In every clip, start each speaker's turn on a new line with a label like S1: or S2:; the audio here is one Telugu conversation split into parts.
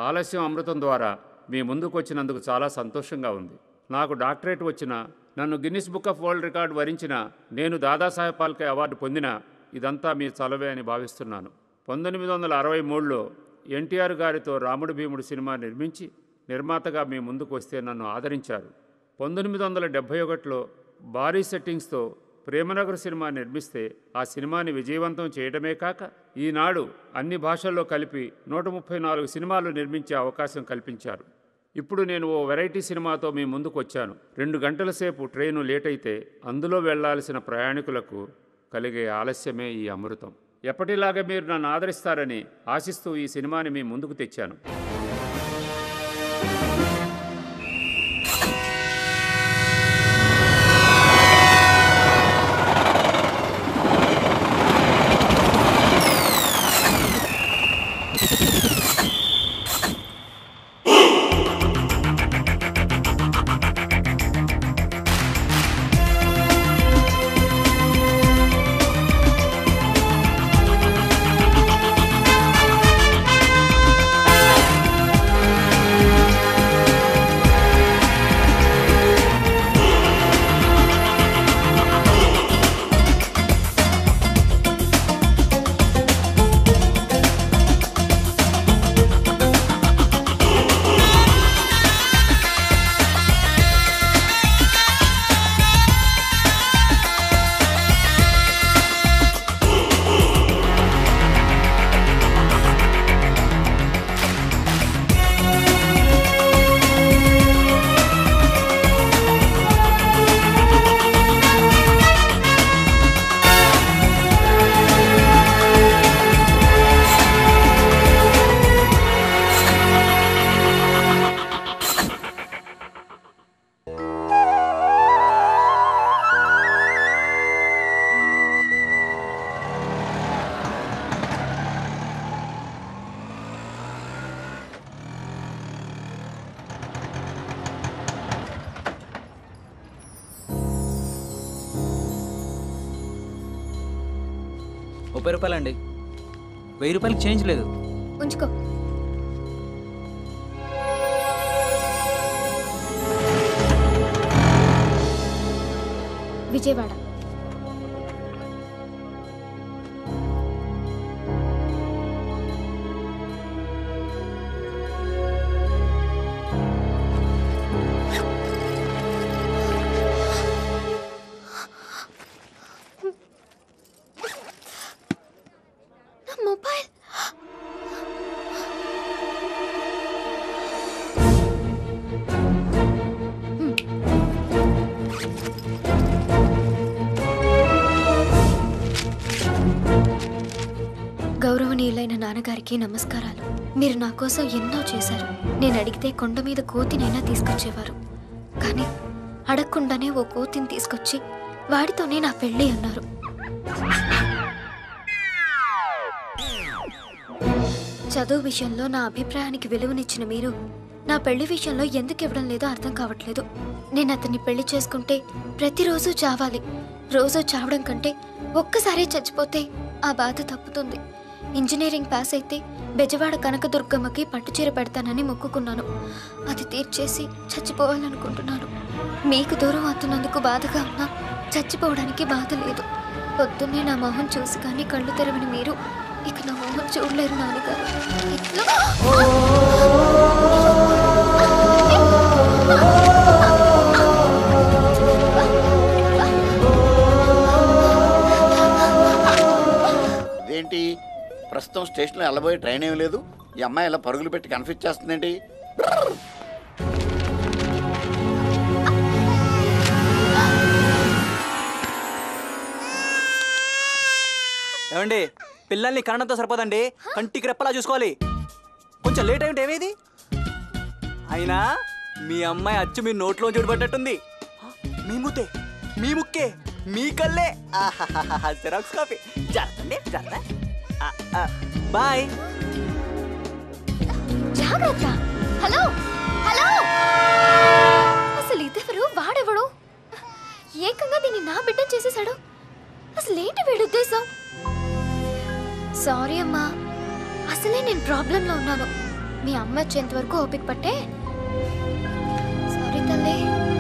S1: ఆలస్యం అమృతం ద్వారా మీ ముందుకు వచ్చినందుకు చాలా సంతోషంగా ఉంది నాకు డాక్టరేట్ వచ్చిన నన్ను Guinness book of world record వరించిన నేను దాదాసాహెబ్ పాల్కే అవార్డు పొందిన ఇదంతా మీ చలవే అని భావిస్తున్నాను పంతొమ్మిది వందల అరవై మూడులో ఎన్టీఆర్ గారితో రాముడు భీముడు సినిమా నిర్మించి నిర్మాతగా మీ ముందుకు వస్తే నన్ను ఆదరించారు పంతొమ్మిది వందల డెబ్భై ఒకటిలో భారీ సెట్టింగ్స్తో ప్రేమనగర్ సినిమా నిర్మిస్తే ఆ సినిమాని విజయవంతం చేయడమే కాక ఈనాడు అన్ని భాషల్లో కలిపి నూట ముప్పై నాలుగు సినిమాలు నిర్మించే అవకాశం కల్పించారు ఇప్పుడు నేను ఓ వెరైటీ సినిమాతో మీ ముందుకు వచ్చాను రెండు గంటల సేపు ట్రైను లేట్ అయితే అందులో వెళ్లాల్సిన ప్రయాణికులకు కలిగే ఆలస్యమే ఈ అమృతం ఎప్పటిలాగే మీరు నన్ను ఆదరిస్తారని ఆశిస్తూ ఈ సినిమాని మీ ముందుకు తెచ్చాను
S2: ముప్పై రూపాయలండి వెయ్యి రూపాయలకి చేంజ్ లేదు
S3: ఉంచుకో విజయవాడ నా మొబైల్ గౌరవనీయులైన నాన్నగారికి నమస్కారాలు మీరు నా కోసం ఎన్నో చేశారు నేను అడిగితే కొండ మీద కోతినైనా తీసుకొచ్చేవారు కానీ అడగకుండానే ఓ కోతిని తీసుకొచ్చి వాడితోనే నా పెళ్ళి అన్నారు చదువు విషయంలో నా అభిప్రాయానికి విలువనిచ్చిన మీరు నా పెళ్లి విషయంలో ఎందుకు ఇవ్వడం లేదో అర్థం కావట్లేదు నేను అతన్ని పెళ్లి చేసుకుంటే ప్రతిరోజు చావాలి రోజు చావడం కంటే ఒక్కసారి చచ్చిపోతే ఆ బాధ తప్పుతుంది ఇంజనీరింగ్ పాస్ అయితే బెజవాడ కనకదుర్గమ్మకి పట్టుచీర పెడతానని మొక్కుకున్నాను అది తీర్చేసి చచ్చిపోవాలనుకుంటున్నాను మీకు దూరం అవుతున్నందుకు బాధగా ఉన్నా చచ్చిపోవడానికి బాధ లేదు పొద్దున్నే నా మొహం చూసి కానీ కళ్ళు తెరవని మీరు ఇక నా మొహం చూడలేరు నాన్నగారు ఇట్లా
S4: ఇదేంటి ప్రస్తుతం స్టేషన్లో వెళ్ళబోయే ట్రైన్ ఏం లేదు ఈ అమ్మాయి ఇలా పరుగులు పెట్టి కన్ఫ్యూజ్ చేస్తుందేంటి
S2: ఏమండి పిల్లల్ని కన్నడంతో సరిపోదండి కంటికి రెప్పలా చూసుకోవాలి కొంచెం లేట్ అయ్యి ఏమేది అయినా మీ అమ్మాయి అచ్చు మీ నోట్లో చూడబడ్డట్టుంది మీ ముద్దే మీ ముక్కే మీ కళ్ళే జిరాక్స్ కాఫీ జాగ్రత్త జాగ్రత్త బాయ్
S3: జాగ్రత్త హలో హలో అసలు ఇదెవరు వాడెవడు ఏకంగా దీన్ని నా బిడ్డ చేసేసాడు అసలు ఏంటి వీడి ఉద్దేశం సారీ అమ్మా అసలే నేను ప్రాబ్లంలో ఉన్నాను మీ అమ్మ వచ్చేంత వరకు ఓపిక పట్టే సారీ తల్లి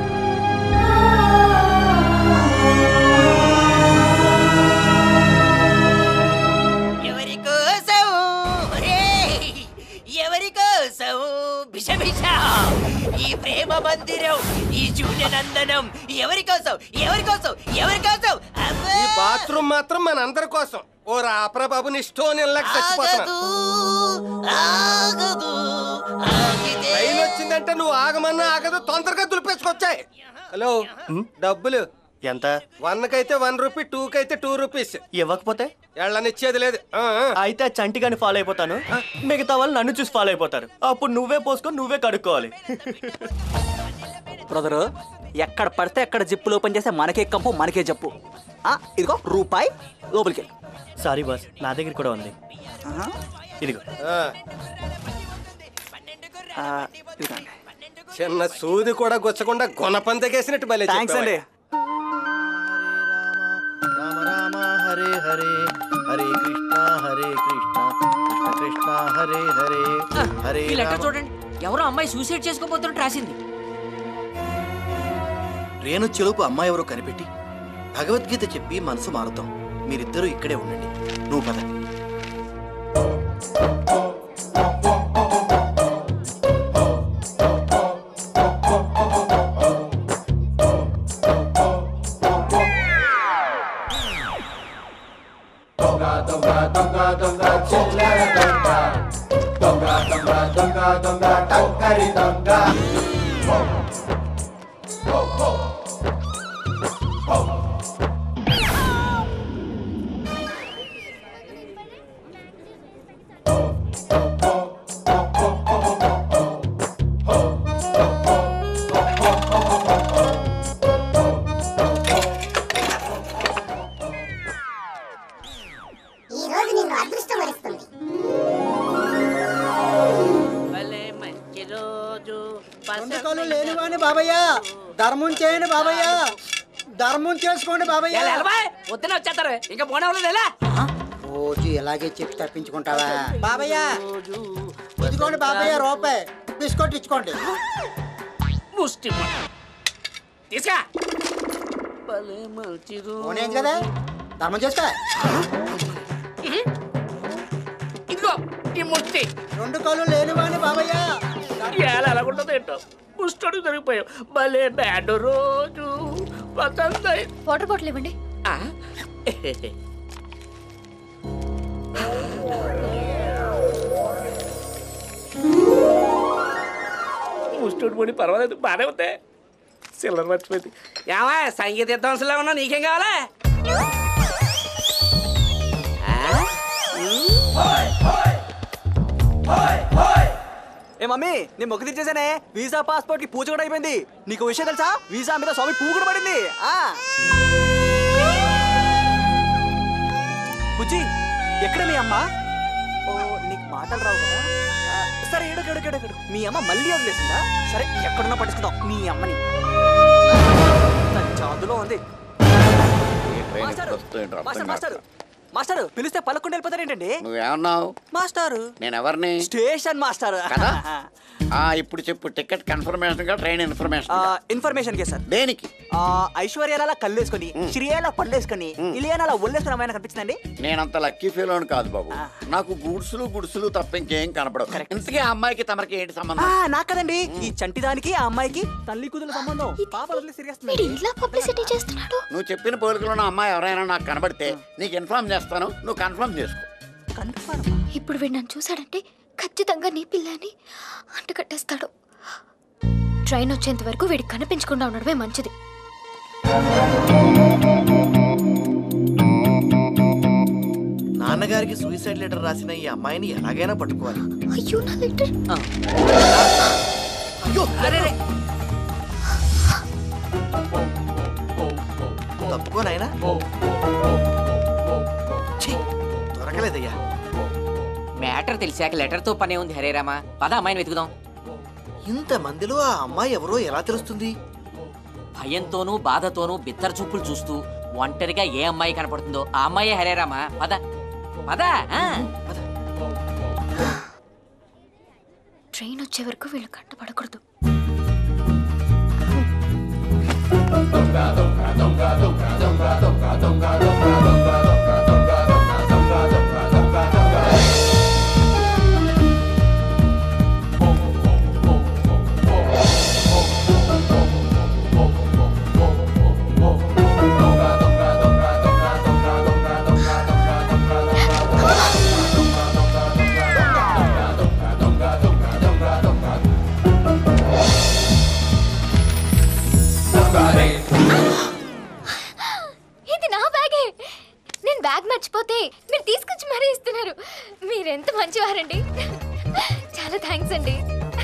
S5: ఎవరి కోసం ఒరేయ్! ఎవరి కోసం బిష బిష ఈ ప్రేమ మందిరం ఈ శూన్యనందనం ఎవరి కోసం ఎవరి కోసం ఎవరి కోసం అబ్బా!
S6: ఈ బాత్రూమ్ మాత్రం మనందరి కోసం ఓ రాప్రా బాబు నీ స్టోన్ ఇళ్ళకి చచ్చిపోతున్నా
S5: ఆగదు ఆగదు ఆగితే
S6: ట్రైన్ వచ్చిందంటే నువ్వు ఆగమన్నా ఆగదు తొందరగా దులిపేసుకొచ్చాయి హలో డబ్బులు
S7: ఎంత
S6: వన్ కైతే వన్ రూపీ టూ కైతే టూ రూపీస్
S7: ఇవ్వకపోతే
S6: ఎళ్ళనిచ్చేది లేదు ఆ, ఆ.
S7: అయితే ఆ చంటిగాని ఫాలో అయిపోతాను మిగతా వాళ్ళు నన్ను చూసి ఫాలో అయిపోతారు అప్పుడు నువ్వే పోసుకొని నువ్వే కడుక్కోవాలి
S2: బ్రదరు ఎక్కడ పడితే ఎక్కడ జిప్పులు ఓపెన్ చేస్తే మనకే కంపు మనకే జప్పు ఆ, ఇదిగో రూపాయి లోపలికి
S7: సారీ బాస్ నా దగ్గర కూడా ఉంది ఇదిగో
S6: ఆ,
S2: ఆ, ఇదిగోండి.
S6: చిన్న సూది కూడా గుచ్చకుండా గుణపంతకేసినట్టు భలే
S2: థ్యాంక్స్ అండి
S8: రామ రామ హరే హరే హరే కృష్ణ హరే కృష్ణ కృష్ణ కృష్ణ హరే హరే హరే
S5: ఈ లెటర్
S8: రామ
S5: చూడండి ఎవరో అమ్మాయి సూసైడ్ చేసుకోబోతున్నట్టు రాసింది
S8: రేణు చెలుపు అమ్మాయి ఎవరో కనిపెట్టి భగవద్గీత చెప్పి మనసు మారుతాం మీరిద్దరూ ఇక్కడే ఉండండి నువ్వు పద
S5: భలే మంచి రోజు
S9: వంటకాలు లేనివాని బాబయ్య ధర్మం చేయండి బాబయ్య ధర్మం చేసుకోండి బాబయ్య
S5: వద్దున వచ్చేస్తారు ఇంకా పోనవలేదు ఎలా
S9: రోజు ఇలాగే చెప్పి తప్పించుకుంటావా బాబయ్య ఇదిగోండి బాబయ్య రూపాయి బిస్కెట్ ఇచ్చుకోండి
S5: ముష్టి తీసుకా భలే మంచి రోజు
S9: పోనేది కదా ధర్మం చేసుకో
S5: ఇదిగో ఈ ముష్టి
S9: రెండు కాళ్ళు లేనివాని బాబయ్య
S5: ఎలా ఎలాగుంటుందో ఏంటో ముష్టోడు దొరికిపోయావు భలే బ్యాడ్ రోజు వసంత
S3: వాటర్ బాటిల్ ఇవ్వండి
S5: ముష్టోడు పడి పర్వాలేదు బాగానే ఉంది సిల్లర్ మర్చిపోయింది ఏమా సంగీత విద్వాంసులా ఉన్నా నీకేం కావాలా
S2: ఏ మమ్మీ నేను మొక్కు తెచ్చేసానే వీసా పాస్పోర్ట్ కి పూజ కూడా అయిపోయింది నీకు విషయం తెలుసా వీసా మీద స్వామి పువ్వు కూడా పడింది ఆ బుజ్జి ఎక్కడ మీ అమ్మ ఓ నీకు మాటలు రావు కదా ఆ, సరే ఎడుకు ఎడుకు ఎడుకు ఎడుకు. మీ అమ్మ మళ్ళీ వదిలేసిందా సరే ఎక్కడున్నా పట్టించుకుందాం మీ అమ్మని తన చాదులో ఉంది
S4: ఈ ట్రైన్
S2: మాస్టారు
S4: ఎప్పుడు వస్తుందో ఏంటో అర్థం
S2: మాస్టర్ మాస్టర్
S4: కావట్లేదు.
S2: మాస్టర్ పిలిస్తే పలకుండా వెళ్ళిపోతారు ఏంటండి
S4: నువ్వేమన్నావు
S2: మాస్టారు
S4: నేను ఎవరిని
S2: స్టేషన్ మాస్టర్
S4: కదా ఆ ఇప్పుడు చెప్పు టికెట్ కన్ఫర్మేషన్ గా ట్రైన్ ఇన్ఫర్మేషన్
S2: ఇన్ఫర్మేషన్ కే సార్
S4: దేనికి
S2: ఆ, ఐశ్వర్యాల కళ్ళేసుకొని శ్రీయాల పళ్ళేసుకొని ఇలియానాల ఒళ్ళేసుకుని అమ్మాయినా కనిపించిందండి
S4: నేనంత లక్కీ ఫీల్ అని కాదు బాబు నాకు గుడ్సులు గుడ్సులు తప్ప ఇంకేం కనపడవు ఇంతకీ ఆ అమ్మాయికి తమరికి ఏంటి
S2: ఆ,
S4: సంబంధం
S2: నాకు కదండి ఈ చంటిదానికి ఆ అమ్మాయికి తల్లి కూతురు సంబంధం పాప వదిలి తిరిగేస్తుంది
S3: వీడు ఇంట్లో పబ్లిసిటీ చేస్తున్నాడు
S4: నువ్వు చెప్పిన పోలికలో ఉన్న అమ్మాయి ఎవరైనా నాకు కనబడితే నీకు ఇన్ఫార్మ్ చేస్తాను నువ్వు కన్ఫర్మ్ చేసుకో
S2: కన్ఫర్మ్
S3: ఇప్పుడు వీడు నన్ను చూశాడంటే ఖచ్చితంగా నీ పిల్ల అని అంటకట్టేస్తాడు ట్రైన్ వచ్చేంత వరకు వీడికి కనిపించకుండా ఉండడమే మంచిది
S8: నాన్నగారికి సూసైడ్ లెటర్ రాసిన ఈ అమ్మాయిని ఎలాగైనా పట్టుకోవాలి
S3: అయ్యో నా లెటర్
S8: తప్పుకో నాయనా ఛీ, దొరకలేదయ్యా
S5: మ్యాటర్ తెలిసాక లెటర్ తో పనే ఉంది హరే రామా పద అమ్మాయిని వెతుకుదాం
S8: ఇంత మందిలో ఆ అమ్మాయి ఎవరో ఎలా తెలుస్తుంది
S5: భయంతోనూ బాధతోనూ బిత్తర చూపులు చూస్తూ ఒంటరిగా ఏ అమ్మాయి కనపడుతుందో ఆ అమ్మాయే హరే రామా పద పద ఆ.
S3: ట్రైన్ వచ్చే వరకు వీళ్ళు కంటపడకూడదు ఇది నా బ్యాగే నేను బ్యాగ్ మర్చిపోతే మీరు తీసుకొచ్చి మరీ ఇస్తున్నారు మీరెంత మంచివారండి చాలా థ్యాంక్స్ అండి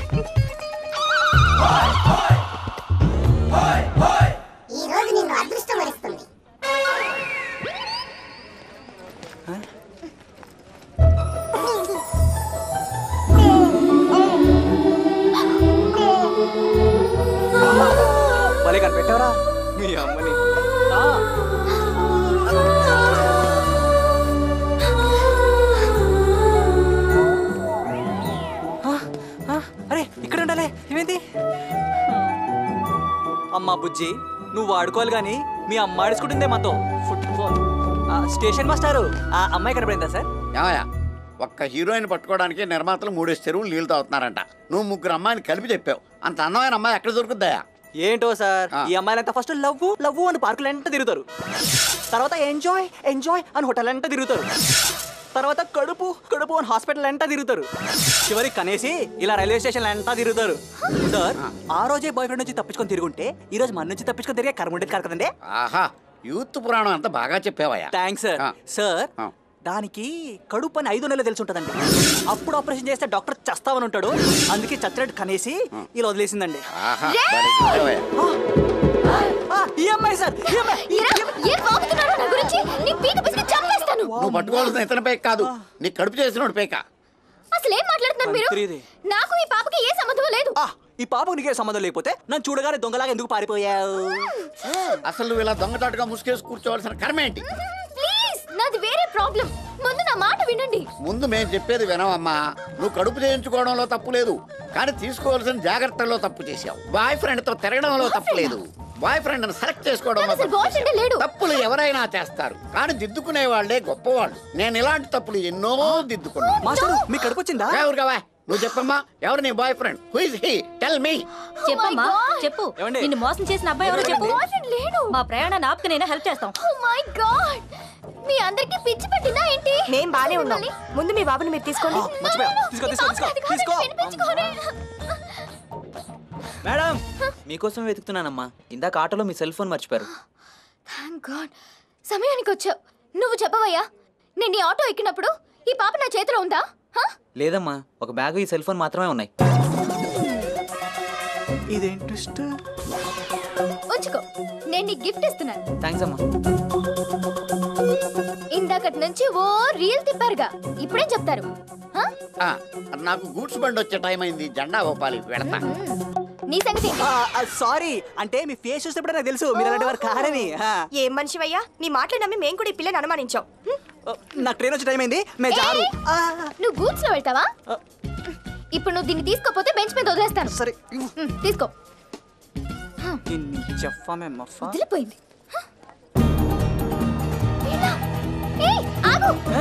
S2: భలే కనిపెట్టావరా మీ అమ్మని ఆ, ఆ, ఆ, అరే ఇక్కడ ఉండాలి ఏమైంది అమ్మా బుజ్జి నువ్వు వాడుకోవాలి కానీ మీ అమ్మ ఆడుచుకుంటుందే మాతో ఫుట్బాల్ ఆ, స్టేషన్ మాస్టారు ఆ అమ్మాయి కనపడిందా సార్
S4: ఏమయ్యా ఒక్క హీరోయిన్ పట్టుకోవడానికి నిర్మాతలు మూడేసి చెరువులు నీళ్లు తాగుతున్నారంట నువ్వు ముగ్గురు అమ్మాయిని కలిపి చెప్పావు అంత అందమైన అమ్మాయి ఎక్కడ దొరుకుద్దాయా
S2: ఏంటో సార్
S4: ఆ.
S2: ఈ అమ్మాయిలంతా ఫస్ట్ లవ్ లవ్ అని పార్కులు ఎంత తిరుగుతారు తర్వాత ఎంజాయ్ ఎంజాయ్ అని హోటల్ ఎంత తిరుగుతారు తర్వాత కడుపు కడుపు అని హాస్పిటల్ ఎంత తిరుగుతారు చివరికి కనేసి ఇలా రైల్వే స్టేషన్ ఎంత తిరుగుతారు సార్ ఆ రోజే బాయ్ ఫ్రెండ్ నుంచి తప్పించుకొని తిరుగుంటే ఈ రోజు మన నుంచి తప్పించుకొని తిరిగే కర్మ ఉండేది కాదు కదండి
S4: ఆహా యూత్ పురాణం అంతా బాగా చెప్పావయ్యా
S2: థ్యాంక్స్ సార్
S4: ఆ.
S2: సార్
S4: ఆ.
S2: దానికి కడుపు అని ఐదు నెలలు తెలిసి ఉంటుందండి అప్పుడు ఆపరేషన్ చేస్తే డాక్టర్ చస్తావని ఉంటాడు అందుకే చచ్చినట్టు కనేసి ఇలా వదిలేసిందండి
S4: ఆహా భలే చెప్పావయ్యా.
S2: ఆ, ఈ అమ్మాయి సార్ ఈ అమ్మాయి ఈ-
S3: ఏరా, ఏం వాగుతున్నారో నా గురించి నీ పీక పిసికి చంపేస్తాను
S4: నువ్వు పట్టుకోవాల్సిన ఇతని పేక కాదు నీ కడుపు చేసినోడు పేక
S3: అసలు ఏం మాట్లాడుతున్నారు మీరు
S2: మంత్రిది.
S3: నాకు ఈ పాపకి ఏ సంబంధం లేదు
S2: ఆ, ఈ పాపకు నీకే సంబంధం లేకపోతే నన్ను చూడగానే దొంగలాగా ఎందుకు పారిపోయావు
S4: అసలు నువ్వు ఇలా దొంగచాటుగా ముసుకేసి కూర్చోవలసిన కర్మ ఏంటి
S3: ప్లీజ్ నాది వేరే ప్రాబ్లం ముందు నా మాట వినండి
S4: ముందు మేము చెప్పేది వినవమ్మా నువ్వు కడుపు చేయించుకోవడంలో తప్పు లేదు కానీ తీసుకోవాల్సిన జాగ్రత్తల్లో తప్పు చేశావు బాయ్ ఫ్రెండ్ తో తిరగడంలో తప్పు లేదు బాయ్ ఫ్రెండ్ సెలెక్ట్ చేసుకోవడంలో
S3: అసలు
S4: తప్పు
S3: బాయ్ ఫ్రెండే
S4: చేశావు.
S3: లేడు.
S4: తప్పులు ఎవరైనా చేస్తారు కానీ దిద్దుకునే వాళ్ళే గొప్పవాళ్ళు నేను ఇలాంటి తప్పులు ఎన్నో దిద్దుకున్నాను
S2: మాస్టర్ మీ కడుపు వచ్చిందా
S4: ఎవరుగావా నువ్వు చెప్పమ్మా ఎవరు నీ boyfriend who is he tell me
S10: చెప్పమ్మా
S3: Oh my God.
S10: చెప్పు
S2: ఏమండి?
S10: నిన్ను మోసం చేసిన అబ్బాయి ఎవరో చెప్పు
S3: బాయ్ ఫ్రెండ్ లేడు
S10: మా ప్రయాణాన్ని ఆపుకునైనా హెల్ప్ చేస్తాం
S3: ఓ మై గాడ్ మీ అందరికి పిచ్చి పట్టిందా ఏంటి
S10: మేం బానే ఉన్నాం ముందు మీ బాబుని మీరు తీసుకోండి
S2: మర్చిపోయా తీసుకో తీసుకో తీసుకో తీసుకో
S11: మేడం మీకోసం వెతుకుతున్నానమ్మా ఇందాక ఆటోలో మీ సెల్ ఫోన్ మర్చిపోయారు
S3: థ్యాంక్ గాడ్ సమయానికి వచ్చావు నువ్వు చెప్పవయ్యా నేను ఈ ఆటో ఎక్కినప్పుడు ఈ పాప నా చేతిలో ఉందా హ?
S11: లేదమ్మా ఒక బ్యాగ్ ఈ సెల్ ఫోన్ మాత్రమే ఉన్నాయి
S2: ఇదేం ట్విస్ట్
S3: ఉంచుకో నేను నీకు గిఫ్ట్ ఇస్తున్నాను
S11: థ్యాంక్స్ అమ్మా
S3: ఇందాకటి నుంచి ఓ రీల్ తిప్పారుగా ఇప్పుడేం చెప్తారు హ?
S4: ఆ, నాకు గూడ్స్ బండి వచ్చే టైం అయింది జెండా ఓపాలి వెళతా
S3: నీ సంగతి ఏంటి?
S2: సారీ అంటే మీ ఫేస్ చూసినప్పుడే నాకు తెలుసు మీరు అలాంటి వారు కారని ఆ.
S10: ఏం మనిషివయ్యా నీ మాటలు నమ్మి మేము కూడా ఈ పిల్లని అనుమానించాం హ్మ్.
S2: ఓ, నాకు ట్రైన్ వచ్చే టైం అయింది మే జారు
S3: ఏయ్! నువ్వు గూడ్స్ లో వెళ్తావా ఇప్పుడు నువ్వు దీన్ని తీసుకోపోతే బెంచ్ మీద వదిలేస్తాను
S2: సరే
S3: హ్మ్, తీసుకో
S2: చెప్పా మే మఫా
S3: వదిలిపోయింది హ? వీణా! ఏయ్, ఆగు!
S2: ఆ?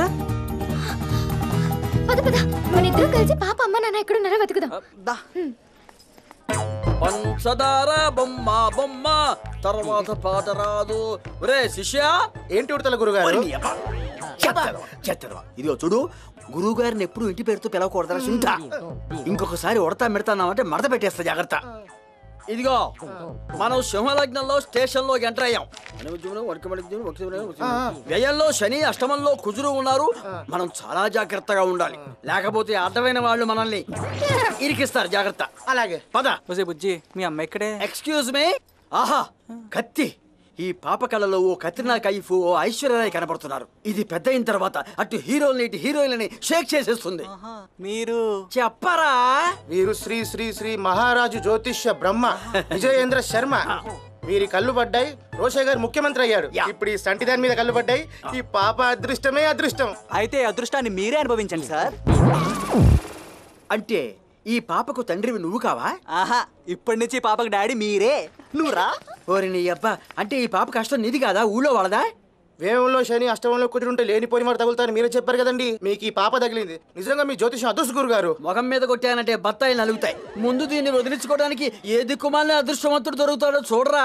S3: పద పద మన ఇద్దరం కలిసి పాప అమ్మ నాన్న ఎక్కడున్నారో వెతుకుదాం
S2: దా
S12: పంచదార బొమ్మ బొమ్మ తర్వాత పాట రాదు ఒరే శిష్య
S8: ఏంటి ఉడతల గురుగారు
S12: చెత్తదవా ఇదిగో చూడు గురువు గారిని ఎప్పుడు ఇంటి పేరుతో పిలవకూడదని సుంట ఇంకొకసారి ఉడతా మెడతాన్నామంటే మడత పెట్టేస్తా జాగ్రత్త ఇదిగో మనం సింహలగ్నంలో స్టేషన్ లో ఎంటర్ అయ్యాం వ్యయంలో శని అష్టమంలో కుజురు ఉన్నారు మనం చాలా జాగ్రత్తగా ఉండాలి లేకపోతే అర్థమైన వాళ్ళు మనల్ని ఇరికిస్తారు జాగ్రత్త
S8: అలాగే
S12: పద
S2: ఒసే బుజ్జి మీ అమ్మ ఇక్కడే
S12: ఎక్స్క్యూజ్ మీ ఆహా కత్తి ఈ పాప కళలో ఓ కత్రినా కైఫ్ ఓ ఐశ్వర్యరాయ్ కనబడుతున్నారు ఇది పెద్ద అయిన తర్వాత అటు హీరోల్ని ఇటు హీరోయిన్లని షేక్ చేసేస్తుంది
S2: మీరు
S12: చెప్పరా
S8: వీరు శ్రీ శ్రీ శ్రీ మహారాజు జ్యోతిష్య బ్రహ్మ విజయేంద్ర శర్మ వీరి కళ్ళు పడ్డాయి రోషయ్య గారు ముఖ్యమంత్రి అయ్యాడు ఇప్పుడు ఈ సంటి దాని మీద కళ్ళు పడ్డాయి ఈ పాప అదృష్టమే అదృష్టం
S2: అయితే అదృష్టాన్ని మీరే అనుభవించండి సార్
S12: అంటే ఈ పాపకు తండ్రివి నువ్వు కావా
S2: ఆహా ఇప్పటి నుంచి పాపకు డాడీ మీరే నువ్వు రా
S12: ఓరి నీ అబ్బా అంటే ఈ పాప కష్టం నీది కాదా ఊళ్ళో వాళ్ళదా
S8: వేవంలో శని అష్టమంలో కుదిరుంటే లేనిపోని మాట తగులుతారని మీరే చెప్పారు కదండి మీకు ఈ పాప తగిలింది నిజంగా మీ జ్యోతిషం అదృష్ట గురు గారు
S12: ముఖం మీద కొట్టానంటే బత్తాయిలు నలుగుతాయి ముందు దీన్ని వదిలించుకోవడానికి ఏ దిక్కుమాలిన అదృష్టవంతుడు దొరుకుతాడో చూడరా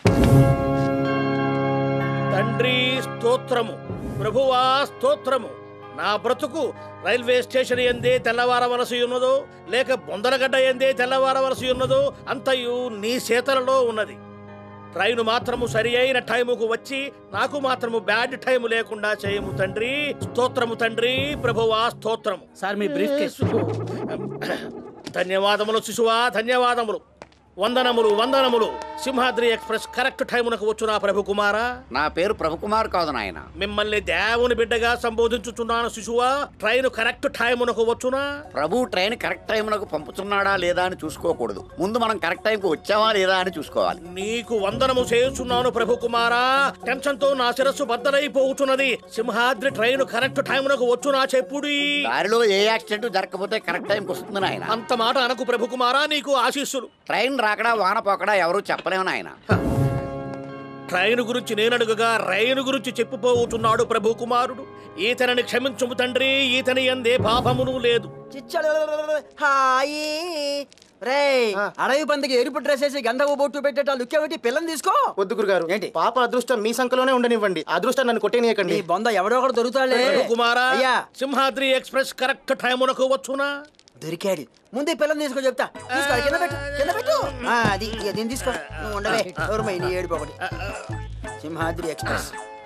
S13: తండ్రి స్తోత్రము ప్రభువా స్తోత్రము నా బ్రతుకు రైల్వే స్టేషన్ ఎందే తెల్లవారవలసి ఉన్నదో లేక బొందలగడ్డ ఎందే తెల్లవారవలసి ఉన్నదో అంతయు నీ చేతలలో ఉన్నది ట్రైన్ మాత్రము సరి అయిన టైముకు వచ్చి నాకు మాత్రము బ్యాడ్ టైం లేకుండా చేయము తండ్రి స్తోత్రము తండ్రి ప్రభువా స్తోత్రము
S5: సార్ మీ బ్రీఫ్ కేసు
S13: ధన్యవాదములు శిశువా ధన్యవాదములు వందనములు వందనములు సింహాద్రి ఎక్స్ప్రెస్ కరెక్ట్ టైమునకు వచ్చునా ప్రభు కుమారా
S4: నా పేరు ప్రభుకుమార్ కాదు నాయన
S13: మిమ్మల్ని దేవుని బిడ్డగా సంబోధించుచున్నాను శిశువా ట్రైన్ కరెక్ట్ టైమునకు వచ్చునా
S4: ప్రభు ట్రైన్ కరెక్ట్ టైంలకు పంపుతున్నాడా లేదా అని చూసుకోకూడదు ముందు మనం కరెక్ట్ టైంకి వచ్చామా లేదా అని చూసుకోవాలి
S13: నీకు వందనము చేయుచున్నాను ప్రభు కుమారా టెన్షన్ తో నా శిరస్సు బద్దలైపోతున్నది సింహాద్రి ట్రైన్ కరెక్ట్ టైమునకు వచ్చునా చెప్పుడి
S4: దారిలో ఏ యాక్సిడెంట్ జరగకపోతే కరెక్ట్ టైంకి వస్తుంది నాయన
S13: అంత మాట అనకు ప్రభు కుమారా నీకు ఆశీస్సులు
S4: ట్రైన్ రాకడా వాన పోకడా ఎవరు చెప్పలేము నాయన
S13: ట్రైన్ గురించి నేనడుగగా రైలు గురించి చెప్పుపోతున్నాడు ప్రభు కుమారుడు ఈతనని క్షమించుము తండ్రి ఈతని ఎందే పాపమును లేదు
S12: హాయి రే అడవి పందికి ఎరుపు డ్రెస్ వేసి గంధపు బొట్టు పెట్టేట లుక్ పెట్టి పిల్లని తీసుకో
S8: వద్దు గురుగారు
S12: ఏంటి
S8: పాప అదృష్టం మీ సంఖలోనే ఉండనివ్వండి ఆ అదృష్టం నన్ను కొట్టేనియకండి
S12: ఈ బొంద ఎవడో ఒకడు దొరుకుతాడులే
S13: ప్రభు కుమారా
S12: అయ్యా
S13: సింహాద్రి ఎక్స్ప్రెస్ కరెక్ట్ టైమునకు వచ్చునా
S12: దొరికాడు ముందు ఈ పిల్లని తీసుకో చెప్తా తీసుకో కింద పెట్టు కింద పెట్టు ఆ, అది ఇక దీన్ని తీసుకో నువ్వు ఉండవే ఎవరు నీ ఏడుపు ఒకటి సింహాద్రి ఎక్స్ప్రెస్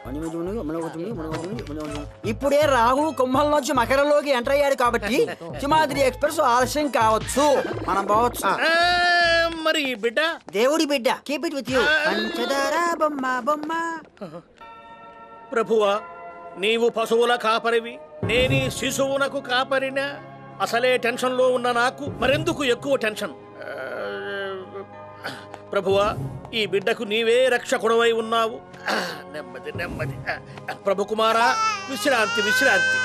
S12: ఇప్పుడే రాహు కుంభంలోంచి మకరంలోకి ఎంటర్ అయ్యాడు కాబట్టి సింహాద్రి ఎక్స్ప్రెస్ ఆలస్యం కావచ్చు మనం పోవచ్చు
S13: ఆ, మరి ఈ బిడ్డ
S12: దేవుడి బిడ్డ కీప్ ఇట్ విత్ యూ పంచదార బొమ్మ బొమ్మ
S13: ప్రభువా నీవు పశువుల కాపరివి నేనీ శిశువునకు కాపరినా అసలే టెన్షన్లో ఉన్న నాకు మరెందుకు ఎక్కువ టెన్షన్ ఆ, ప్రభువా ఈ బిడ్డకు నీవే రక్షకుడవై ఉన్నావు ఆ, నెమ్మది నెమ్మది ఆ, ప్రభు కుమారా విశ్రాంతి విశ్రాంతి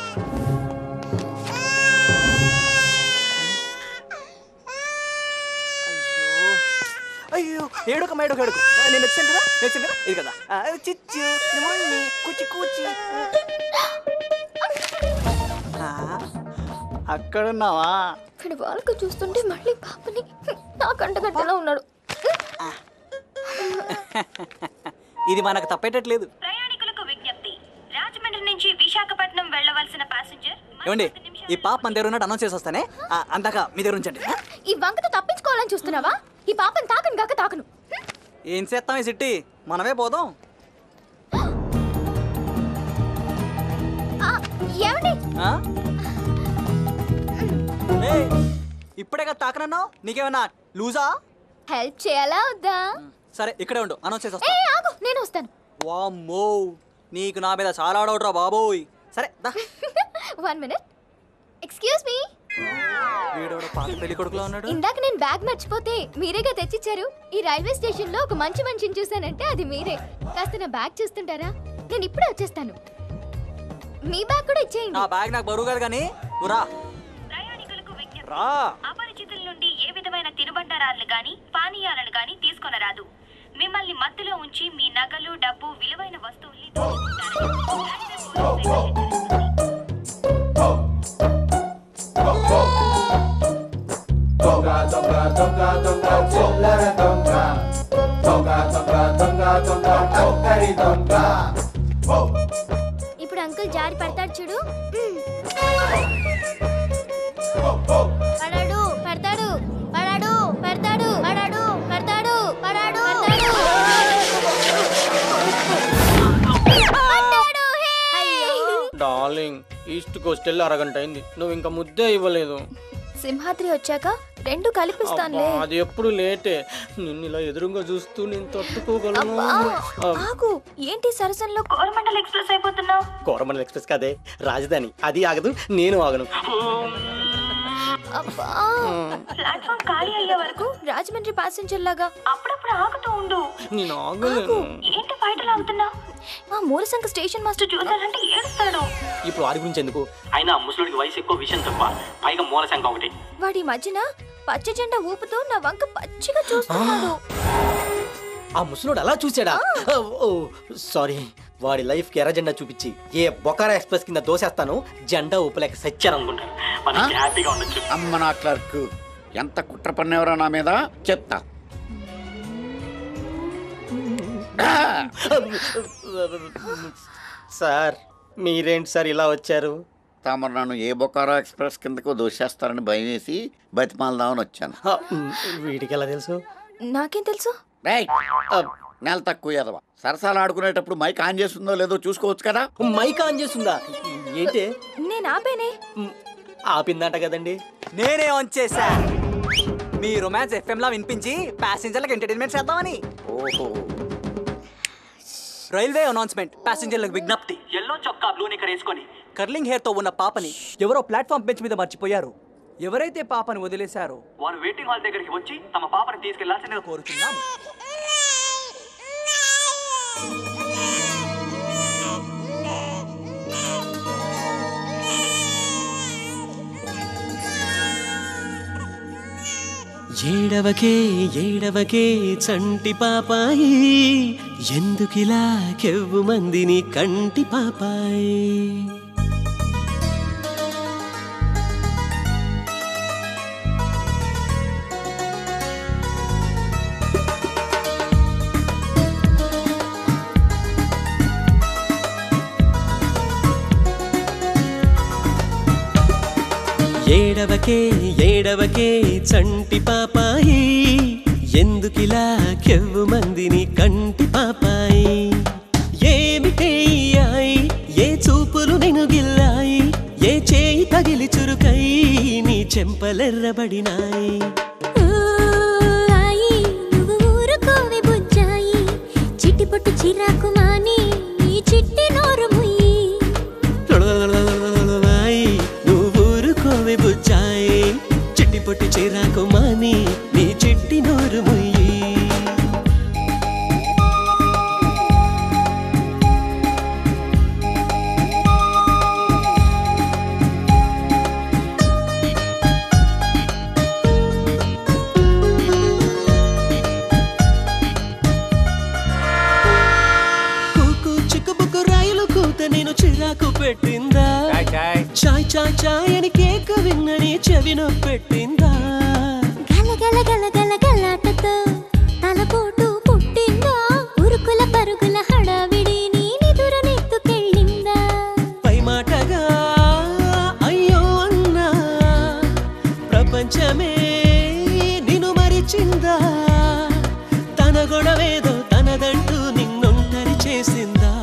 S2: అయ్యో ఏడుక మేడుక ఏడుకు ఆ, నేను వచ్చాను కదా నేను వచ్చాను కదా ఇది కదా ఆ, చిచ్చు నిమ్మల్ని కూచి కూచి ఆ, అక్కడున్నావా
S3: ఇక్కడ వాళ్ళకు చూస్తుంటే మళ్ళీ పాపని నా కంటగట్టలో ఉన్నాడు
S2: ఇది మనకు తప్పేటట్లేదు
S14: ప్రయాణికులకు విజ్ఞప్తి రాజమండ్రి నుంచి విశాఖపట్నం వెళ్ళవలసిన ప్యాసింజర్
S2: ఏమండి ఈ పాప మన దగ్గర ఉన్నట్టు అనౌన్స్ చేసి వస్తానే ఆ, అందాక మీ దగ్గర ఉంచండి
S3: ఈ వంకతో తప్పించుకోవాలని చూస్తున్నావా ఈ పాపని తాకను గాక తాకను
S2: ఏం చేస్తాం ఈ సిట్టి మనమే పోదాం
S3: ఆ, ఏమండి
S2: ఆ? ఏయ్, ఇప్పుడే కదా తాకనన్నావు నీకేమన్నా లూజా
S3: హెల్ప్ చేయాలా వద్దా
S2: సరే ఇక్కడే ఉండు అనౌన్స్ చేసి
S3: ఏ
S2: వస్తా
S3: ఆగు నేను వస్తాను
S2: వామ్మో నీకు నా మీద చాలా డౌట్ రా బాబోయ్ సరే దా
S3: వన్ మినిట్ ఎక్స్క్యూజ్ మీ
S2: వీడోడు పాత పెళ్లి కొడుకులో ఉన్నాడు
S3: ఇందాక నేను బ్యాగ్ మర్చిపోతే మీరేగా తెచ్చిచ్చారు ఈ రైల్వే స్టేషన్ లో ఒక మంచి మనిషిని చూసానంటే అది మీరే కాస్త నా బ్యాగ్ చూస్తుంటారా నేను ఇప్పుడే వచ్చేస్తాను మీ బ్యాగ్ కూడా ఇచ్చేయండి
S2: నా బ్యాగ్ నాకు బరువు కాదు కానీ నువ్వు రా రా
S14: అపరిచితుల నుండి ఏ విధమైన తినుబండారాలను గాని పానీయాలను గాని తీసుకొనరాదు మిమ్మల్ని మత్తులో ఉంచి మీ నగలు డబ్బు విలువైన వస్తువుల్ని
S3: ఇప్పుడు అంకుల్ జారి పడతాడు చూడు పడాడు పడతాడు పడాడు పడతాడు పడాడు పడతాడు పడాడు పడతాడు
S6: డార్లింగ్ ఈస్ట్ కోస్ట్ వెళ్ళి అరగంట అయింది నువ్వు ఇంకా ముద్దే ఇవ్వలేదు
S3: సింహాద్రి వచ్చాక రెండు కలిపిస్తానులే
S6: అబ్బా, అది ఎప్పుడు లేటే నిన్ను ఇలా ఎదురుగా చూస్తూ నేను తట్టుకోగలను
S3: అబ్బా, ఆగు ఏంటి సరసంలో
S14: కోరమండల్ ఎక్స్ప్రెస్ అయిపోతున్నావు
S6: కోరమండల్ ఎక్స్ప్రెస్ కదే రాజధాని అది ఆగదు నేను ఆగను
S3: అబ్బా
S14: ప్లాట్ఫామ్ ఖాళీ అయ్యే వరకు
S3: రాజమండ్రి ప్యాసింజర్ లాగా
S14: అప్పుడప్పుడు ఆగుతూ ఉండు
S7: నేను
S3: ఆగు.
S14: ఏంటి బయట లాగుతున్నా
S3: మా మూలశంక స్టేషన్ మాస్టర్
S14: చూసారంటే ఏడుస్తాడు
S7: ఇప్పుడు వాడి గురించి ఎందుకు అయినా ముసలుడికి వయసు ఎక్కువ విషయం తక్కువ పైగా మూల శంఖ ఒకటి
S3: వాడి మధ్యన పచ్చ జెండా ఊపుతూ నా వంక పచ్చిగా చూస్తున్నాడు
S7: ఆ ముసలోడు అలా చూసాడా ఓ సారీ వాడి లైఫ్ కి ఎర్ర జెండా చూపించి ఏ బొకారా ఎక్స్ప్రెస్ కింద దోసేస్తాను జెండా ఊపలేక సచ్చారనుకుంటాను మనకి హ్యాపీగా ఉండొచ్చు
S4: అమ్మ నా క్లర్క్ ఎంత కుట్ర పన్నెవరో నా మీద చెప్తా
S7: సార్ మీరేంటి సార్ ఇలా వచ్చారు
S4: తమరు నన్ను ఏ బొకారా ఎక్స్ప్రెస్ కిందకు దోషేస్తారని భయం వేసి బతిమాలదామని వచ్చాను
S7: వీడికి ఎలా తెలుసు
S3: నాకేం తెలుసు
S4: రేయ్, నెల తక్కువ ఎదవ సరసాలు ఆడుకునేటప్పుడు మైక్ ఆన్ చేస్తుందో లేదో చూసుకోవచ్చు కదా
S7: మైక్ ఆన్ చేస్తుందా ఏంటి
S3: నేను ఆపేనే
S7: ఆపిందంట కదండి
S2: నేనే ఆన్ చేశా మీ రొమాన్స్ ఎఫ్ఎం లా వినిపించి ప్యాసింజర్లకు ఎంటర్టైన్మెంట్ చేద్దామని
S4: ఓహో
S2: రైల్వే అనౌన్స్మెంట్ ప్యాసింజర్లకు విజ్ఞప్తి ఎల్లో చొక్కా బ్లూ నిక్కర్ వేసుకొని కర్లింగ్ హెయిర్ తో ఉన్న పాపని ఎవరో ప్లాట్ఫామ్ బెంచ్ మీద మర్చిపోయారు ఎవరైతే పాపని వదిలేశారో వారు వెయిటింగ్ హాల్ దగ్గరికి వచ్చి తమ పాపని తీసుకెళ్లాల్సిందిగా కోరుతున్నాం
S15: ఏడవకే ఏడవకే చంటి పాపాయి ఎందుకిలా కెవ్వు మందిని కంటి పాపాయి ఏడవకే ఏడవకే చంటి పాపాయి ఎందుకిలా కెవ్వు మందిని కంటి పాపాయి ఏమిటే ఈ ఆయి ఏ చూపులు నిన్ను గిల్లాయి ఏ చేయి తగిలి చురుకై నీ చెంపలెర్రబడినాయి
S16: ఆయి నువ్వు ఊరుకోవే బుజ్జాయి చిట్టి పొట్టు చిరాకు మాని నీ చిట్టి నోరు ముయ్యి
S15: లొలలొలలొలలొలలాయి, నువ్వు ఊరుకోవే బుజ్జాయి చిట్టి పొట్టి చిరాకు మాని నీ చిట్టి నోరు ముయ్యి కూకు చిక్కుబుక్కు రైలు కూత నేను చిరాకు పెట్టిందా చాయ్ చాయ్ చాయ్ అని కేక విన్నని చెవిన పెట్టిందా
S16: గల గల గల గల గలాటతో తలపోటు పుట్టిందా ఉరుకుల పరుగుల హడావిడి నీ నిదుర నెత్తుకెళ్ళిందా
S15: పై మాటగా అయ్యో అన్నా ప్రపంచమే నిన్ను మరిచిందా తన గొడవేదో తనదంటూ నిన్నొంటరి చేసిందా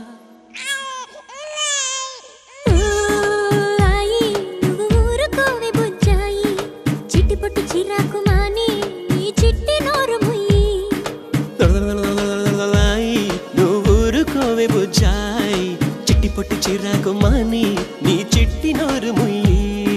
S16: ఆయి నువ్వు ఊరుకోవే బుజ్జాయి చిట్టి పొట్టు చిరాకు మాని నీ చిట్టి నోరు ముయ్యి
S15: లొలలొలలొలలొలలాయి, నువ్వు ఊరుకోవే బుజ్జాయి చిట్టి పొట్టి చిరాకు మాని నీ చిట్టి నోరు ముయ్యి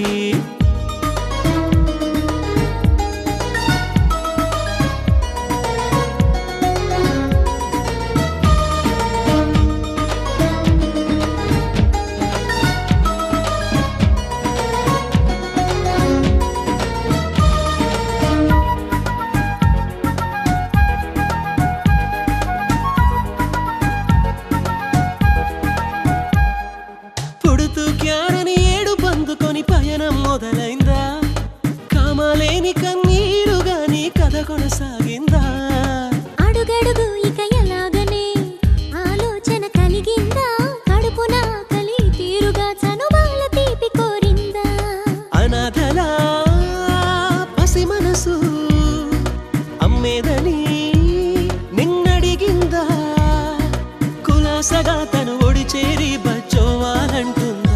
S15: పుడుతూ క్యారని ఏడు పందుకొని పయనం మొదలైందా కామాలేని కన్నీరుగా నీ కథ కొనసాగిందా
S16: అడుగడుగు ఇక ఎలాగనే ఆలోచన కలిగిందా కడుపున కలి తీరుగా చనుబాల తీపి కోరిందా
S15: అనాథలా పసి మనసు అమ్మేదని నిన్నడిగిందా కులాసగా తను ఒడి చేరి బచ్చోవాలంటుందా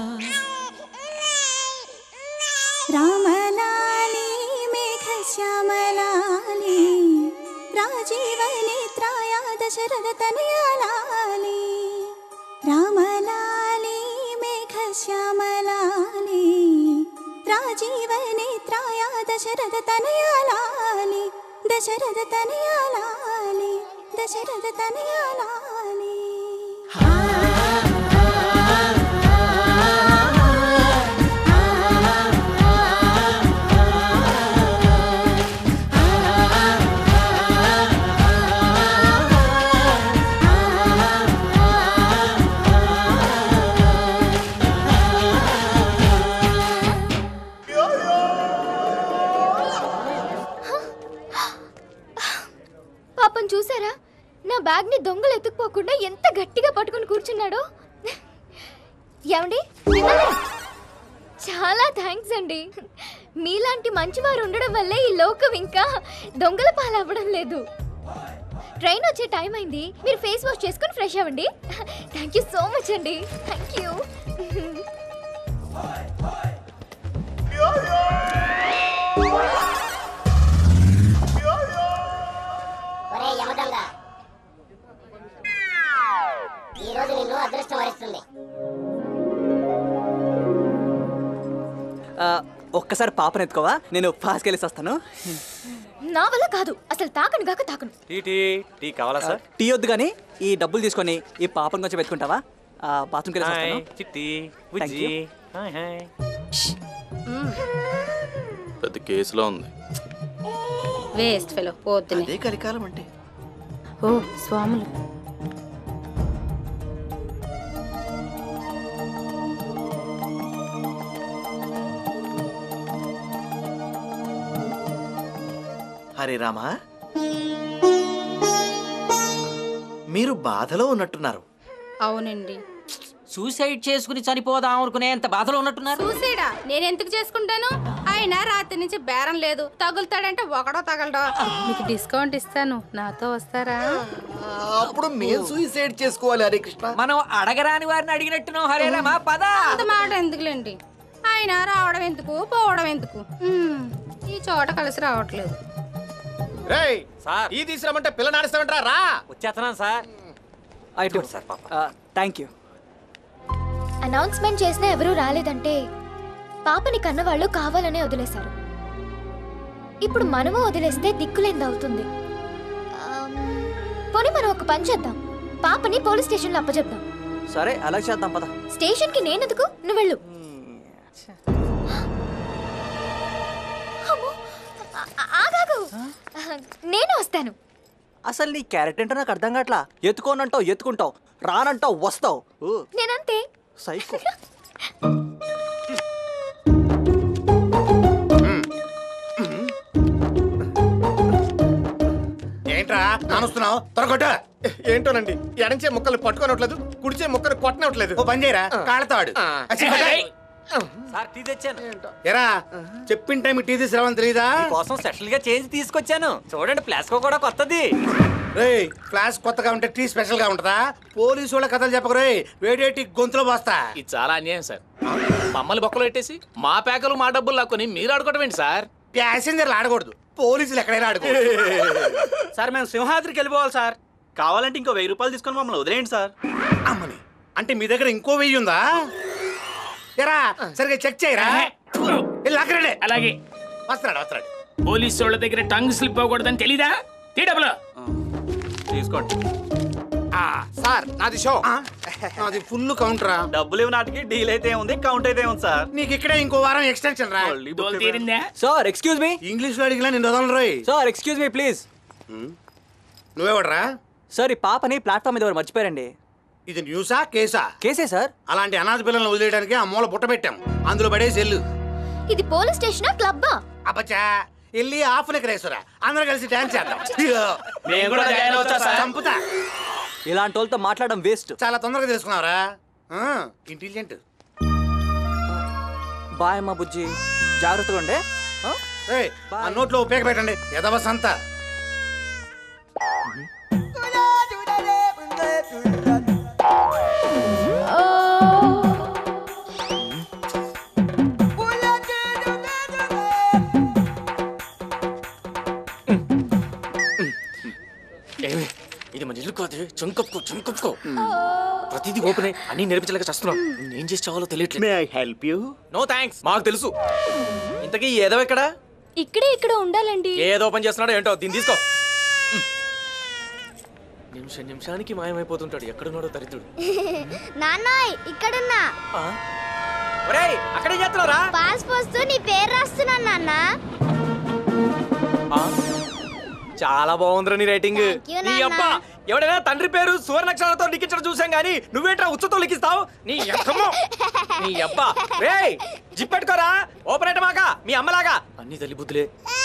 S16: రామలాలి మేఘ శ్యామలాలి రాజీవ నేత్రాయ దశరథ తనయాలాలి రామలాలి మేఘ శ్యామలాలి జీవనేత్రాయ దశరథ తనయాలాలి దశరథ తనయాలాలి దశరథ తనయాలాలి
S3: పాపం చూసారా నా బ్యాగ్ని దొంగలు ఎత్తుకుపోకుండా ఎంత గట్టిగా పట్టుకొని కూర్చున్నాడో ఏమండి మిమ్మల్ని? చాలా థ్యాంక్స్ అండి మీలాంటి మంచివారు ఉండడం వల్లే ఈ లోకం ఇంకా దొంగల పాలవ్వడం లేదు ట్రైన్ వచ్చే టైం అయింది మీరు ఫేస్ వాష్ చేసుకొని ఫ్రెష్ అవ్వండి థ్యాంక్ యూ సో మచ్ అండి థ్యాంక్ యూ
S17: ఒరే యమదొంగ ఈ రోజు నిన్ను అదృష్టం వరిస్తుంది
S2: ఆ, ఒక్కసారి పాపను ఎత్తుకోవా నేను ఫాస్ట్కి వెళ్ళేసి వస్తాను
S3: నా వల్ల కాదు అసలు తాకను గాక తాకను
S2: టీ టీ టీ కావాలా సార్ టీ వద్దు కానీ ఈ డబ్బులు తీసుకొని ఈ పాపను కొంచెం పెట్టుకుంటావా బాత్రూమ్కి వెళ్ళేసి వస్తాను
S11: చిట్టి
S2: Thank you.
S11: హాయ్ హాయ్
S18: పెద్ద కేసులో ఉంది
S19: వేస్ట్ ఫెలో పోతుంది
S12: అదే కలికాలం అంటే
S19: ఓ స్వాములు
S12: హరే రామా మీరు బాధలో ఉన్నట్టున్నారు
S19: అవునండి
S20: సూసైడ్ చేసుకుని చనిపోదాం అనుకునేంత బాధలో ఉన్నట్టున్నారు
S19: చూసేడా నేను ఎందుకు చేసుకుంటాను ఆయన రాత్రి నుంచి బేరం లేదు తగులుతాడంటే ఒకడో తగలడో మీకు డిస్కౌంట్ ఇస్తాను నాతో వస్తారా
S12: అప్పుడు మేము సూసైడ్ చేసుకోవాలి హరే కృష్ణ
S20: మనం అడగరాని వారిని అడిగినట్టును హరే రామా పద
S19: అంత మాట ఎందుకులేండి ఆయన రావడం ఎందుకు పోవడం ఎందుకు మ్మ్, ఈ చోట కలిసి రావట్లేదు
S8: రేయ్ సార్ ఈ తీసుకురామంటే పిల్ల నాడిస్తామంటారా రా
S20: వచ్చేస్తున్నాను సార్
S2: అయితే సార్ థ్యాంక్ యూ
S3: అనౌన్స్మెంట్ చేసినా ఎవరూ రాలేదంటే పాపని కన్నవాళ్ళు కావాలనే వదిలేశారు ఇప్పుడు మనము వదిలేస్తే దిక్కులేంది అవుతుంది ఆమ్, పోనీ మనం ఒక పని చేద్దాం పాపని పోలీస్ స్టేషన్లో అప్పచెప్దాం
S2: సరే అలా చేద్దాం పద
S3: స్టేషన్కి నేనెందుకు నువ్వు వెళ్ళు అమ్మో, ఆ- ఆ- ఆగాగు నేను వస్తాను
S2: అసలు నీ క్యారెక్టర్ ఏంటో నాకు అర్థం కావట్లా ఎత్తుకోనంటావు ఎత్తుకుంటావు రానంటావు వస్తావు ఊ,
S3: నేనంతే
S2: సైకో
S8: ఏంట్రా నానుస్తున్నావు త్వరగొట్ట ఏంటోనండి ఎడంచే ముక్కలు పట్టుకోనట్లేదు కుడిచే ముక్కలు కొట్టనట్లేదు ఓ పని చేయరా కాళ్ళతాడు
S20: సార్ టీ తెచ్చాను
S8: ఎరా చెప్పిన టైం టీ తీసుకురావని తెలీదా
S20: కోసం స్పెషల్ గా చేంజ్ తీసుకొచ్చాను చూడండి ప్లాస్కో కూడా కొత్తది
S8: రేయ్ క్లాస్ కొత్తగా ఉంటే టీ స్పెషల్ గా ఉంటదా పోలీసు వాళ్ళ కథలు చెప్పకరే వేడేటి గొంతులో పోస్తా
S21: ఇది చాలా అన్యాయం సార్ మమ్మల్ని బొక్కలు పెట్టేసి మా పేకలు మా డబ్బులు లాక్కొని మీరు ఆడుకోవడం ఏంటి సార్
S8: ప్యాసింజర్లు ఆడకూడదు పోలీసులు ఎక్కడైనా ఆడకూడదు
S2: సార్ మేము సింహాద్రికి వెళ్ళిపోవాలి సార్ కావాలంటే ఇంకో వెయ్యి రూపాయలు తీసుకొని మమ్మల్ని వదిలేయండి సార్
S8: అమ్మని అంటే మీ దగ్గర ఇంకో వెయ్యి ఉందా ఎరా సరిగ్గా చెక్ చేయరా వెళ్ళి లాక్కరండి
S21: అలాగే
S8: వస్తున్నాడు వస్తున్నాడు
S21: పోలీసు వాళ్ళ దగ్గర టంగ్ స్లిప్ అవ్వకూడదని తెలీదా తీ డబ్బులు
S2: తీసుకోండి
S8: సార్ నాది షో అది ఫుల్ కౌంటరా
S2: డబ్బులు ఇవ్వ నాటికి డీల్ అయితే ఉంది కౌంట్ అయితే ఉంది సార్
S8: నీకు ఇక్కడే ఇంకో వారం ఎక్స్టెన్షన్ రా
S21: డోలు తీరిందా
S2: సార్ ఎక్స్క్యూజ్ మీ
S8: ఇంగ్లీష్ లో అడిగినా నేను వదలను రోయ్
S2: సార్ ఎక్స్క్యూజ్ మీ ప్లీజ్
S8: నువ్వెవడరా
S2: సార్ ఈ పాపని ప్లాట్ఫామ్ మీద ఎవరు మర్చిపోయారండి
S8: ఇది న్యూసా కేసా
S2: కేసే సార్
S8: అలాంటి అనాథ పిల్లల్ని వదిలేయడానికి ఆ మూల బుట్ట పెట్టాం అందులో పడేసి వెళ్ళు
S3: ఇది పోలీస్ స్టేషనా క్లబ్బా
S8: అబ్బచ్చా వెళ్ళి హాఫ్ నెక్ రేసురా అందరూ కలిసి డాన్స్ చేద్దాం
S2: మేము కూడా జాయిన్ అవుతా సార్.
S8: చంపుతా
S2: ఇలాంటి వాళ్ళతో మాట్లాడడం వేస్ట్
S8: చాలా తొందరగా తెలుసుకున్నావరా ఇంటెలిజెంట్
S2: బాయ్ అమ్మా బుజ్జి జాగ్రత్తగా ఉండే ఆ?
S8: ఏయ్, ఆ నోట్లో ఉపయోగ పెట్టండి ఎదవ సంత
S21: ఏమి ఇది మన ఇల్లు కాదే చంకప్పుకో చంకప్పుకో ప్రతిదీ ఓపెన్ అయ్యి అన్ని నేర్పించలేక చేస్తున్నాం ఏం చేసి చావాలో తెలియట్లేదు may I help you no thanks మాకు తెలుసు ఇంతకీ ఏదో ఇక్కడ
S3: ఇక్కడే ఇక్కడ ఉండాలండి
S21: ఏదో ఓపెన్ చేస్తున్నాడో ఏంటో దీన్ని తీసుకో నిమిష నిమిషానికి మాయమైపోతుంటాడు ఎక్కడున్నాడో దరిద్రుడు
S1: నాన్నోయ్ ఇక్కడున్నా
S21: ఒరేయ్ అక్కడే చేస్తున్నారా
S1: పాస్ పోస్తూ నీ పేరు రాస్తున్నాను నాన్న
S21: చాలా బాగుందిరా నీ రైటింగ్
S1: you,
S21: నీ
S1: నాన్న.
S21: అబ్బా ఎవడైనా తండ్రి పేరు సువర్ణక్షరాలతో లిఖించడం చూసాం గానీ నువ్వేంట్రా ఉచ్చతో లిఖిస్తావు నీ అక్కమో నీ అబ్బా రేయ్ జిప్పెట్టుకోరా ఓపెన్ మాక మీ అమ్మలాగా అన్ని తల్లి బుద్ధులే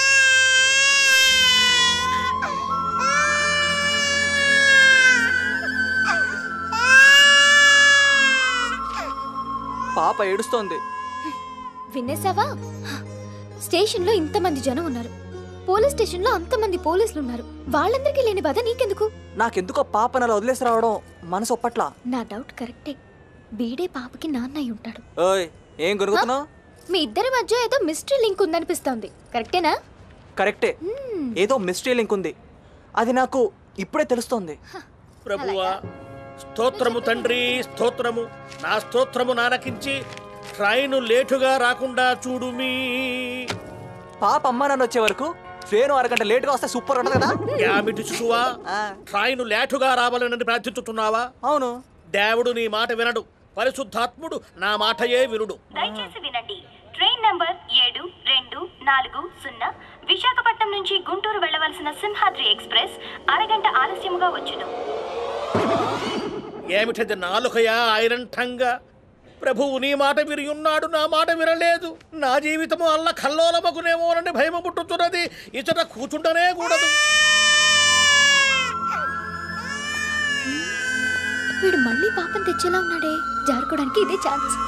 S2: పాప ఏడుస్తోంది
S3: వినేసావా స్టేషన్లో ఇంతమంది జనం ఉన్నారు పోలీస్ స్టేషన్లో అంతమంది పోలీసులు ఉన్నారు వాళ్ళందరికీ లేని బాధ నీకెందుకు
S2: నాకెందుకో పాప అలా వదిలేసి రావడం మనసు ఒప్పట్ల
S3: నా డౌట్ కరెక్టే బీడే పాపకి నాన్న అయి ఉంటాడు
S2: ఓయ్ ఏం కొనుక్కుతున్నావు
S3: మీ ఇద్దరి మధ్య ఏదో మిస్టరీ లింక్ ఉందనిపిస్తోంది కరెక్టేనా
S2: కరెక్టే ఏదో మిస్టరీ లింక్ ఉంది అది నాకు ఇప్పుడే తెలుస్తోంది
S13: ప్రభువా స్తోత్రము తండ్రి స్తోత్రము నా స్తోత్రము నాలకించి ట్రైను లేటుగా రాకుండా చూడుమీ
S2: పాప అమ్మ నాన్న వచ్చే వరకు ట్రైన్ అరగంట లేట్గా వస్తే సూపర్ ఉంటుంది కదా
S13: యామిటి శిశువా ట్రైను లేటుగా రావాలని ప్రార్థించుతున్నావా
S2: అవును
S13: దేవుడు నీ మాట వినడు పరిశుద్ధాత్ముడు నా మాటయే వినుడు
S14: దయచేసి వినండి ట్రైన్ నంబర్ ఏడు రెండు నాలుగు సున్నా విశాఖపట్నం నుంచి గుంటూరు వెళ్ళవలసిన సింహాద్రి ఎక్స్ప్రెస్ అరగంట ఆలస్యముగా వచ్చును
S13: ఏమిటది నాలుకయా ఐరంఠంగా ప్రభువు నీ మాట విరి ఉన్నాడు నా మాట వినలేదు నా జీవితము అల్ల కల్లోలమగునేమోనని భయము పుట్టుతున్నది ఇతర కూచుండనే కూడదు
S3: వీడు మళ్ళీ పాపం తెచ్చేలా ఉన్నాడే జారుకోవడానికి ఇదే chance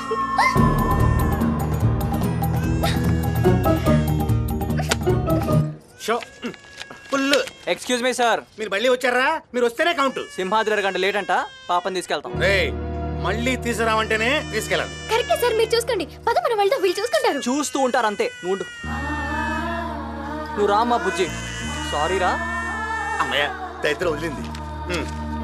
S8: show full
S2: excuse me sir
S8: మీరు మళ్ళీ వచ్చారా మీరు వస్తేనే కౌంట్
S2: సింహాద్రి అరగంట లేట్ అంట పాపని తీసుకెళ్తాం
S8: రే మళ్ళీ తీసుకురావంటేనే తీసుకెళ్ళండి
S3: కరెక్టే సార్ మీరు చూసుకోండి పద మనం వెళ్దాం వీళ్ళు చూసుకుంటారు
S2: చూస్తూ ఉంటారు అంతే నువ్వు ఉండు. నువ్వు రామ్మా బుజ్జి సారీ రా
S8: అమ్మయ్య దరిద్రం వదిలింది హ్మ్.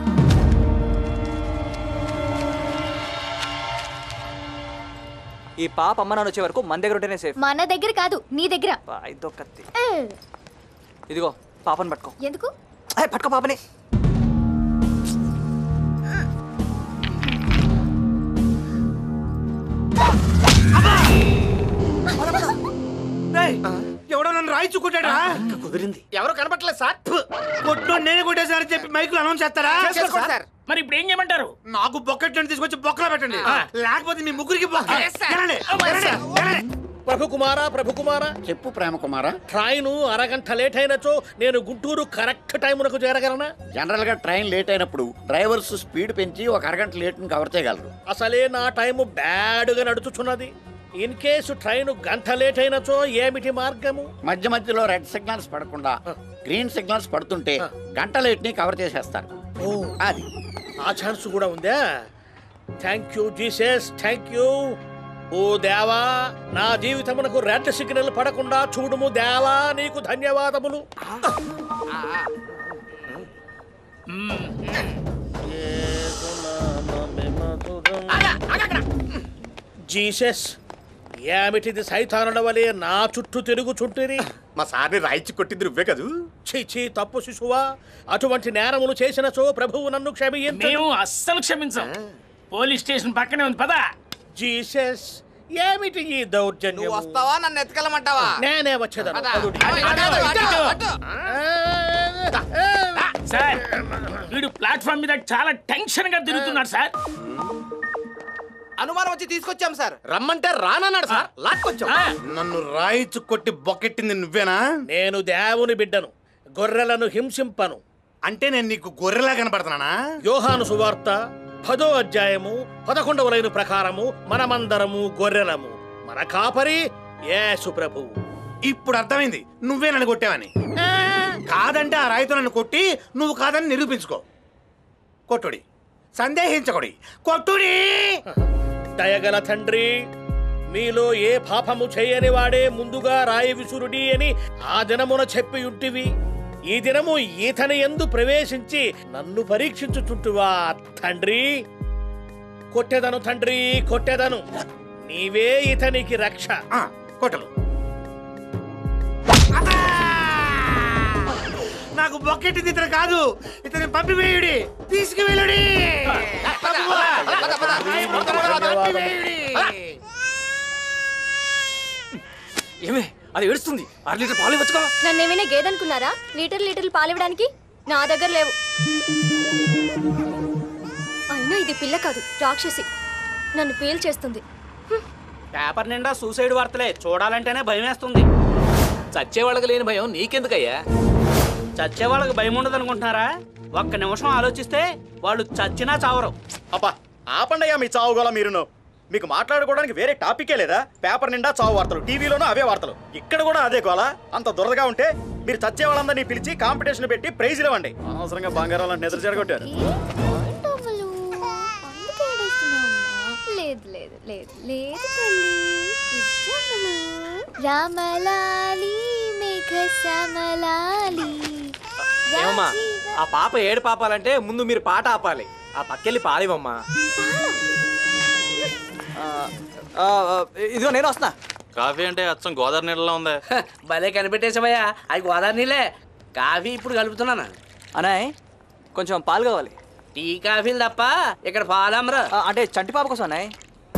S2: ఈ పాప అమ్మ నాన్న వచ్చే వరకు మన దగ్గర ఉంటేనే సేఫ్
S3: మన దగ్గర కాదు నీ దగ్గర
S2: ఇదో కత్తి
S3: ఏ,
S2: ఇదిగో పాపని పట్టుకో
S3: ఎందుకు
S2: అయ్, పట్టుకో పాపని
S8: ఎవడో నన్ను రాయిచుకుంటాడా
S21: కుదిరింది
S8: ఎవరు కనపట్లేదు సార్ కొట్టు నేనే కొట్టేసారని చెప్పి మైకులు అనౌన్స్ చేస్తారా
S13: చేసుకోండి సార్. మరి ఇప్పుడు ఏం చేయమంటారు
S8: నాకు బొక్కెట్లను తీసుకొచ్చి బొక్కలో పెట్టండి
S13: ఆ.
S8: లేకపోతే మీ ముగ్గురికి బొక్క
S13: Yes, sir.
S8: వెళ్ళండి, వెళ్ళండి, వెళ్ళండి.
S13: ప్రభు కుమారా ప్రభు కుమారా
S4: చెప్పు ప్రేమ కుమారా
S13: ట్రైను అరగంట లేట్ అయినచో నేను గుంటూరు కరెక్ట్ టైమునకు చేరగలనా
S4: జనరల్ గా ట్రైన్ లేట్ అయినప్పుడు డ్రైవర్స్ స్పీడ్ పెంచి ఒక అరగంట లేట్ ని కవర్ చేయగలరు
S13: అసలే నా టైము బ్యాడ్గా నడుచుచున్నది ఇన్ కేసు ట్రైన్ గంట లేట్ అయినచో ఏమిటి మార్గము
S4: మధ్య మధ్యలో రెడ్ సిగ్నల్స్ పడకుండా గ్రీన్ సిగ్నల్స్ పడుతుంటే గంట లేట్ ని కవర్ చేసేస్తారు అది
S13: ఆ ఛాన్స్ కూడా ఉందా thank you Jesus thank you ఓ దేవా నా జీవితమునకు రెడ్ సిగ్నల్ పడకుండా చూడుము దేవా నీకు ధన్యవాదములు జీసస్ ఏమిటిది సైతానుల వలె నా చుట్టూ తిరుగుచుంటిరి
S8: మా సార్ని రాయిచి కొట్టింది నువ్వే కదూ
S13: చీచీ తప్పు శిశువా అటువంటి నేరములు చేసినచో ప్రభువు నన్ను క్షమించు
S5: మేము అస్సలు క్షమించం పోలీస్ స్టేషన్ పక్కనే ఉంది పదా
S13: జీసస్ ఏమిటి ఈ దౌర్జన్యం
S5: వస్తావా నన్ను ఎత్తుకెళ్ళమంటావా
S13: నేనే వచ్చేదాను
S5: పద.
S13: పదుడి.
S5: సార్ వీడు ప్లాట్ఫామ్ మీద చాలా టెన్షన్ గా తిరుగుతున్నాడు సార్
S21: అనుమానం వచ్చి తీసుకొచ్చాం సార్
S8: రమ్మంటే రానన్నాడు సార్ లాక్కొచ్చాం నన్ను రాయిచు కొట్టి బొక్కెట్టింది నువ్వేనా
S13: నేను దేవుని బిడ్డను గొర్రెలను హింసింపను
S8: అంటే నేను నీకు గొర్రెలా కనపడుతున్నానా
S13: యోహాను సువార్త పదో అధ్యాయము పదకొండవ లైను ప్రకారము మనమందరము గొర్రెలము మన కాపరి యేసు ప్రభువు
S8: ఇప్పుడు అర్థమైంది నువ్వే నన్ను కొట్టావని కాదంటే ఆ రాయితో నన్ను కొట్టి నువ్వు కాదని నిరూపించుకో కొట్టుడి సందేహించకుడి కొట్టుడి
S13: దయగల తండ్రి మీలో ఏ పాపము చేయని వాడే ముందుగా రాయి విసురుడి అని ఆ దినమున చెప్పి ఉంటివి ఈ దినము ఈతని ఎందు ప్రవేశించి నన్ను పరీక్షించుచుంటువా తండ్రి కొట్టెదను తండ్రి కొట్టెదను నీవే ఇతనికి రక్ష
S8: కొట్టలు నాకు బొక్కెట్టింది ఇతను కాదు ఇతని పంపివేయుడి తీసుకువెళ్ళుడి
S21: ఏమే అది ఏడుస్తుంది అర లీటర్ పాలు ఇవ్వచ్చుకో
S10: నన్ను ఏమైనా గేదనుకున్నారా లీటర్ లీటర్లు పాలివ్వడానికి నా దగ్గర లేవు అయినా ఇది పిల్ల కాదు రాక్షసి నన్ను పీల్ చేస్తుంది
S5: పేపర్ నిండా సూసైడ్ వార్తలే చూడాలంటేనే భయం వేస్తుంది చచ్చే వాళ్ళకి లేని భయం నీకెందుకయ్యా చచ్చే వాళ్ళకి భయం ఉండదు అనుకుంటున్నారా ఒక్క నిమిషం ఆలోచిస్తే వాళ్ళు చచ్చినా చావరు
S9: అబ్బా ఆపండయ్యా మీ చావు గోల మీరును మీకు మాట్లాడుకోవడానికి వేరే టాపికే లేదా పేపర్ నిండా చావు వార్తలు టీవీలోనూ అవే వార్తలు ఇక్కడ కూడా అదే గోల అంత దురదగా ఉంటే మీరు చచ్చే వాళ్ళందరినీ పిలిచి కాంపిటీషన్ పెట్టి ప్రైజులు ఇవ్వండి అనవసరంగా బంగారాలను నిద్ర జరగొట్టారు
S1: లేదు లేదు లేదు లేదు తల్లి నిజములు. రామలాలి మేఘ శ్యామలాలి
S21: ఏమమ్మా ఆ పాప ఏడు పాపాలంటే ముందు మీరు పాట ఆపాలి ఆ పక్కెళ్ళి పాలివమ్మా
S2: ఇదిగో నేను వస్తున్నా
S18: కాఫీ అంటే అచ్చం గోదావరి నీళ్ళలో ఉందే
S5: భలే కనిపెట్టేసావయ్యా అవి గోదావరి నీళ్ళే కాఫీ ఇప్పుడు కలుపుతున్నాను
S2: అనాయ్ కొంచెం పాలు కావాలి
S5: టీ కాఫీలు తప్ప ఇక్కడ పాలు అమ్మరా
S2: అంటే చంటి పాప కోసం అన్నాయ్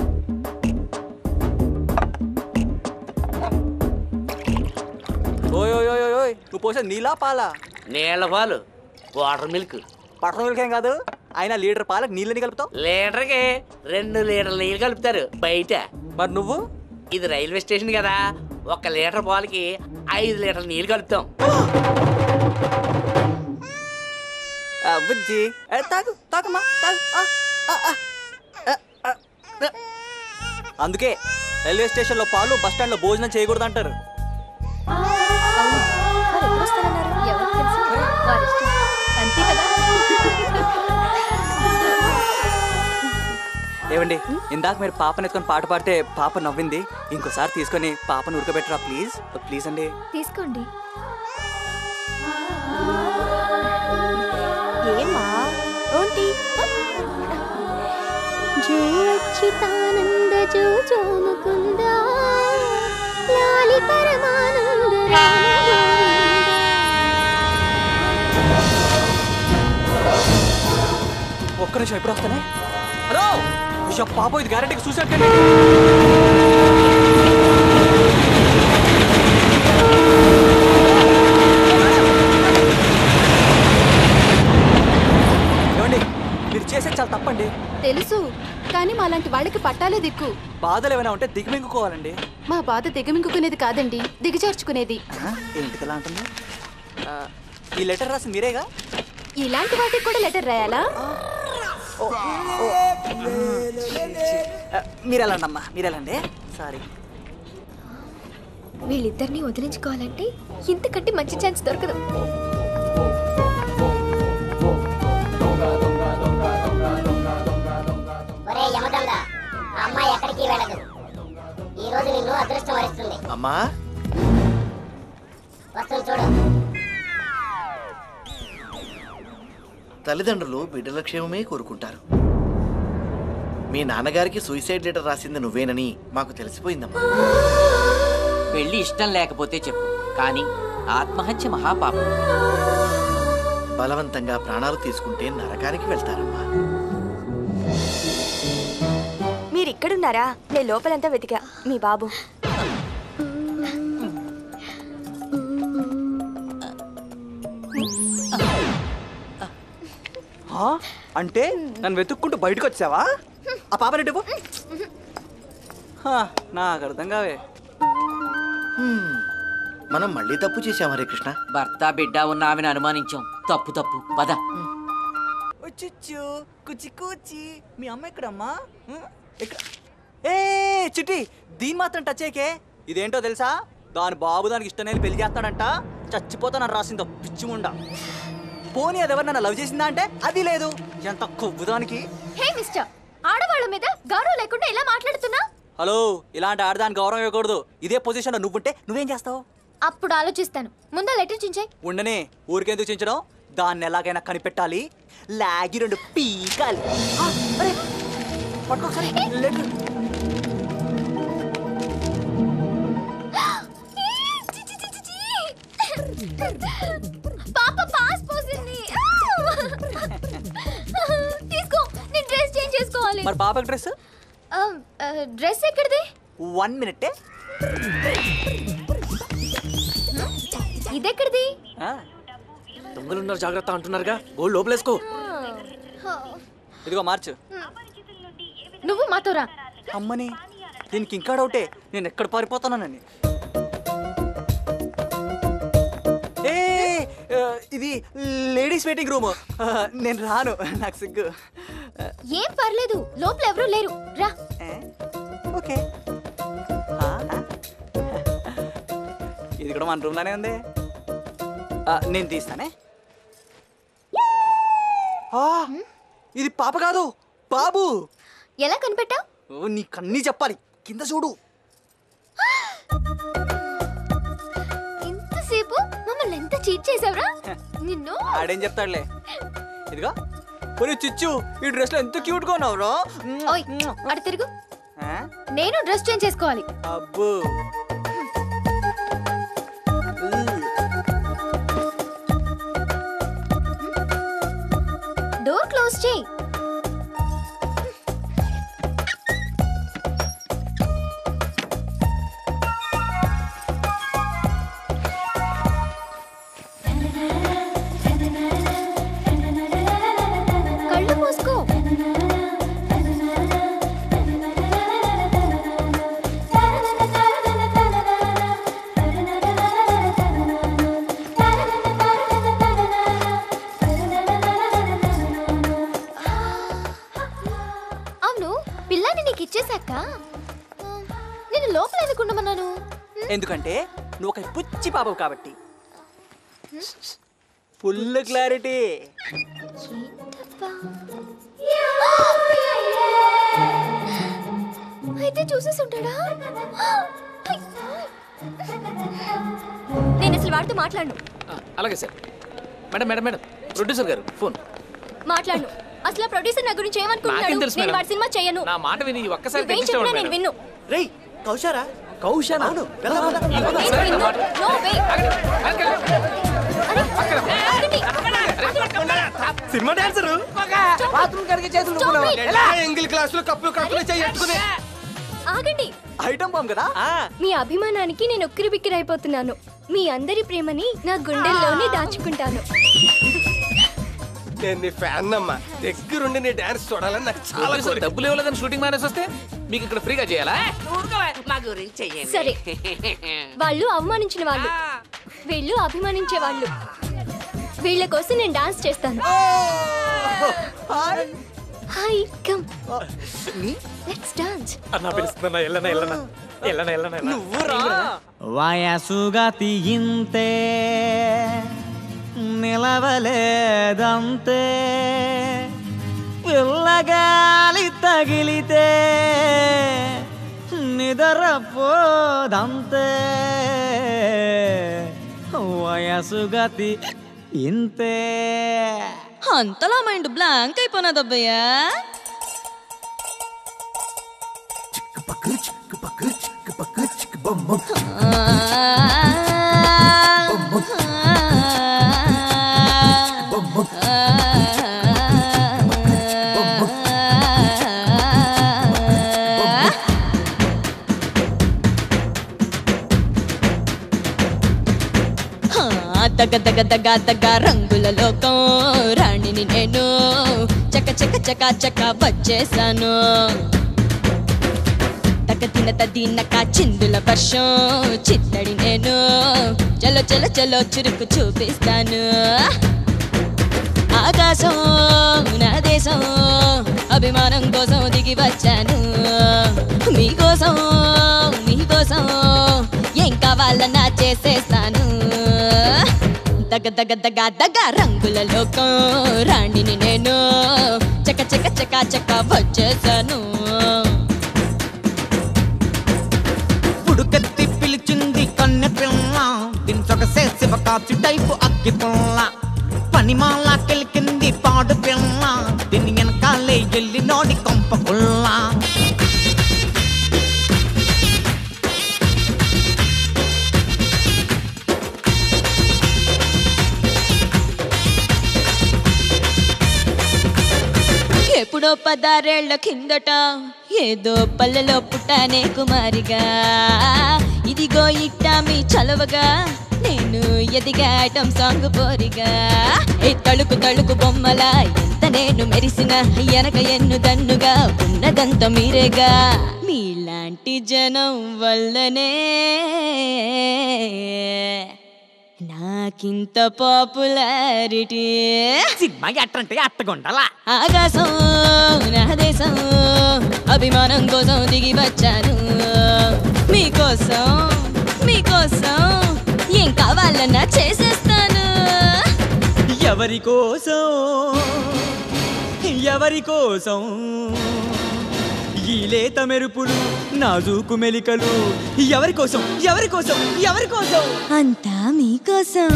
S2: ఓయ్ ఓయ్ ఓయ్ ఓయ్, ఓయ్ నువ్వు పోసేది నీలా పాలా
S5: నీళ్ళ పాలు వాటర్ మిల్క్
S2: బటర్ మిల్క్ ఏం కాదు అయినా లీటర్ పాలకు నీళ్ళని కలుపుతావు
S5: లీటర్కి రెండు లీటర్ల నీళ్ళు కలుపుతారు బయట
S2: మరి నువ్వు
S5: ఇది రైల్వే స్టేషన్ కదా ఒక లీటర్ పాలకి ఐదు లీటర్ల నీళ్ళు కలుపుతాం
S2: ఆ, బుజ్జి ఏ, తాగు తాగమ్మా తాగు ఆ, ఆ, ఆ. ఆ, ఆ, ఆ. అందుకే రైల్వే స్టేషన్లో పాలు బస్ స్టాండ్లో భోజనం చేయకూడదు అంటారు
S10: ఎవరు వస్తారన్నారు ఎవరికి తెలుసు వారిష్టం అంతే కదా
S2: ఏమండి ఇందాక మీరు పాపను ఎత్తుకొని పాట పాడితే పాప నవ్వింది ఇంకోసారి తీసుకొని పాపను ఉడకబెట్టరా ప్లీజ్ ప్లీజ్ అండి
S10: తీసుకోండి ఏమా ఏంటి
S16: జో అచ్యుతానంద జో జో ముకుంద లాలి పరమానంద రామ
S2: ఒక్క నిమిషం ఎప్పుడు వస్తానే హలో ఉషా, పాప ఇది గ్యారెంటీకి సూసైడ్ కండి ఏమండి మీరు చేసేది చాలా తప్పండి
S19: తెలుసు కానీ మాలాంటి వాళ్ళకి పట్టాలే దిక్కు
S2: బాధలు ఏమైనా ఉంటే దిగమింగుకోవాలండి
S19: మా బాధ దిగమింగుకునేది కాదండి దిగజార్చుకునేది
S2: ఏంటిది ఎలా ఉంటుంది ఆ, ఈ లెటర్ రాసి మీరేగా
S10: ఇలాంటి వాటికి కూడా లెటర్ రాయాలా
S2: ఆ, మీరు వెళ్ళండి అమ్మా మీరు వెళ్ళండి సారీ
S3: వీళ్ళిద్దరిని వదిలించుకోవాలంటే ఇంతకంటే మంచి ఛాన్స్ దొరకదు
S17: ఒరే యమదొంగ ఆ అమ్మాయి ఎక్కడికి వెళ్ళదు ఈ రోజు నిన్ను అదృష్టం వరిస్తుంది
S8: అమ్మా
S17: వస్తుంది చూడు
S8: తల్లిదండ్రులు బిడ్డల క్షేమమే కోరుకుంటారు మీ నాన్నగారికి సూసైడ్ లెటర్ రాసింది నువ్వేనని మాకు తెలిసిపోయిందమ్మా
S20: పెళ్లి ఇష్టం లేకపోతే చెప్పు కానీ ఆత్మహత్య మహాపాపం
S8: బలవంతంగా ప్రాణాలు తీసుకుంటే నరకానికి వెళ్తారమ్మా
S10: మీరు ఇక్కడున్నారా నేను లోపలంతా వెతికా మీ బాబు
S2: ఆ? అంటే నన్ను వెతుక్కుంటూ బయటకు వచ్చావా ఆ పాప నెట్టు నాకు అర్థం కావే
S8: హ్మ్. మనం మళ్ళీ తప్పు చేశాం హరే కృష్ణ
S20: భర్త బిడ్డ ఉన్న ఆమెను అనుమానించాం తప్పు తప్పు పద
S2: వచ్చుచ్చు కుచి కూచి మీ అమ్మ ఎక్కడమ్మా ఉం? ఎక్కడ ఏ చిట్టి దీని మాత్రం టచ్ అయ్యకే ఇదేంటో తెలుసా దాని బాబు దానికి ఇష్టం లేని పెళ్లి చేస్తాడంట చచ్చిపోతానని రాసిందో పిచ్చి ముండ పోనీ అది ఎవరు నన్ను లవ్ చేసిందా అంటే అది లేదు ఎంత కొవ్వు దానికి
S3: హే మిస్టర్ ఆడవాళ్ళ మీద గౌరవం లేకుండా ఇలా మాట్లాడుతున్నా
S2: హలో ఇలాంటి ఆడదాని గౌరవం ఇవ్వకూడదు ఇదే పొజిషన్లో నువ్వుంటే నువ్వేం చేస్తావు
S3: అప్పుడు ఆలోచిస్తాను ముందా లెటర్ చించాయి
S2: ఉండనే ఊరికెందుకు చించడం దాన్ని ఎలాగైనా కనిపెట్టాలి లాగి రెండు పీకాలి ఆ, అరే, పట్టుకో ఒకసారి. లెటర్.
S3: పాప పాస్ పోసింది తీసుకో నేను డ్రెస్ చేంజ్ చేసుకోవాలి
S2: మరి పాపకి డ్రెస్
S3: ఆ, ఆ, డ్రెస్ ఎక్కడిది
S2: వన్ మినిట్
S3: ఇదెక్కడిది
S21: దొంగలున్నారు జాగ్రత్త అంటున్నారుగా గోల్డ్ లోపలేసుకో
S2: ఇదిగో మార్చు
S3: నువ్వు మాతో రా
S2: అమ్మని దీనికి ఇంకా డౌటే నేను ఎక్కడ పారిపోతానని ఏ ఆ, ఇది లేడీస్ వెయిటింగ్ రూమ్ నేను రాను నాకు సిగ్గు
S3: ఏం పర్లేదు లోపల ఎవరూ లేరు రా
S2: ఓకే ఇది కూడా మన రూమ్లోనే ఉంది ఆ, నేను తీస్తానే ఆ, ఇది పాప కాదు బాబు
S3: ఎలా కనిపెట్టావు
S2: ఓ, నీకన్నీ చెప్పాలి కింద చూడు
S3: ఇంతసేపు మమ్మల్ని ఎంత చీట్ చేసావురా నిన్ను
S2: ఆడేం చెప్తాడులే ఇదిగో ఒరే చిచ్చు ఈ డ్రెస్ లో ఎంత క్యూట్ గా ఉన్నావురా
S3: ఓయ్ అటు తిరుగు నేను డ్రెస్ చేంజ్ చేసుకోవాలి
S2: అబ్బో
S3: డోర్ క్లోజ్ చేయి కళ్ళు మూసుకో అవును పిల్లాన్ని నీకు ఇచ్చేశాక ఆ, నేను లోపల ఎందుకు ఉండమన్నాను
S2: ఎందుకంటే నువ్వు ఒక పుచ్చి పాపవు కాబట్టి ఫుల్ క్లారిటీ
S3: అయితే చూసేసి ఉంటాడా నేను అసలు వాడితో మాట్లాడను
S5: అలాగే sir madam madam madam producer గారు ఫోన్
S3: మాట్లాడను అసలు ఆ ప్రొడ్యూసర్ నా గురించి
S5: నాకేం
S3: ఏమనుకుంటున్నాడు
S5: తెలుసు
S3: నేను
S5: మేడం?
S3: వాడి సినిమా చేయను
S5: నా మాట విని ఈ ఒక్కసారి
S3: నువ్వేం
S5: తెచ్చిస్తే
S3: చెప్పినా
S5: మేడం.
S3: నేను విన్ను
S7: రేయ్ కౌశారా
S5: కౌశన
S7: అవును
S3: నేను విన్ను no way
S21: cinema dancer
S20: bathroom కడిగే చేతులు
S3: Stop it.
S21: ఎలా ఎంగిల్ క్లాసులు కప్పులు కప్పులు చేయట్టుకునే
S3: ఆగండి
S2: ఐటమ్ బాంబ్ కదా
S3: మీ అభిమానానికి నేను ఉక్కిరి బిక్కిరి అయిపోతున్నాను మీ అందరి ప్రేమని నా గుండెల్లోనే దాచుకుంటాను
S21: నేను నీ ఫ్యాన్ అమ్మా దగ్గరుండి నీ డాన్స్ చూడాలని నాకు చాలా
S5: Producer,
S21: కోరిక.
S5: డబ్బులు ఇవ్వలేదని షూటింగ్ మానేసి వస్తే మీకు ఇక్కడ ఫ్రీగా చేయాలా
S6: మా గురించి చెయ్యండి
S3: సరే వాళ్ళు అవమానించిన వాళ్ళు వీళ్ళు అభిమానించే వాళ్ళు వీళ్ళ కోసం నేను డాన్స్ చేస్తాను హాయ్ కమ్ లెట్స్ డాన్స్
S21: అన్నా పిలుస్తున్నా ఎల్లనా ఎల్లనా ఎల్లనా ఎల్లనా
S2: నువ్వు రా
S20: వయసుగా తీయింతే నిలవలేదంతే పిల్లగాలి తగిలితే నిద్రపోదంతే వయసుగతి ఇంతే
S22: అంతలా మైండ్ బ్లాంక్ అయిపోయినదబ్బయ్యా దగ దగ దగ దగ రంగుల లోకం రాణిని నేను చక చక చక చక వచ్చేసాను తక తిన తదినక చిందుల వర్షం చిత్తడి నేను చలో చలో చలో చురుకు చూపిస్తాను ఆకాశం నా దేశం అభిమానం కోసం దిగి వచ్చాను మీకోసం మీకోసం ఏం కావాలన్నా చేసేస్తాను దగ దగ దగ దగ రంగుల లోకం రాణిని నేను చక చక చక చక వచ్చేసాను
S20: పుడుకెత్తి పిలిచింది కన్నె పిల్ల
S11: సొగసే శివకాచు టైపు అగ్గి పుల్ల పనిమాల కెలికింది పాడు పిల్ల దీని వెనకాలే ఎల్లి నోడి కొంప పుల్ల
S22: ఎప్పుడో పదారేళ్ల కిందట ఏదో పల్లెలో పుట్టానే కుమారిగా ఇదిగో ఇట్టా మీ చలవగా నేను ఎదిగా ఐటమ్ సాంగ్ పోరిగా ఏ తళుకు తళుకు బొమ్మల ఎంత నేను మెరిసిన ఎనక ఎన్ను దన్నుగా ఉన్నదంతా మీరేగా మీలాంటి జనం వల్లనే నాకింత పాపులారిటీ
S20: సినిమాకి అట్టంటే అట్టగుండాలా
S22: ఆకాశం నా దేశం అభిమానం కోసం దిగి వచ్చాను మీకోసం మీకోసం ఏం కావాలన్నా చేసేస్తాను
S20: ఎవరి కోసం ఎవరి కోసం ఈ లేత మెరుపులు నాజూకు మెలికలు ఎవరి కోసం ఎవరి కోసం ఎవరి కోసం
S22: అంతా మీకోసం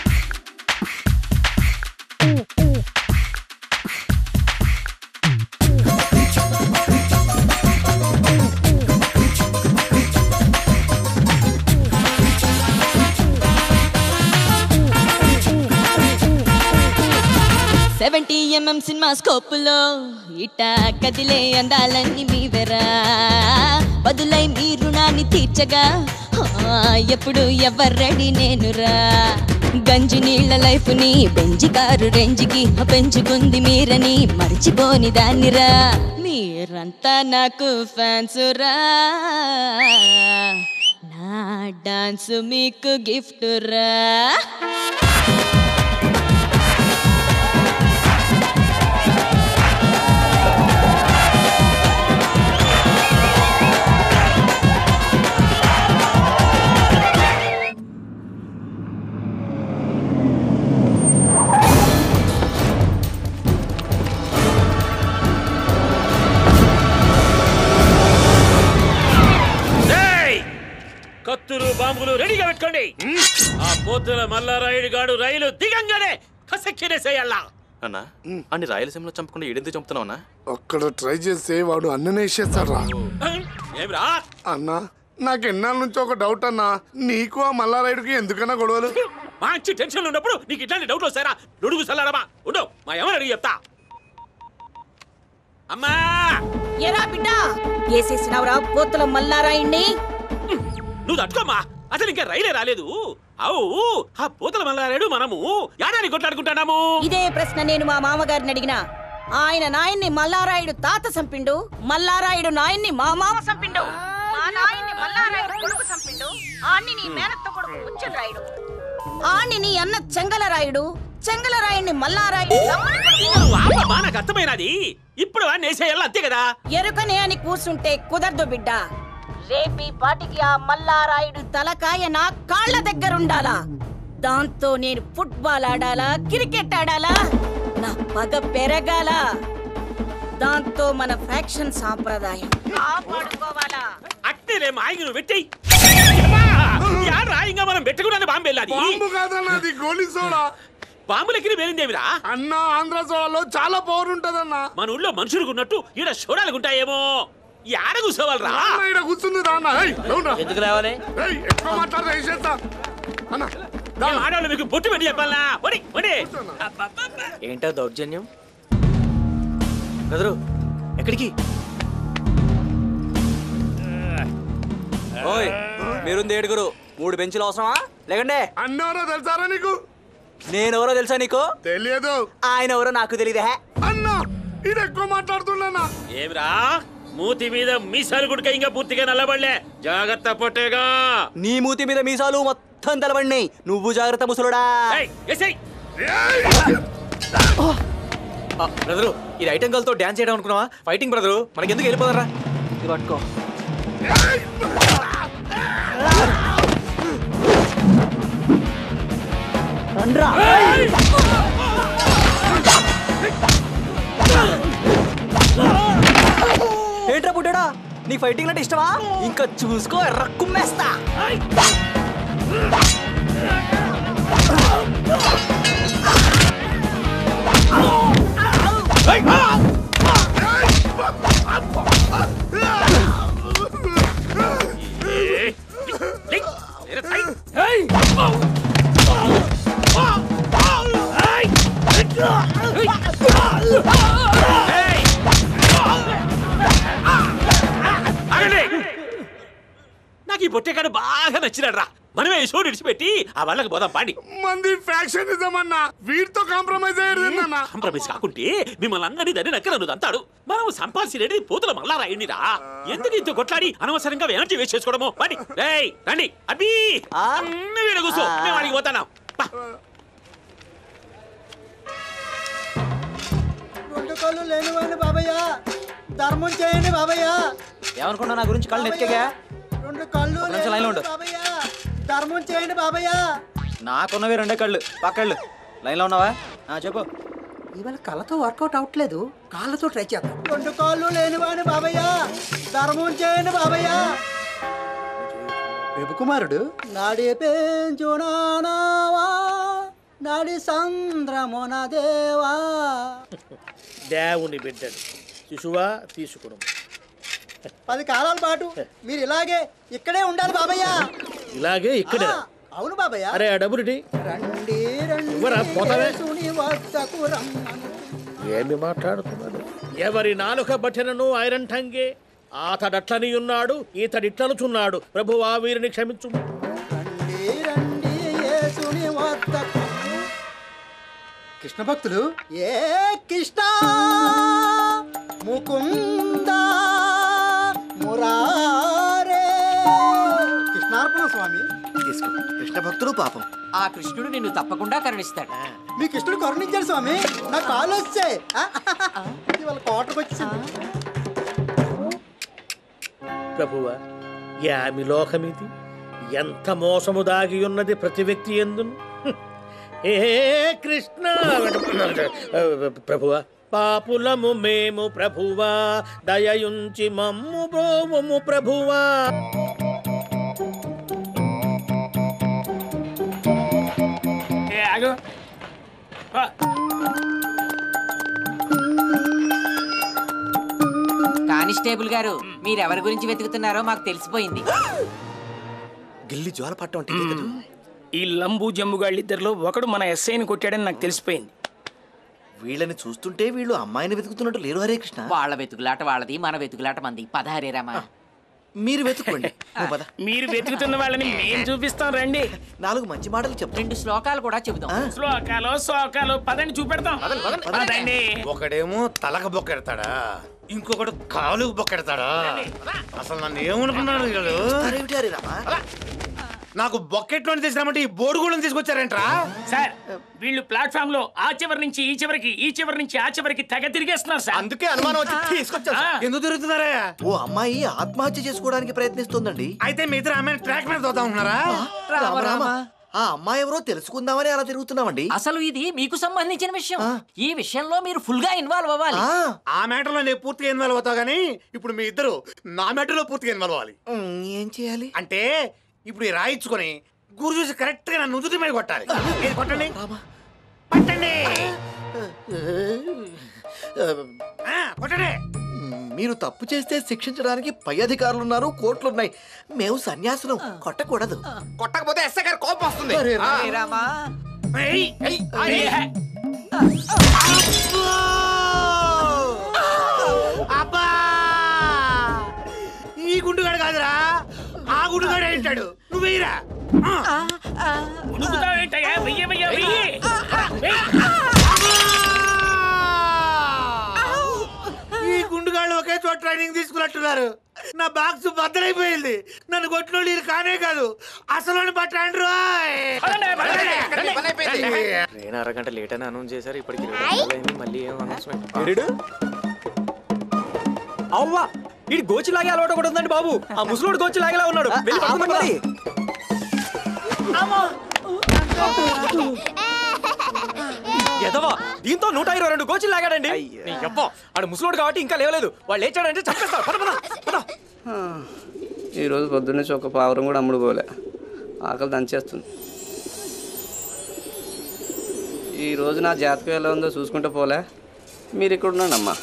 S22: సెవెంటీ ఎంఎం సినిమా స్కోపులో ఇట్టా కదిలే అందాలన్నీ మీవెరా బదులై మీ రుణాన్ని తీర్చగా ఆ, ఎప్పుడు ఎవర్రెడీ నేనురా గంజి నీళ్ళ లైఫ్ ని బెంజి కారు రెంజికి పెంచుకుంది మీరని మర్చిపోని దాన్నిరా మీరంతా నాకు ఫ్యాన్స్ రా నా డాన్స్ మీకు గిఫ్ట్ రా
S13: ఏయ్! కత్తులు బాంబులు రెడీగా పెట్టుకోండి ఆ పోతుల మల్లారాయుడు గాడు రైలు దిగంగానే కసెక్కినేసేయాల
S18: అన్నా అన్ని రాయలసీమలో చంపకుండా ఏడెందుకు చంపుతున్నావు
S15: అక్కడ ట్రై చేస్తే వాడు అన్ననే ఇచ్చేస్తారా
S13: ఏమిరా
S15: అన్నా నాకు ఎన్నాళ్ళ నుంచి ఒక డౌట్ అన్నా నీకు ఆ మల్లారాయుడికి ఎందుకన్నా గొడవలు
S13: మంచి టెన్షన్ ఉన్నప్పుడు నీకు ఇట్లాంటి డౌట్ వస్తారా నొడుగు సల్లారమా ఉండు మా ఏమని అడిగి చెప్తా అమ్మా
S23: ఎరా బిడ్డ ఏసేసినవరా పోతుల మల్లారాయుణ్ణి
S13: నువ్వు తట్టుకోమ్మా అసలు ఇంకా రైలే రాలేదు అవు ఆ పూతల మల్లారాయుడు మనము యాడాని కొట్లాడుకుంటాడాము
S23: ఇదే ప్రశ్న నేను మా మామగారిని అడిగినా ఆయన నాయన్ని మల్లారాయుడు తాత సంపిండు మల్లారాయుడు నాయన్ని మా మామ సంపిండు మా నాయన్ని మల్లారాయుడు కొడుకు సంపిండు ఆన్ని నీ మేనత్త కొడుకు ముచ్చలరాయుడు ఆన్ని నీ అన్న చెంగలరాయుడు చెంగలరాయుడిని మల్లారాయుడు రమ్మని కొడుకు.
S13: ఆపమ్మా నాకు అర్థమైనది ఇప్పుడు నేసేయాలి అంతే కదా
S23: ఎరుకనే అని కూర్చుంటే కుదరదు బిడ్డ రేపీ పాటికి ఆ మల్లారాయుడు తలకాయ నా కాళ్ళ దగ్గరుండాలా దాంతో నేను ఫుట్బాల్ ఆడాలా క్రికెట్ ఆడాలా నా పగ పెరగాల దాంతో మన ఫ్యాక్షన్ సాంప్రదాయం కాపాడుకోవాలా
S13: అట్టేలే మాయికి నువ్వు పెట్టి యాడ్రా ఇంకా మనం పెట్టుకున్నాను బాంబు వెళ్ళాది
S15: బాంబు కాదన్నా అది గోలీ సోడా
S13: బాంబులెక్కిన వేలిందేమిరా
S15: అన్నా ఆంధ్ర సోడాలో చాలా పవర్ ఉంటదన్నా
S13: మన ఊళ్ళో మనుషులకు ఉన్నట్టు ఈడ షోడాలకు ఉంటాయేమో యాడ కూర్చోవాలరా
S15: అన్న ఈడ కూర్చుంది రా అన్న ఏయ్, లేవురా.
S13: ఎందుకు లేవాలి
S15: ఏయ్, ఎక్కువ మాట్లాడదా వేసేస్తా అన్న
S13: మేము ఆడవాళ్ళు మీకు బొట్టు పెట్టి చెప్పాలా ఒడి ఒడి
S7: ఏంటో దౌర్జన్యం బెదరు ఎక్కడికి
S2: ఓయ్ మీరుంది ఏడుగురు మూడు బెంచులు అవసరమా లేకండి
S15: అన్నెవరో తెలుసారా నీకు
S2: నేనెవరో తెలుసా నీకు
S15: తెలియదు
S2: ఆయన ఎవరో నాకు తెలియదే
S15: అన్న ఇది ఎక్కువ మాట్లాడుతున్నా
S13: ఏమిరా మూతి మీద మీసాలు గుడిక ఇంకా పూర్తిగా నల్లబడలే జాగ్రత్త పొట్టేగా
S2: నీ మూతి మీద మీసాలు మొత్తం తెలవండి నువ్వు జాగ్రత్త ముసలుడా
S7: బ్రదరు ఇది ఐటమ్ గర్ల్తో డాన్స్ చేయడం అనుకున్నావా ఫైటింగ్ బ్రదరు మనకి ఎందుకు వెళ్ళిపోదరా
S2: ఇది పట్టుకో ఏంట్రా పుట్టాడా నీకు ఫైటింగ్ అంటే ఇష్టమా ఇంకా చూసుకో ఎర్ర కుమ్మేస్తా
S4: ఆగండి! నాకు ఈ బొట్టెకాడు బాగా నచ్చినాడు రా మనమే ఈ షో విడిచిపెట్టి ఆ వాళ్ళకి పోదాం పాడి
S15: మంది ఫ్యాక్షన్ ఇద్దామన్నా వీటితో కాంప్రమైజ్ అయ్యేదన్నా
S4: కాంప్రమైజ్ కాకుంటే మిమ్మల్ని అందరినీ దాన్ని నక్కల నువ్వు అంతాడు మనం సంపాల్సినది పూతుల మళ్ళా రాయండిరా ఎందుకు ఇంత కొట్లాడి అనవసరంగా ఎనర్జీ వేస్ట్ చేసుకోవడము పని రేయ్ రండి అబ్బీ నువ్వు ఈడ కూర్చో మేము అడిగి పోతాను
S12: రెండు కళ్ళు లేనివాడిని బాబయ్య ధర్మం చేయండి బాబయ్య
S2: ఏమనుకున్నావు నా గురించి కళ్ళు నెత్తిగా
S12: రెండు కళ్ళు
S2: ఒక నిమిషం లైన్లో ఉండు.
S12: లేనివాడిని బాబయ్య ధర్మం చేయండి బాబయ్య
S2: నాకున్నవి రెండే కళ్ళు పక్కళ్ళు లైన్లో ఉన్నావా ఆ, చెప్పు
S12: ఇవాళ కళ్ళతో వర్కౌట్ అవ్వట్లేదు కాళ్ళతో ట్రై చేద్దాం రెండు కాళ్ళు లేనివాడిని బాబయ్య ధర్మం చేయండి బాబయ్య కుమారుడు నాడి పెంచునావా నాడి సంద్రమున దేవా
S13: దేవుని బిడ్డలు శిశువా తీసుకును
S12: పది కాలాల పాటు మీరు ఇలాగే ఇక్కడే ఉండాలి బాబయ్య
S13: ఇలాగే ఇక్కడ
S12: ఆ, అవును బాబయ్య
S13: అరే ఆ డబ్బులుటి
S12: రండి రండి
S13: ఇవ్వరా, పోతావే?
S12: యేసుని వద్దకు రమ్మను.
S13: ఏమి మాట్లాడుతున్నాడు ఎవరి నాలుక బట్టెనను ఐరన్ టంగే అతడట్లని ఉన్నాడు ఈతడిట్లనుచున్నాడు ప్రభువా వీరిని క్షమించు
S12: రండి రండి యేసుని వద్దకు కృష్ణ భక్తులు ఏ కృష్ణ ముకుంద మురారే కృష్ణార్పణ స్వామి
S14: తీసుకో కృష్ణ భక్తుడు పాపం
S6: ఆ కృష్ణుడు నిన్ను తప్పకుండా కరుణిస్తాడు
S12: మీ కృష్ణుడు కరుణించాడు స్వామి నా కాలు వచ్చాయి ఆ, ఇవాళ కోటకు వచ్చింది
S13: ప్రభువా యామి లోకమిది ఎంత మోసము దాగి ఉన్నది ప్రతి వ్యక్తి ఎందును ఏ కృష్ణ ప్రభువా పాపులము మేము ప్రభువా దయయుంచి మమ్ము బ్రోవము ప్రభువా
S21: ఏ ఆగు ఆ,
S6: కానిస్టేబుల్ గారు మీరెవరి గురించి వెతుకుతున్నారో మాకు తెలిసిపోయింది
S14: గిల్లి జ్వాల పట్టం అంటే ఇదే కదా
S21: ఈ లంబు జమ్ముగాళ్ళిద్దరిలో ఒకడు మన ఎస్ఐని కొట్టాడని నాకు తెలిసిపోయింది
S14: వీళ్ళని చూస్తుంటే వీళ్ళు అమ్మాయిని వెతుకుతున్నట్టు లేరు హరే కృష్ణ
S6: వాళ్ళ వెతుకులాట వాళ్ళది మన వెతుకులాట మంది పదహారే రామా
S14: మీరు వెతుక్కోండి నువ్వు పద.
S21: మీరు వెతుకుతున్న వాళ్ళని మేము చూపిస్తాం రండి
S14: నాలుగు మంచి మాటలు చెప్తాం
S6: రెండు శ్లోకాలు కూడా చెబుదాం
S21: శ్లోకాలు శ్లోకాలు పదండి చూపెడతాం పదండి
S8: ఒకడేమో తలకు బొక్కెడతాడా ఇంకొకడు కాలుకు బొక్కెడతాడా అసలు నన్ను ఏమనుకున్నాడు వీళ్ళు
S14: అరేమిటి హరే రామా
S8: నాకు బొక్కెట్లోని తీసుకురామంటే ఈ బోడుగూడని తీసుకొచ్చారేంట్రా
S21: సార్ వీళ్ళు ప్లాట్ఫామ్ లో ఆ చివరి నుంచి ఈ చివరికి ఈ చివరి నుంచి ఆ చివరికి తెగ తిరిగేస్తున్నారు సార్
S8: అందుకే అనుమానం వచ్చి తీసుకొచ్చా ఎందుకు తిరుగుతున్నారా
S14: ఓ అమ్మాయి ఆత్మహత్య చేసుకోవడానికి ప్రయత్నిస్తోందండి
S8: అయితే మీ ఇద్దరు ఆమె ట్రాక్ మీద చూద్దాం ఉన్నారా
S14: రామ రామ ఆ అమ్మాయి ఎవరో తెలుసుకుందామని అలా తిరుగుతున్నామండి
S6: అసలు ఇది మీకు సంబంధించిన విషయం ఈ విషయంలో మీరు ఫుల్ గా ఇన్వాల్వ్ అవ్వాలి
S8: ఆ మ్యాటర్లో నేను పూర్తిగా ఇన్వాల్వ్ అవుతావు కానీ ఇప్పుడు మీ ఇద్దరు నా మ్యాటర్లో పూర్తిగా ఇన్వాల్వ్ అవ్వాలి
S14: ఏం చేయాలి
S8: అంటే ఇప్పుడు ఈ రాయించుకొని గురు చూసి కరెక్ట్ గా నన్ను నుదుటి మీద కొట్టాలి ఏది కొట్టండి పట్టండి ఆ, కొట్టండి
S14: మీరు తప్పు చేస్తే శిక్షించడానికి పై అధికారులు ఉన్నారు కోర్టులు ఉన్నాయి మేము సన్యాసులం కొట్టకూడదు
S9: కొట్టకపోతే ఎస్ఐ గారు కోపం వస్తుంది
S14: అరే
S9: ఆ.
S6: రామా
S8: ఏయ్, ఏయ్, ఏయ్. అబ్బా ఈ గుండుగాడు కాదురా ఆ గుండుగాడు ఏంటాడు నువ్వు వెయ్యరా
S21: ఉడుకుతావేంటయ్యా వెయ్యి వెయ్యి వెయ్యి
S8: ఈ గుండుగాళ్ళు ఒకే చోట ట్రైనింగ్ తీసుకున్నట్టున్నారు నా బాక్స్ బద్దలైపోయింది నన్ను కొట్టిన వీళ్ళు కానే కాదు అసలు పట్టండి
S18: నేను అరగంట లేట్ అని అనౌన్స్ చేశారు ఇప్పటికి ఇరవై నిమిషాలు అయింది, మళ్ళీ ఏం అనౌన్స్మెంట్
S21: ఎరుడు అవ్వా ఇటు గోచి లాగే అలవాటు ఒకటి ఉందండి బాబు ఆ ముసలోడు గోచి లాగేలా ఉన్నాడు వెళ్ళి పట్టుకుందాం మరి. ఎదవా దీంతో నూట ఇరవై రెండు గోచులు లాగాడండి నీ యబ్బా ఆడు ముసలోడు కాబట్టి ఇంకా లేవలేదు వాళ్ళు లేచాడంటే చంపేస్తారు పద పద పద
S24: ఈరోజు పొద్దున్నే ఒక పావురం కూడా అమ్ముడు పోలే ఆకలి దంచేస్తుంది ఈ రోజు నా జాతకం ఎలా ఉందో చూసుకుంటే పోలే మీరు ఇక్కడ ఉండండి అమ్మా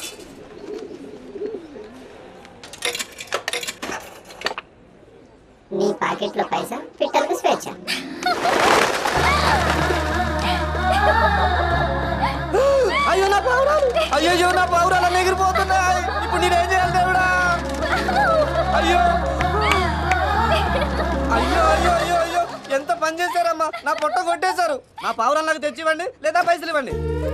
S17: నీ పాకెట్లో పైసా పిట్టలకు స్వేచ్ఛ
S21: అయ్యో నా పౌరాలు ఎగిరిపోతున్నాయి ఇప్పుడు నేనేం చేయాలి దేవుడా అయ్యో అయ్యో అయ్యో అయ్యో అయ్యో ఎంత పని చేశారమ్మా నా పొట్ట కొట్టేశారు నా పావురాలు నాకు తెచ్చివ్వండి లేదా పైసలు ఇవ్వండి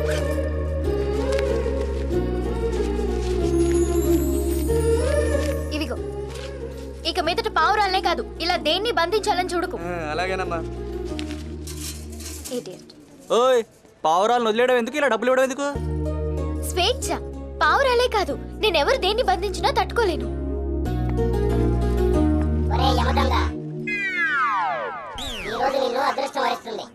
S3: ఇవిగో ఇక మీదట పావురాలనే కాదు ఇలా దేన్ని బంధించాలని చూడకు
S21: అలాగేనమ్మా
S3: Idiot.
S2: ఓయ్ పావురాలను వదిలేయడం ఎందుకు ఇలా డబ్బులు ఇవ్వడం ఎందుకు
S3: స్వేచ్ఛ పావురాలే కాదు నేనెవరు దేన్ని బంధించినా తట్టుకోలేను
S17: ఒరే యమదొంగ ఈ రోజు నిన్ను అదృష్టం వరిస్తుంది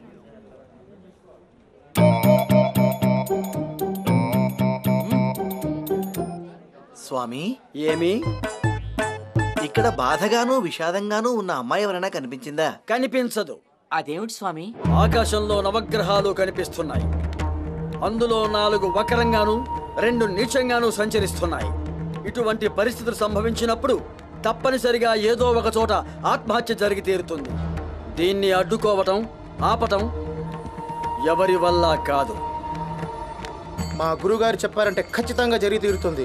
S14: స్వామి
S21: ఏమి
S14: ఇక్కడ బాధగాను విషాదంగాను ఉన్న అమ్మాయి ఎవరైనా కనిపించిందా
S21: కనిపించదు
S6: అదేమిటి స్వామి
S21: ఆకాశంలో నవగ్రహాలు కనిపిస్తున్నాయి అందులో నాలుగు వక్రంగాను రెండు నీచంగాను సంచరిస్తున్నాయి ఇటువంటి పరిస్థితులు సంభవించినప్పుడు తప్పనిసరిగా ఏదో ఒక చోట ఆత్మహత్య జరిగి తీరుతుంది దీన్ని అడ్డుకోవటం ఆపటం ఎవరి వల్ల కాదు
S8: మా గురుగారు చెప్పారంటే ఖచ్చితంగా జరిగి తీరుతుంది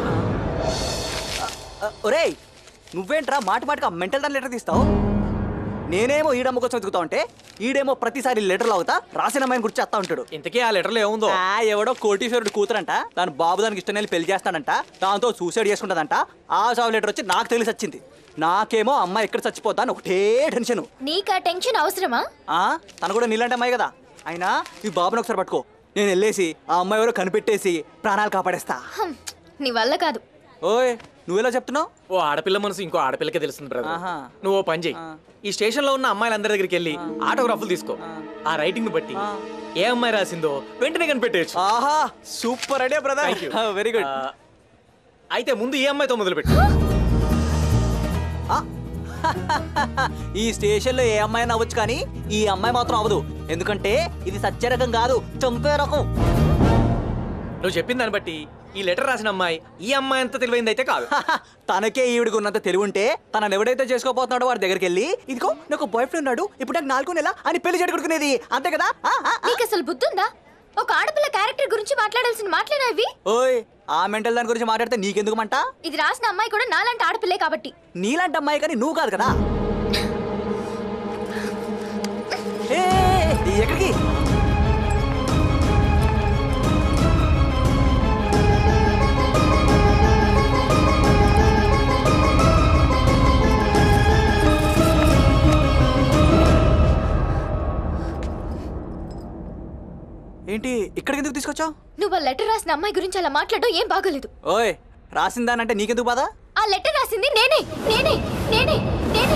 S2: ఆ, ఒరేయ్ నువ్వేంట్రా మాట మాటగా మెంటల్ దాని లెటర్ తీస్తావు నేనేమో ఈడమ్మ కోసం వెతుకుతా ఉంటే ఈడేమో ప్రతిసారి లెటర్లు అవుతా రాసిన అమ్మాయిని గురించి చేస్తా ఉంటాడు
S18: ఇంతకీ ఆ లెటర్లో ఏముందో
S2: ఆ, ఎవడో కోటీశ్వరుడు కూతురంట దాని బాబు దానికి ఇష్టం వెళ్ళి పెళ్లి చేస్తాడంట దాంతో సూసైడ్ చేసుకుంటదంట ఆ చావు లెటర్ వచ్చి నాకు తెలిసి వచ్చింది నాకేమో అమ్మాయి ఎక్కడ చచ్చిపోతా అని ఒకటే టెన్షన్
S3: నీకు ఆ టెన్షన్ అవసరమా
S2: ఆ తను కూడా నీలాంటి అమ్మాయి కదా అయినా ఈ బాబుని ఒకసారి పట్టుకో నేను వెళ్ళేసి ఆ అమ్మాయి ఎవరో కనిపెట్టేసి ప్రాణాలు కాపాడేస్తా
S3: హం, నీ వల్ల కాదు
S2: ఓయ్ నువ్వెలా చెప్తున్నావు
S18: ఓ ఆడపిల్ల మనసు ఇంకో ఆడపిల్లకే తెలుస్తుంది బ్రదర్
S2: ఆహా.
S18: నువ్వు ఓ పని చెయ్యి ఈ స్టేషన్ లో ఉన్న అమ్మాయిలందరి దగ్గరికి వెళ్ళి ఆటోగ్రాఫ్లు తీసుకో ఆ రైటింగ్ ని బట్టి ఏ అమ్మాయి రాసిందో వెంటనే కనిపెట్టేయచ్చు
S2: ఆహా super idea brother very good
S18: అయితే ముందు ఈ అమ్మాయితో మొదలుపెట్టు
S2: ఈ స్టేషన్ లో ఏ అమ్మాయి అవ్వచ్చు కానీ ఈ అమ్మాయి మాత్రం అవ్వదు ఎందుకంటే ఇది సత్య రకం కాదు చంపే రకం
S18: నువ్వు చెప్పిన దాన్ని బట్టి ఈ లెటర్ రాసిన అమ్మాయి ఈ అమ్మాయి అంత తెలివైంది అయితే కాదు
S2: తనకే ఈవిడికి ఉన్నంత తెలివి ఉంటే తనను ఎవడైతే చేసుకోపోతున్నాడో వాడి దగ్గరికి వెళ్ళి ఇదిగో నాకు బాయ్ ఫ్రెండ్ ఉన్నాడు ఇప్పుడు నాకు నాలుగు నెల అని పెళ్లి చెడుకునేది అంతే కదా ఆ, ఆ, ఆ.
S3: నీకు అసలు బుద్ధుందా ఒక ఆడపిల్ల క్యారెక్టర్ గురించి మాట్లాడాల్సిన మాట్లాడా ఇవి
S2: ఓయ్ ఆ మెంటల్ దాని గురించి మాట్లాడితే నీకెందుకు మంట
S3: ఇది రాసిన అమ్మాయి కూడా నాలాంటి ఆడపిల్లే కాబట్టి
S2: నీలాంటి అమ్మాయి కానీ నువ్వు కాదు కదా ఏ, ఏ, ఏ, ఎక్కడికి ఏంటి ఇక్కడికి ఎందుకు తీసుకొచ్చావు
S3: నువ్వు ఆ లెటర్ రాసిన అమ్మాయి గురించి అలా మాట్లాడడం ఏం బాగోలేదు
S2: ఓయ్ రాసిందానంటే నీకెందుకు బాధ
S3: ఆ లెటర్ రాసింది నేనే నేనే నేనే నేనే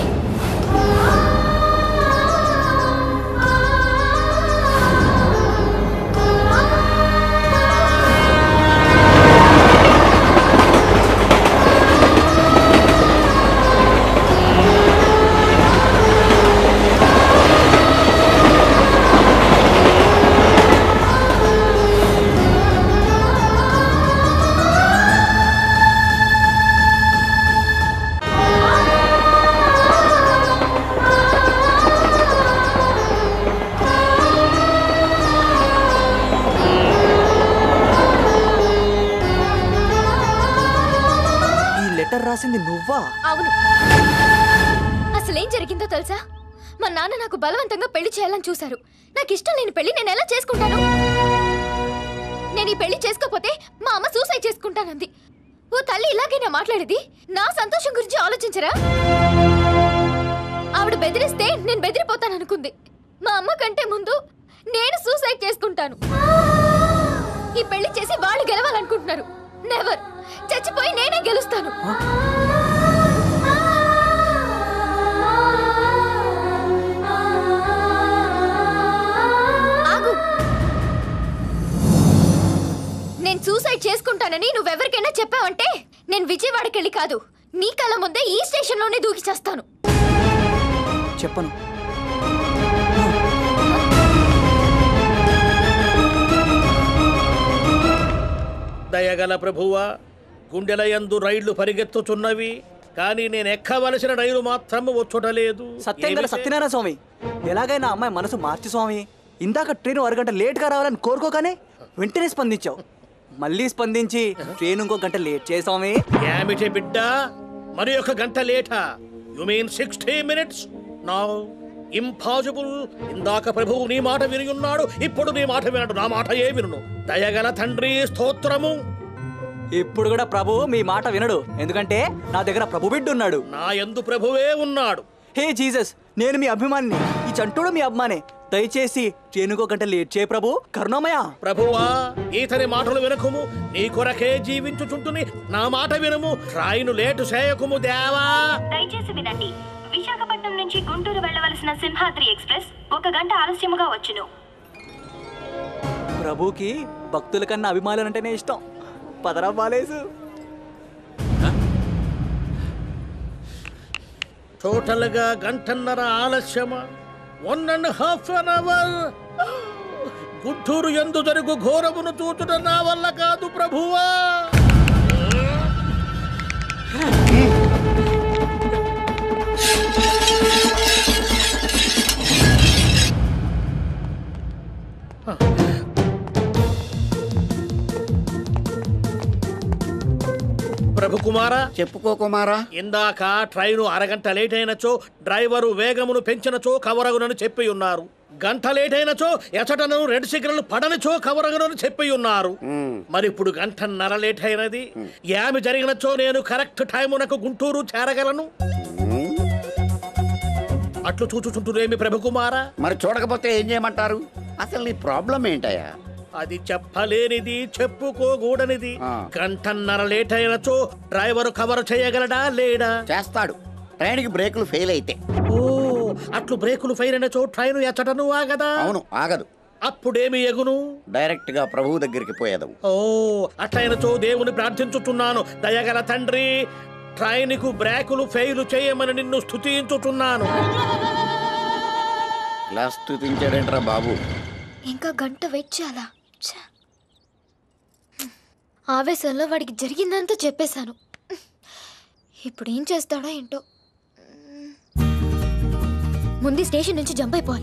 S2: ఈ లెటర్ రాసింది నువ్వా
S3: అవును అసలేం జరిగిందో తెలుసా మా నాన్న నాకు బలవంతంగా పెళ్లి చేయాలని చూశారు నాకు ఇష్టం లేని పెళ్లి నేను ఎలా చేసుకుంటాను నేను ఈ పెళ్లి చేసుకోపోతే మా అమ్మ సూసైడ్ చేసుకుంటానంది ఓ తల్లి ఇలాగైనా మాట్లాడేది నా సంతోషం గురించి ఆలోచించరా ఆవిడ బెదిరిస్తే నేను బెదిరిపోతాననుకుంది మా అమ్మ కంటే ముందు నేను సూసైడ్ చేసుకుంటాను ఈ పెళ్లి చేసి వాళ్ళు గెలవాలనుకుంటున్నారు నెవర్ చచ్చిపోయి నేనే గెలుస్తాను ఆగు నేను సూసైడ్ చేసుకుంటానని నువ్వెవరికైనా చెప్పావంటే నేను విజయవాడకెళ్ళి కాదు నీ కళ్ళ ముందే ఈ స్టేషన్లోనే దూకి చేస్తాను
S2: చెప్పను
S13: దయగల ప్రభువా గుండెలయందు రైళ్లు పరిగెత్తుచున్నవి కానీ నేను ఎక్కవలసిన రైలు మాత్రం వచ్చుటలేదు
S2: సత్యం గల
S13: ఏమి చే-
S2: సత్యనారాయణ స్వామి ఎలాగైనా అమ్మాయి మనసు మార్చి స్వామి ఇందాక ట్రైన్ అరగంట లేట్గా రావాలని కోరుకోగానే వెంటనే స్పందించావు మళ్ళీ స్పందించి ట్రైన్ ఇంకో గంట లేట్ చేసామే
S13: ఏమిటి బిడ్డ మరి ఒక గంట లేటా you mean sixty minutes now impossible ఇందాక ప్రభువు నీ మాట విని ఉన్నాడు ఇప్పుడు నీ మాట వినడు నా మాట ఏ వినును దయగల తండ్రి స్తోత్రము
S2: ఇప్పుడు కూడా ప్రభు మీ మాట వినడు ఎందుకంటే నా దగ్గర ప్రభు బిడ్డ ఉన్నాడు
S13: నా ఎందు ప్రభువే ఉన్నాడు
S2: హే జీసస్ నేను మీ అభిమానిని ఈ చంటుడు మీ అభిమానే దయచేసి ట్రైన్ ఇంకో గంట లేట్ చేయ ప్రభు కరుణామయ
S13: ప్రభువా ఈతని మాటలు వినకుము నీ కొరకే జీవించుచుంటుని నా మాట వినుము ట్రైను లేటు చేయకుము దేవా
S1: దయచేసి వినండి విశాఖపట్నం నుంచి గుంటూరు వెళ్ళవలసిన సింహాద్రి ఎక్స్ప్రెస్ ఒక గంట ఆలస్యముగా వచ్చును
S2: ప్రభుకి భక్తుల కన్నా అభిమానులు అంటేనే ఇష్టం పదరా బాలేసు
S13: టోటల్ గా గంటన్నర ఆలస్యమా one and half an hour Guntur ఎందు జరుగు ఘోరమును చూచుట నా వల్ల కాదు ప్రభువా ప్రభు కుమారా
S10: చెప్పుకో కుమారా
S13: ఇందాక ట్రైను అరగంట లేట్ అయినచో డ్రైవరు వేగమును పెంచినచో కవరగునని చెప్పి ఉన్నారు గంట లేట్ అయినచో ఎచటను రెడ్ సిగ్నల్ పడనిచో కవరగునని చెప్పి ఉన్నారు మరి ఇప్పుడు గంటన్నర లేట్ అయినది ఏమి జరిగినచో నేను కరెక్ట్ టైమునకు గుంటూరు చేరగలను అట్లు చూచుచుంటురేమి ప్రభు కుమారా
S10: మరి చూడకపోతే ఏం చేయమంటారు అసలు నీ ప్రాబ్లం ఏంటయ్యా
S13: అది చెప్పలేనిది చెప్పుకోకూడనిది
S10: ఆ.
S13: గంటన్నర లేట్ అయినచో డ్రైవరు కవర్ చేయగలడా లేడా
S10: చేస్తాడు ట్రైన్కి బ్రేకులు ఫెయిల్ అయితే
S13: ఓ అట్లు బ్రేకులు ఫైర్ అయినచో ట్రైన్ ఎచ్చటను ఆగదా
S10: అవును ఆగదు
S13: అప్పుడేమి ఎగును
S10: డైరెక్ట్ గా ప్రభువు దగ్గరికి పోయేదవు
S13: ఓ అట్లయినచో దేవుని ప్రార్థించుతున్నాను దయగల తండ్రి ట్రైన్కు బ్రేకులు ఫెయిల్ చేయమని నిన్ను స్తుతించుతున్నాను
S10: ఇలా స్థుతించాడేంట్రా బాబు
S3: ఇంకా గంట వెయిట్ చేయాలా ఛ. ఆవేశంలో వాడికి జరిగిందంతా చెప్పేశాను ఇప్పుడు ఏం చేస్తాడో ఏంటో ముందు ఈ స్టేషన్ నుంచి జంప్ అయిపోవాలి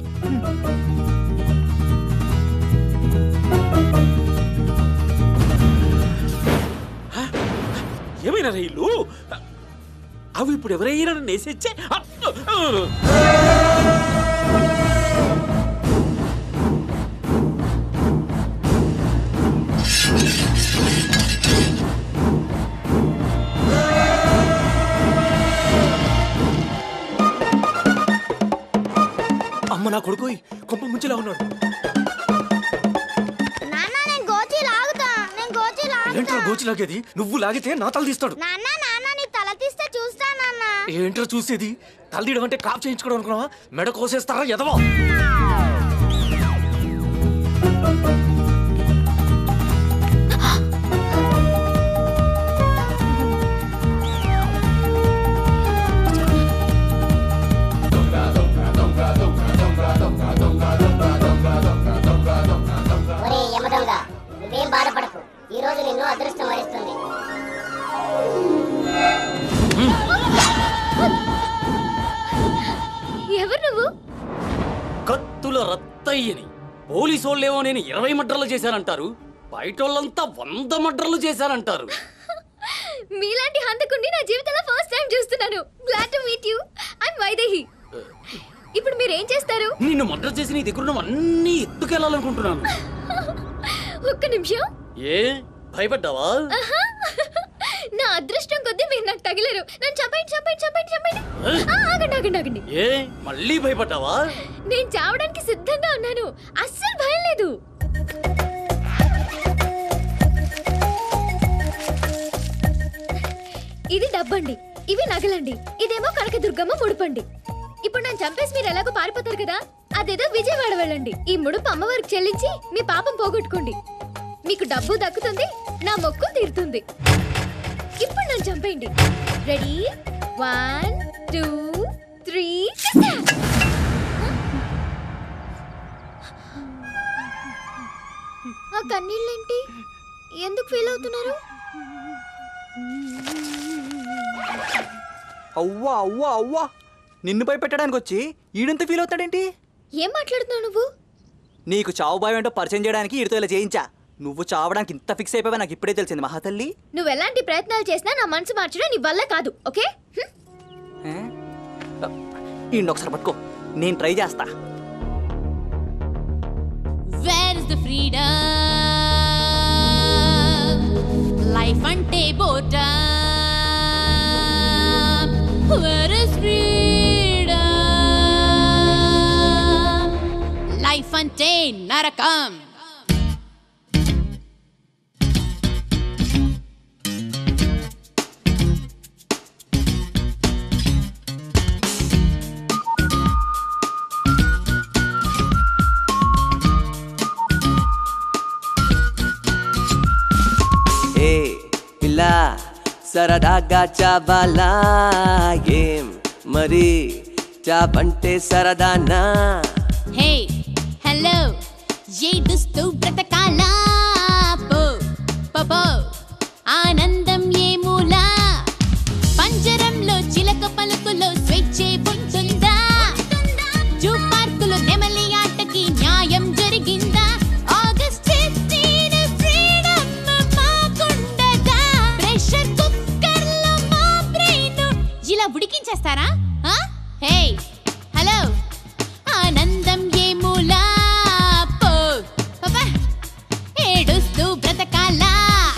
S4: ఏమైనా రైలు అవి ఇప్పుడు ఎవరైనా నన్ను వేసేచ్చే
S18: అమ్మ నా కొడుకు కొంప ముంచిలా ఉన్నాడు
S17: నాన్న నేను గోచి లాగుతా నేను గోచి లాగుతా
S18: ఏంట్రా గోచి లాగేది నువ్వు లాగితే నా తల తీస్తాడు
S17: నాన్న నాన్న నీ తల తీస్తే చూస్తా నాన్న
S18: ఏంట్రా చూసేది తల తీయడం అంటే కాప్ చేయించుకోవడం అనుకున్నావా మెడ కోసేస్తారా ఎదవా
S17: ఒరే యమదొంగ నువ్వేం బాధపడకు ఈ రోజు నిన్ను అదృష్టం వరిస్తుంది
S3: ఎవరు నువ్వు
S16: కత్తుల రత్తయ్యని పోలీసోళ్ళేమో నేను ఇరవై మడ్రలు చేశానంటారు బయటోళ్ళంతా వంద మడ్రలు చేశారంటారు
S3: మీలాంటి హంతకుడిని నా జీవితంలో ఫస్ట్ టైం చూస్తున్నాను glad to meet you I'm Vaidehi ఇప్పుడు మీరు ఏం చేస్తారు
S16: నిన్ను మడ్ర చేసి నీ దగ్గర అన్ని ఎత్తుకెళ్ళాలనుకుంటున్నాను
S3: ఒక్క నిమిషం
S16: ఏ భయపడ్డావా
S3: ఆహా. నా అదృష్టం కొద్దీ మీరు నాకు తగిలేరు నన్ను చంపండి చంపండి చంపండి చంపండి ఆ, ఆగండి ఆగండి ఆగండి
S16: ఏ మళ్ళీ భయపడ్డావా
S3: నేను చావడానికి సిద్ధంగా ఉన్నాను అస్సలు భయం లేదు ఇది డబ్బండి ఇవి నగలండి ఇదేమో కనకదుర్గమ్మ ముడుపండి ఇప్పుడు నన్ను చంపేసి మీరు ఎలాగో పారిపోతారు కదా అదేదో విజయవాడ వెళ్ళండి ఈ ముడుపు అమ్మవారికి చెల్లించి మీ పాపం పోగొట్టుకోండి మీకు డబ్బు దక్కుతుంది నా మొక్కు తీరుతుంది ఇప్పుడు నన్ను చంపేయండి రెడీ వన్ టూ త్రీ ఆ కన్నీళ్ళేంటి ఎందుకు ఫీల్ అవుతున్నారు
S2: అవ్వా అవ్వా అవ్వా నిన్ను భయపెట్టడానికి వచ్చి ఈడంత ఫీల్ అవుతాడేంటి
S3: ఏం మాట్లాడుతున్నావు నువ్వు
S2: నీకు చావు భయం ఏంటో పరిచయం చేయడానికి ఈడితో ఇలా చేయించా నువ్వు చావడానికి ఇంత ఫిక్స్ అయిపోయి నాకు ఇప్పుడే తెలిసింది మహాతల్లి
S3: నువ్వు ఎలాంటి ప్రయత్నాలు చేసినా నా మనసు మార్చడం నీ వల్ల కాదు ఓకే
S2: ఈ ఒకసారి పట్టుకో నేను ట్రై చేస్తా
S22: Where is the freedom? Life అంటే boredom. Where is freedom? Life అంటే నరకం
S5: ఏ పిల్ల సరదాగా చావాలా ఏం మరి చాపంటే సరదానా
S22: హే హలో ఏడుస్తూ బ్రతకాలా పో పో, పో ఆనందం ఏ మూల పంజరంలో చిలక పలుకులో స్వేచ్ఛే ఉంటుందా జూ పార్కులో నెమలి ఆటకి న్యాయం జరిగిందా ఆగస్ట్ 15 ఫ్రీడమ్ మాకుండగా ప్రెషర్ కుక్కర్లో మా బ్రెయిన్ ఇలా ఉడికించేస్తారా ఆ? హే హలో ఆనందం ఏ మూలా పో పాపా ఏడుస్తూ బ్రతకాలా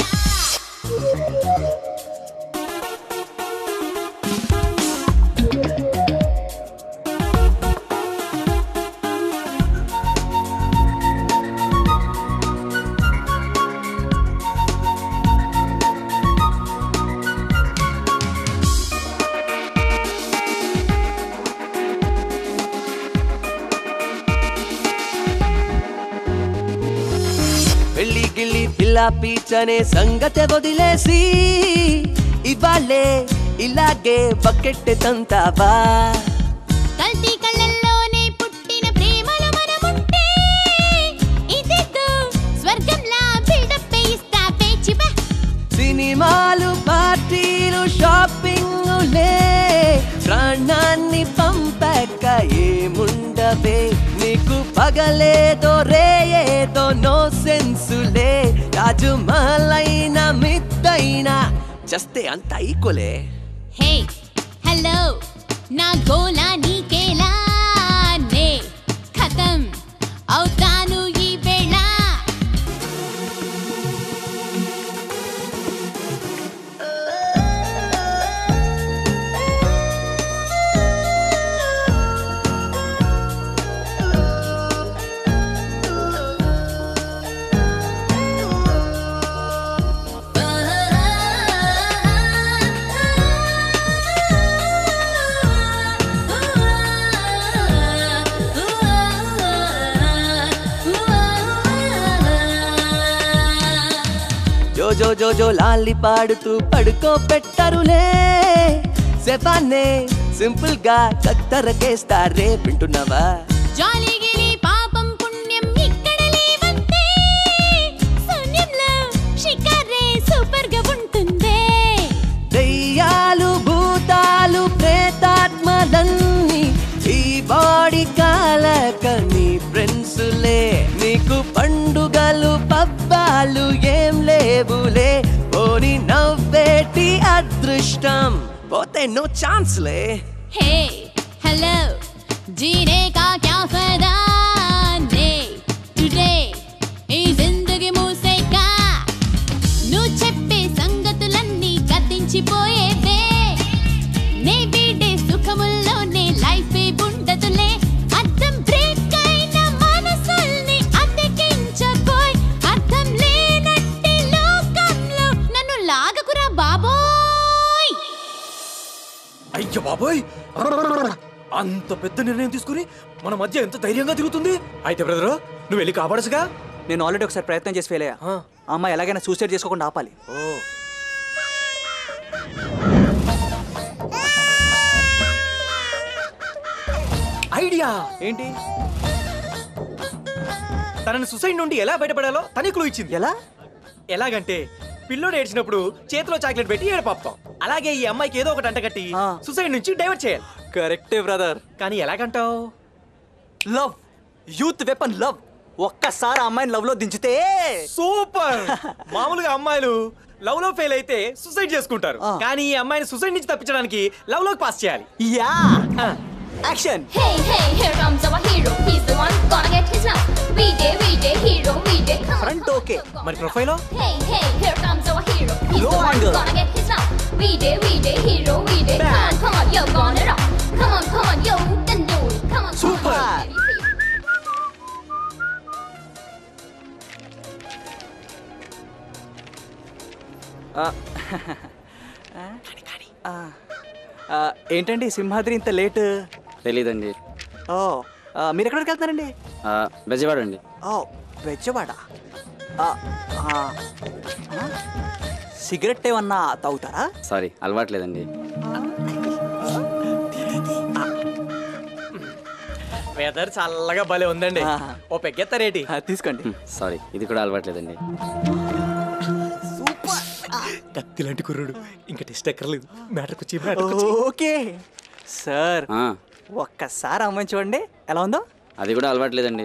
S5: పెళ్లి గిళ్ళి పిల్ల పీచనే సంగతే వదిలేసి ఇవాళే ఇలాగే బకెట్ తంతావా
S22: కల్తీ కళ్ళల్లోనే పుట్టిన ప్రేమలో మనముంటే ఇదేదో స్వర్గంలా బిల్డప్ ఇస్తా పేచిబా
S5: సినిమాలు పార్టీలు షాపింగులే ప్రాణాన్ని పంపక ఏముండవే నీకు పగలేదో రేయేదో నో సెన్సులే రాజు మలైన మిద్దైనా చస్తే అంత ఈక్వలే
S22: హే హలో నా గోలా నీకేలా నే ఖతం అవుతాను ఈ వేళ
S5: జో జో జో జో లాలి పాడుతూ పడుకో పెట్టరులే సెఫాన్నే సింపుల్ గా కత్తరకేస్తారే వింటున్నావా
S22: జాలి గిలి పాపం పుణ్యం ఇక్కడ లేవంతే శూన్యంలో షికారే సూపర్ గా ఉంటుందే
S5: దెయ్యాలు భూతాలు ప్రేతాత్మలన్నీ ఈ బాడీ కాలక నీ ఫ్రెండ్సులే నీకు పండుగలు పబ్బాలు ఏం లేవులే పోని నవ్వేటి అదృష్టం పోతే నో ఛాన్స్లే
S22: हे हेलो जीने का क्या फायदा ने टुडे ఈ జిందగీ మూసేగా నువ్వు చెప్పే సంగతులన్నీ గతించిపోయేవే నే వీడే సుఖముల్లోనే లైఫ్ ఉండదులే అర్థం బ్రేక్ అయిన మనసుల్ని అతికించబోయ్ అర్థం లేనట్టి లోకంలో నన్ను లాగకురా బాబోయ్
S18: అయ్యో బాబోయ్ అంత పెద్ద నిర్ణయం తీసుకుని మన మధ్య ఎంత ధైర్యంగా తిరుగుతుంది అయితే బ్రదరు నువ్వు వెళ్ళి కాపాడచ్చుగా
S2: నేను ఆల్రెడీ ఒకసారి ప్రయత్నం చేసి ఫెయిల్ అయ్యా ఆ అమ్మాయి ఎలాగైనా సూసైడ్ చేసుకోకుండా ఆపాలి
S18: ఓ ఐడియా
S2: ఏంటి
S18: తనని సుసైడ్ నుండి ఎలా బయటపడాలో తనే క్లూ ఇచ్చింది
S2: ఎలా
S18: ఎలాగంటే పిల్లోడు ఏడ్చినప్పుడు చేతిలో చాక్లెట్ పెట్టి ఏడపాపుతాం అలాగే ఈ అమ్మాయికి ఏదో ఒకటి అంటగట్టి సుసైడ్ నుంచి డైవర్ట్ చేయాలి
S2: కరెక్టే బ్రదర్
S18: కానీ ఎలాగంటావు
S2: లవ్ యూత్ వెపన్ లవ్ ఒక్కసారి ఆ అమ్మాయిని లవ్ లో దించితే
S21: సూపర్ మామూలుగా అమ్మాయిలు లవ్ లో ఫెయిల్ అయితే సూసైడ్ చేసుకుంటారు కానీ ఈ అమ్మాయిని సూసైడ్ నుంచి తప్పించడానికి లవ్ లోకి పాస్ చేయాలి
S2: యా action
S22: Hey, hey, here comes our hero. He's the one gonna get his love. We day, we day, hero, we day. Come on,
S2: front okay
S21: మరి profile
S22: Hey, hey, here comes our hero. He's
S2: Low
S22: the one
S2: angle.
S22: gonna get his love. We day, we day, hero, we day. Come on, come on, you're gonna rock. Come on, come on, yo, then do it. Come on,
S2: Super.
S22: Come on.
S2: ఏంటండి సింహాద్రి ఇంత లేట్
S24: తెలీదండి
S2: ఓ ఆ, మీరు ఎక్కడికి వెళ్తున్నారండి
S24: ఆ, బెజవాడ అండి
S2: ఓ బెజ్జవాడ ఆ, ఆ, ఆ? సిగరెట్ ఏమన్నా తాగుతారా
S24: సారీ అలవాట్లేదండి
S21: వెదర్ చల్లగా భలే ఉందండి ఓ పెగ్గెత్తారేటి
S2: తీసుకోండి
S24: సారీ ఇది కూడా అలవాట్లేదండి
S21: కత్తి లాంటి కుర్రుడు ఇంకా టెస్ట్ ఎక్కర్లేదు మ్యాటర్కి వచ్చి
S2: ఓకే సార్ ఒక్కసారి అమ్మాయి చూడండి ఎలా ఉందో
S24: అది కూడా అలవాట్లేదండి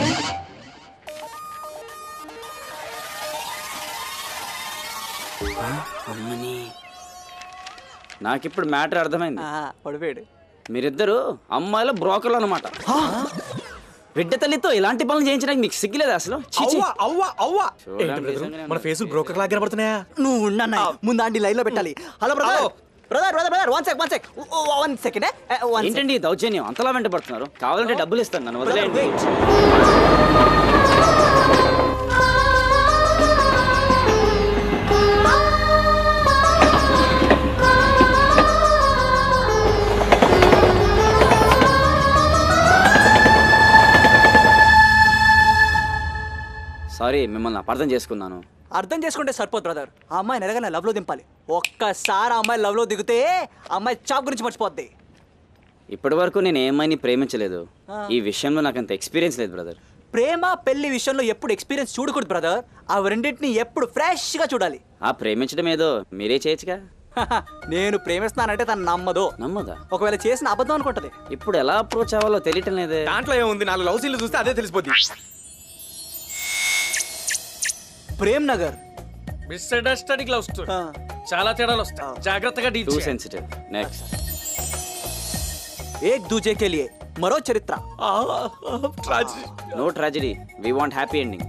S24: అమ్మని నాకిప్పుడు మ్యాటర్ అర్థమైంది
S2: పడిపోయాడు
S24: మీరిద్దరు అమ్మాయిల బ్రోకర్లు అనమాట బిడ్డ తల్లితో ఇలాంటి పనులు చేయించడానికి మీకు సిగ్గులేదు అసలు ఛీ, ఛీ.
S21: అవ్వా అవ్వా అవ్వా
S24: చూడండి,
S21: ఏంటి బ్రదరు,
S24: నిజంగానే
S21: మన ఫేస్ బ్రోకర్ లాగా కనబడుతున్నాయా
S2: నువ్వు ఉండన్నా ముందు ఆంటీ లైన్ లో పెట్టాలి hello brother brother brother brother one sec one sec one second
S24: ఏంటండి ఈ దౌర్జన్యం అంతలా వెంట పడుతున్నారు కావాలంటే డబ్బులు ఇస్తాను నన్ను వదిలేయండి సారీ మిమ్మల్ని అపార్థం చేసుకున్నాను
S2: అర్థం చేసుకుంటే సరిపోదు బ్రదర్ ఆ అమ్మాయిని ఎలాగైనా లవ్ లో దింపాలి ఒక్కసారి ఆ అమ్మాయి లవ్ లో దిగితే ఆ అమ్మాయి చాప్ గురించి మర్చిపోద్ది
S24: ఇప్పటి వరకు నేను ఏ అమ్మాయిని ప్రేమించలేదు
S2: ఆ.
S24: ఈ విషయంలో నాకు అంత ఎక్స్పీరియన్స్ లేదు బ్రదర్
S2: ప్రేమ పెళ్లి విషయంలో ఎప్పుడు ఎక్స్పీరియన్స్ చూడకూడదు బ్రదర్ ఆ రెండింటిని ఎప్పుడు ఫ్రెష్ గా చూడాలి
S24: ఆ ప్రేమించడం ఏదో మీరే చేయొచ్చుగా
S2: నేను ప్రేమిస్తున్నానంటే తను నమ్మదు
S24: నమ్మదా
S2: ఒకవేళ చేసిన అబద్ధం అనుకుంటది
S24: ఇప్పుడు ఎలా అప్రోచ్ అవ్వాలో తెలియటం లేదే
S21: దాంట్లో ఏముంది నాలుగు లవ్ సీన్లు చూస్తే అదే తెలిసిపోద్ది
S2: Prem Nagar
S21: misunderstanding love story చాలా తేడాలు వస్తాయి జాగ్రత్తగా deal
S24: too sensitive next
S2: Ek Duje Ke Liye Maro Charitra
S24: no tragedy we want happy ending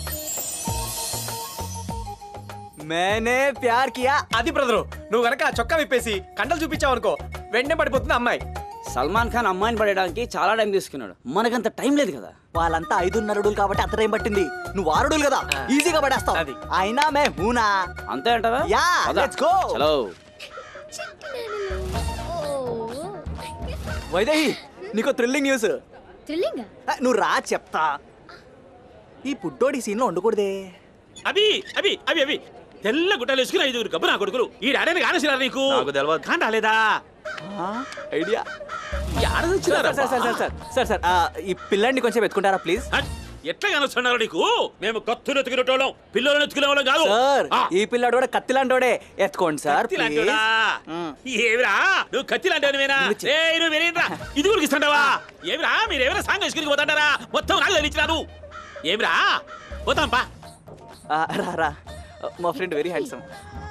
S2: Maine Pyar Kiya
S21: అది బ్రదరు నువ్వు గనక ఆ చొక్కా విప్పేసి కండలు చూపించావు అనుకో వెంటనే పడిపోతుంది అమ్మాయి
S24: సల్మాన్ ఖాన్ అమ్మాయిని పడేయడానికి చాలా టైం తీసుకున్నాడు మనకంత టైం లేదు కదా
S2: వాళ్ళంతా ఐదున్నర అడుగులు కాబట్టి అంత టైం పట్టింది నువ్వు ఆరు అడుగులు కదా ఈజీగా పడేస్తావు అయినా మే హూనా
S24: అంతే అంటావా
S2: యా
S24: పద.
S2: లెట్స్ గో
S24: చలో
S2: వైదేహి నీకు థ్రిల్లింగ్ న్యూస్
S3: థ్రిల్లింగ్
S2: నువ్వు రా చెప్తా ఈ పుట్టోడి సీన్ లో ఉండకూడదే
S4: అవి అవి అవి అవి తెల్ల గుట్టలు వేసుకుని ఐదుగురు గబ్బు నా కొడుకులు ఈ డాడీని కానసిరా నీకు
S21: నాకు తెలియదు.
S4: కాని రాలేదా
S2: ఐడియా
S4: యాడ
S2: సార్
S4: తెచ్చినారా
S2: sir sir sir sir sir ఆ, ఈ పిల్లాడిని కొంచెం ఎత్తుకుంటారా ప్లీజ్
S4: ఎట్లా కానొస్తున్నారు నీకు మేము కత్తులు ఎత్తుకునేటోళ్ళం పిల్లలు ఎత్తుకునే వాళ్ళం కాదు
S2: సార్
S4: ఆ,
S2: ఈ పిల్లాడు కూడా కత్తి లాంటోడే ఎత్తుకోండి సార్
S4: కత్తి
S2: ప్లీజ్
S4: లాంటోడా? ఏమిరా నువ్వు కత్తి లాంటివేనా ఏయ్ నువ్వు వినేంద్రా ఇది కూడా ఇస్తాంటావా ఏమిరా మీరు ఏమైనా సాంగ్ వేసుకుని పోతాంటారా మొత్తం నాకు తెలిసినారు ఏమిరా పోతాం పా
S2: ఆ, రా రా మా friend very handsome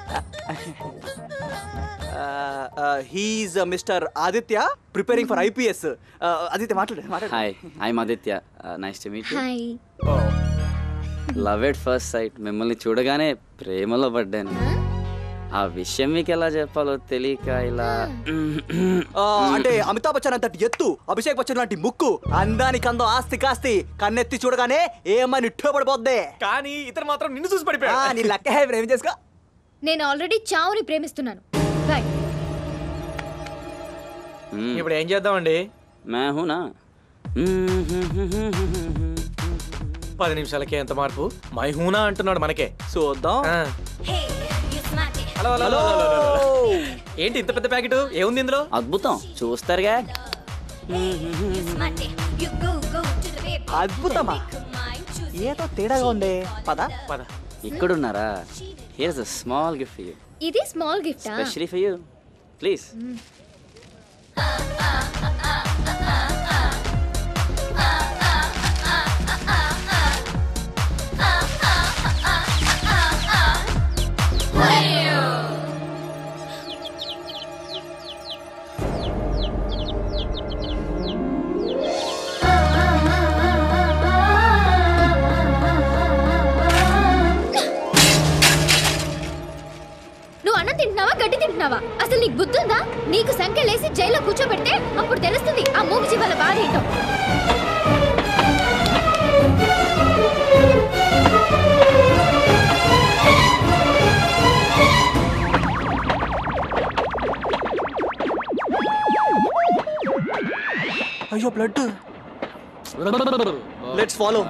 S2: he is mister Aditya preparing for IPS Aditya మాట్లాడు మాట్లాడు
S24: hi I Aditya nice to meet
S3: hi
S24: love at first sight మిమ్మల్ని చూడగానే ప్రేమలో పడ్డాను ఆ విషయం మీకు ఎలా చెప్పాలో తెలియక ఇలా
S2: ఆ, అంటే అమితాబ్ బచ్చన్ అంతటి ఎత్తు అభిషేక్ బచ్చన్ లాంటి ముక్కు అందానికి అందం ఆస్తి కాస్తి కన్నెత్తి చూడగానే ఏమని ఇట్టో పడిపోద్ది
S21: కానీ ఇతను మాత్రం నిన్ను చూసి
S2: ఆ, నీ
S21: పడిపోయాడు
S2: లెక్క హే, ప్రేమ చేసుకో
S3: నేను ఆల్రెడీ చావుని ప్రేమిస్తున్నాను బాయ్
S21: ఇప్పుడు ఏం చేద్దామండి
S24: మే హూనా
S21: పది నిమిషాలకే ఎంత మార్పు మై హూనా అంటున్నాడు మనకే
S2: చూద్దాం
S21: ఆ. Hello hello hello, hello, hello, hello. ఏంటి ఇంత పెద్ద ప్యాకెట్ ఏముంది ఇందులో
S24: అద్భుతం చూస్తారుగా
S2: అద్భుతమా ఏదో తేడాగా ఉంది పద
S21: పద
S24: ఇక్కడున్నారా here's a small gift for you
S3: ఇది స్మాల్ గిఫ్టా
S24: స్పెషలీ ఫర్ యూ ప్లీజ్
S3: చేస్తున్నావా అసలు నీకు బుద్ధుందా నీకు సంఖ్యలేసి జైల్లో కూర్చోబెడితే అప్పుడు తెలుస్తుంది ఆ మూగ జీవాల బాధ ఏంటో
S2: అయ్యో బ్లడ్ లెట్స్ ఫాలో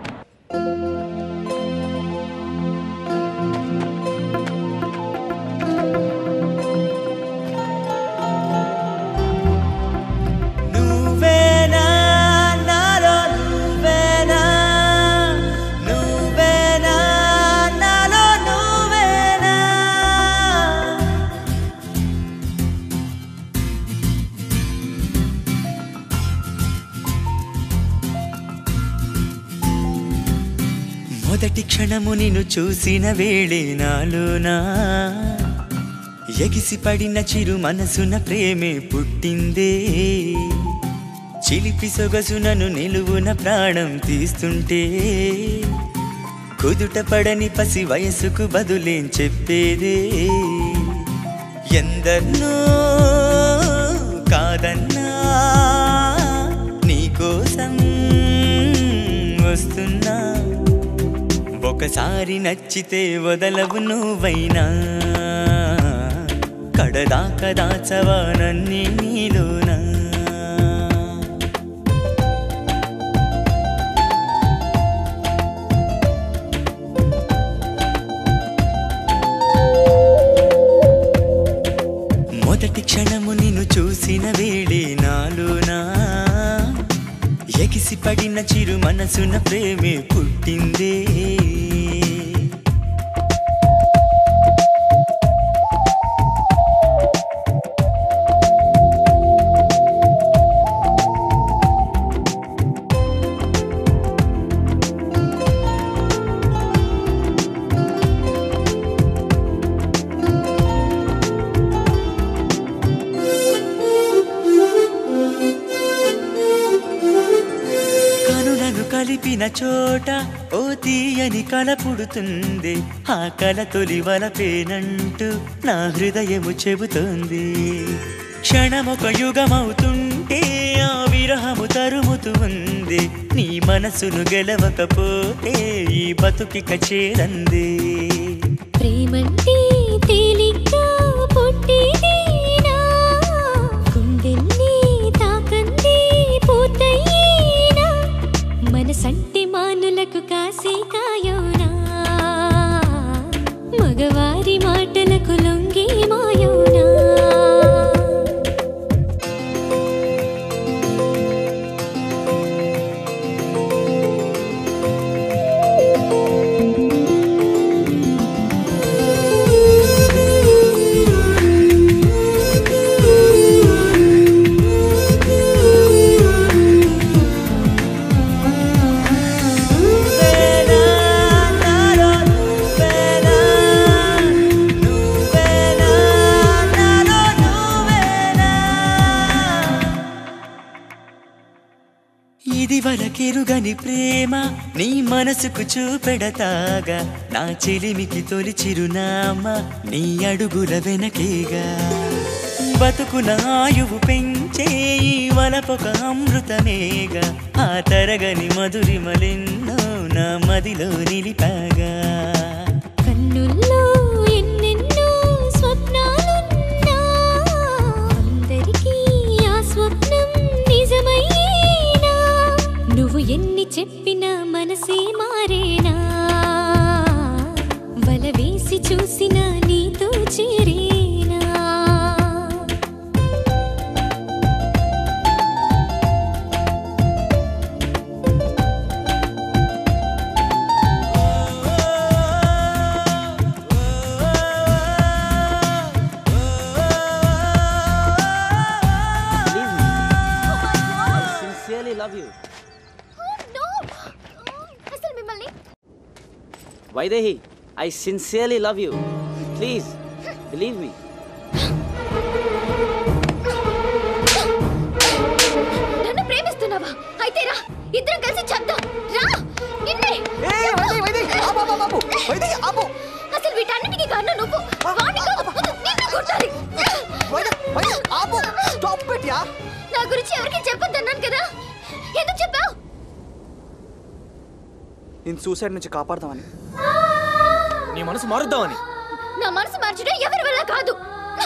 S5: నువ్వేనా నాలో నువ్వేనా నువ్వేనా నాలో నువ్వేనా మొదటి క్షణము నిన్ను చూసిన వేళే నాలోనా ఎగిసిపడిన చిరు మనసున ప్రేమే పుట్టిందే చిలిపి సొగసునను నిలువున ప్రాణం తీస్తుంటే కుదుట పడని పసి వయసుకు బదులేం చెప్పేదే ఎందరినో కాదన్నా నీకోసం వస్తున్నా ఒకసారి నచ్చితే వదలవు నువ్వైనా కడదాకా దాచవా నన్నే నీలోనా మొదటి క్షణము నిన్ను చూసిన వేళే నాలోనా ఎగిసి పడిన చిరు మనసున ప్రేమే పుట్టిందే కనులను కలిపిన చోట ఓ తీయని కల పుడుతుంది ఆ కల తొలి వలపేనంటూ నా హృదయము చెబుతోంది క్షణమొక యుగమవుతుంటే ఆ విరహము తరుముతూ ఉంది నీ మనసును గెలవకపోతే ఈ బతుకిక చేరంది
S22: ప్రేమంటే తేలిగ్గా పుట్టేదేనా గుండెల్ని తాకందే పూర్తయ్యేనా మనసంటే మానులకు కాసే కాయోనా మగవారి మాటలకు లొంగి మాయోనా
S5: ఇది వరకెరుగని ప్రేమ నీ మనసుకు చూపెడతాగా నా చెలిమికి తొలి చిరునామా నీ అడుగుల వెనకేగా బతుకున ఆయువు పెంచే ఈ వలపొక అమృతమేగా ఆ తరగని మధురిమలెన్నో నా మదిలో నిలిపాగా
S22: కన్నుల్లో ఎన్నెన్నో స్వప్నాలున్నా అందరికీ ఆ స్వప్నం నిజమయ్యేనా నువ్వు ఎన్ని చెప్పినా మనసే మారేనా వల వేసి చూసిన నీతో చేరేనా
S24: సిన్సియర్లీ లవ్ యూ
S3: అసలు మిమ్మల్ని
S24: Vaidehi I sincerely love you please believe me
S3: నన్ను ప్రేమిస్తున్నావా అయితే రా ఇద్దరం కలిసి చేద్దాం రా నిన్నే అసలు వీటన్నిటికీ కారణం నువ్వు వాడిని కాదు, ముందు నిన్ను కొట్టాలి
S14: ఏంటియా
S3: నా గురించి ఎవరికి చెప్పొద్దన్నాను కదా ఎందుకు చెప్పావు
S2: నేను సూసైడ్ నుంచి కాపాడదామని
S18: నీ మనసు మారుద్దామని
S3: నా మనసు మార్చడం ఎవరి వల్ల కాదు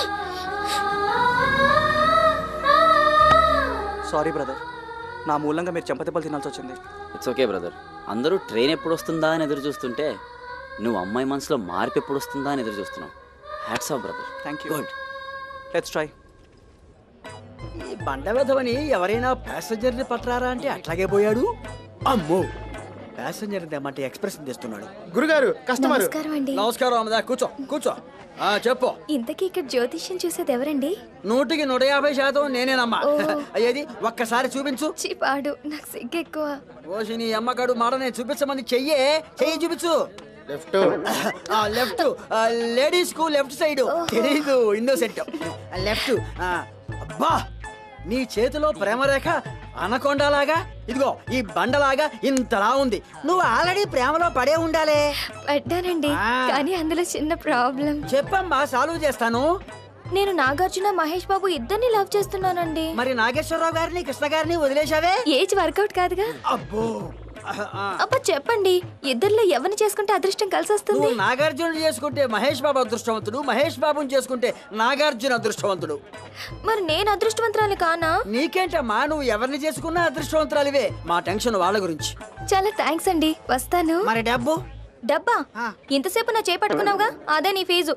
S2: సారీ బ్రదర్ నా మూలంగా మీరు చెంపదెబ్బలు తినాల్సి వచ్చింది
S24: ఇట్స్ ఓకే బ్రదర్ అందరూ ట్రైన్ ఎప్పుడు వస్తుందా అని ఎదురు చూస్తుంటే నువ్వు అమ్మాయి మనసులో మార్పు ఎప్పుడు వస్తుందా అని ఎదురు చూస్తున్నావు hats off brother
S2: thank you let's try
S12: ఈ బండ వెధవని ఎవరైనా ప్యాసింజర్ని పట్టరారా అంటే అట్లాగే పోయాడు అమ్మో ప్యాసింజర్ తెమ్మంటే ఎక్స్ప్రెస్ తెస్తున్నాడు
S8: గురుగారు కస్టమర్
S3: నమస్కారం అండి
S12: నమస్కారం అమ్మదా కూర్చో కూర్చో ఆ చెప్పు
S3: ఇంతకీ ఇక్కడ జ్యోతిష్యం చూసేది ఎవరండి
S12: నూటికి నూట యాభై శాతం నేనేనమ్మా
S3: ఓ.
S12: అయ్యేది ఒక్కసారి చూపించు
S3: పాడు నాకు సిగ్గు ఎక్కువ
S12: ఓసి నీ అమ్మగాడు మాట నేను చూపించమని చెయ్యే చెయ్యి చూపించు
S8: లెఫ్ట్
S12: లెఫ్ట్ లేడీస్ కు లెఫ్ట్ సైడ్ తెలీదు ఇన్నోసెంట్ లెఫ్ట్ అబ్బా నీ చేతిలో ప్రేమరేఖ అనకొండలాగా ఇదిగో ఈ బండలాగా ఇంతలా ఉంది నువ్వు ఆల్రెడీ ప్రేమలో పడే ఉండాలే
S3: పడ్డానండి కానీ అందులో చిన్న ప్రాబ్లం
S12: చెప్పమ్మా సాల్వ్ చేస్తాను
S3: నేను నాగార్జున మహేష్ బాబు ఇద్దరిని లవ్ చేస్తున్నానండి
S12: మరి నాగేశ్వరరావు గారిని కృష్ణ గారిని వదిలేశావే
S3: ఏజ్ వర్కౌట్ కాదుగా
S12: అబ్బో
S3: అబ్బా చెప్పండి ఇద్దరిలో ఎవరిని చేసుకుంటే అదృష్టం కలిసి వస్తుంది
S12: నువ్వు నాగార్జున చేసుకుంటే మహేష్ బాబు అదృష్టవంతుడు మహేష్ బాబుని చేసుకుంటే నాగార్జున అదృష్టవంతుడు
S3: మరి నేను అదృష్టవంతురాలు కానా
S12: నీకేంటమ్మా నువ్వు ఎవరిని చేసుకున్నా అదృష్టవంతురాలివే మా టెన్షన్ వాళ్ళ గురించి
S3: చాలా థ్యాంక్స్ అండి వస్తాను
S12: మరి డబ్బు
S3: డబ్బా ఇంతసేపు నా చేపట్టుకున్నావుగా అదే నీ ఫీజు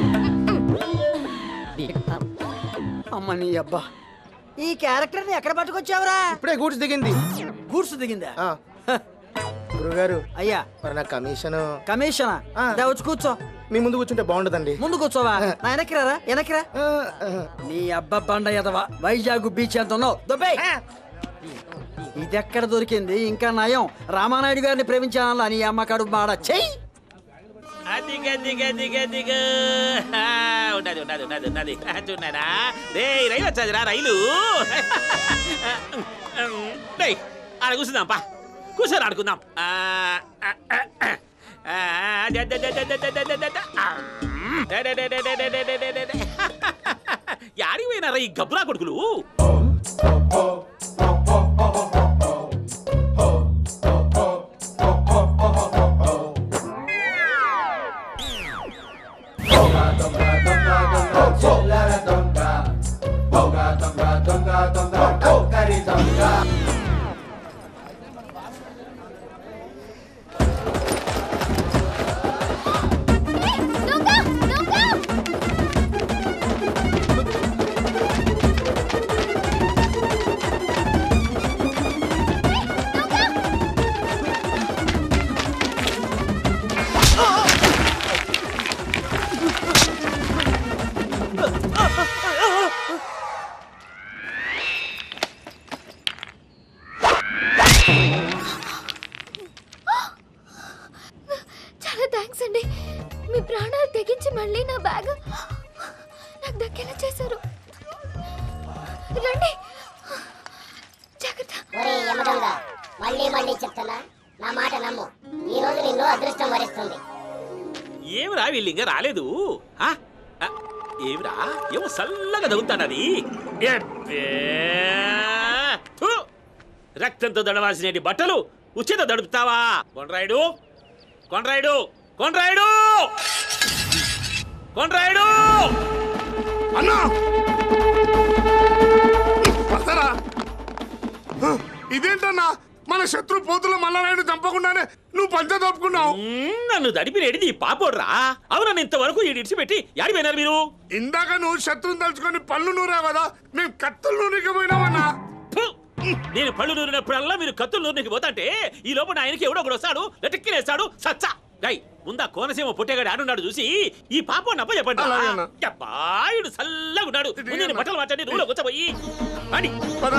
S12: అమ్మ నీ అబ్బా ఈ క్యారెక్టర్ ని ఎక్కడ పట్టుకొచ్చావురా
S8: ఇప్పుడే గూడ్స్ దిగింది
S12: గూడ్స్ దిగిందా
S8: గురుగారు
S12: అయ్యా
S8: మరి నా కమిషన్
S12: కమిషనా దా వచ్చి కూర్చో
S8: మీ ముందు కూర్చుంటే బాగుండదండి
S12: ముందు కూర్చోవా నా వెనక్కిరారా వెనక్కిరా నీ అబ్బ బండ ఎదవా వైజాగ్ బీచ్ ఎంత ఉన్నావు దుబాయ్ ఇది ఎక్కడ దొరికింది ఇంకా నయం రామానాయుడు గారిని ప్రేమించానల్లా నీ అమ్మ కడుపు మాడ చెయ్యి
S4: అదిగ దిగ దిగ దిగ ఆ, ఉన్నది ఉన్నది ఉన్నది ఉన్నది చూడనా రే రైలు వచ్చాదిరా రైలు రే ఆడ కూర్చుందాం పా కూర్చొని ఆడుకుందాం ఆ, ఆ, ఆ, ఆ. ఆ, ద, ద, ద, ద, ద, ద, ద, ద, ద. ఆ, ద, ద, ద, ద, ద, ద, ద, ద, ద, ద. యాడికి పోయినారా ఈ గబ్బురా కొడుకులు
S3: చాలా థ్యాంక్స్ అండి మీ ప్రాణాలు తెగించి మళ్ళీ నా బ్యాగ్ నాకు దక్కేలా చేశారు రండి జాగ్రత్త
S17: ఒరే యమదొంగ మళ్ళీ మళ్ళీ చెప్తున్నా నా మాట నమ్ము ఈ రోజు నిన్ను అదృష్టం వరిస్తుంది
S4: ఏమిరా వీళ్ళు ఇంకా రాలేదు ఆ? ఆ, ఏమిరా ఏమో చల్లగా తగ్గుతానది రక్తంతో దడవాల్సిన బట్టలు ఉచిత దడుపుతావా కొండ్రాయుడు కొండ్రాయుడు కొండ్రాయుడు కొండ్రాయుడు
S15: అన్నా వస్తారా ఇదేంటన్నా మన శత్రు పోతుల మల్లారాయుడు చంపకుండానే నువ్వు పంచ తప్పుకున్నావు
S4: నన్ను దడిపినేది ఈ పాపోడ్రా అవునా ఇంతవరకు ఈ ఇడిచిపెట్టి యాడిపోయినారు మీరు
S15: ఇందాక నువ్వు శత్రువుని తలుచుకొని పళ్ళు నూరావు కదా మేము కత్తులు నూరికి పోయినామన్నా
S4: నేను పళ్ళు నూరినప్పుడల్లా మీరు కత్తులు నూరికి పోతాంటే ఈ లోపల ఆయనకి ఎవడో ఒకడు వస్తాడు లెటెక్కినేస్తాడు సచ్చా డై ముందా కోనసీమ పుట్టేగాడు ఆడున్నాడు చూసి ఈ పాప నప్ప చెప్పండి
S15: అలాగే అన్న.
S4: అబ్బాయుడు చల్లగా ఉన్నాడు ముందు నేను బట్టలు మార్చండి రూలో కూర్చోపోయి అని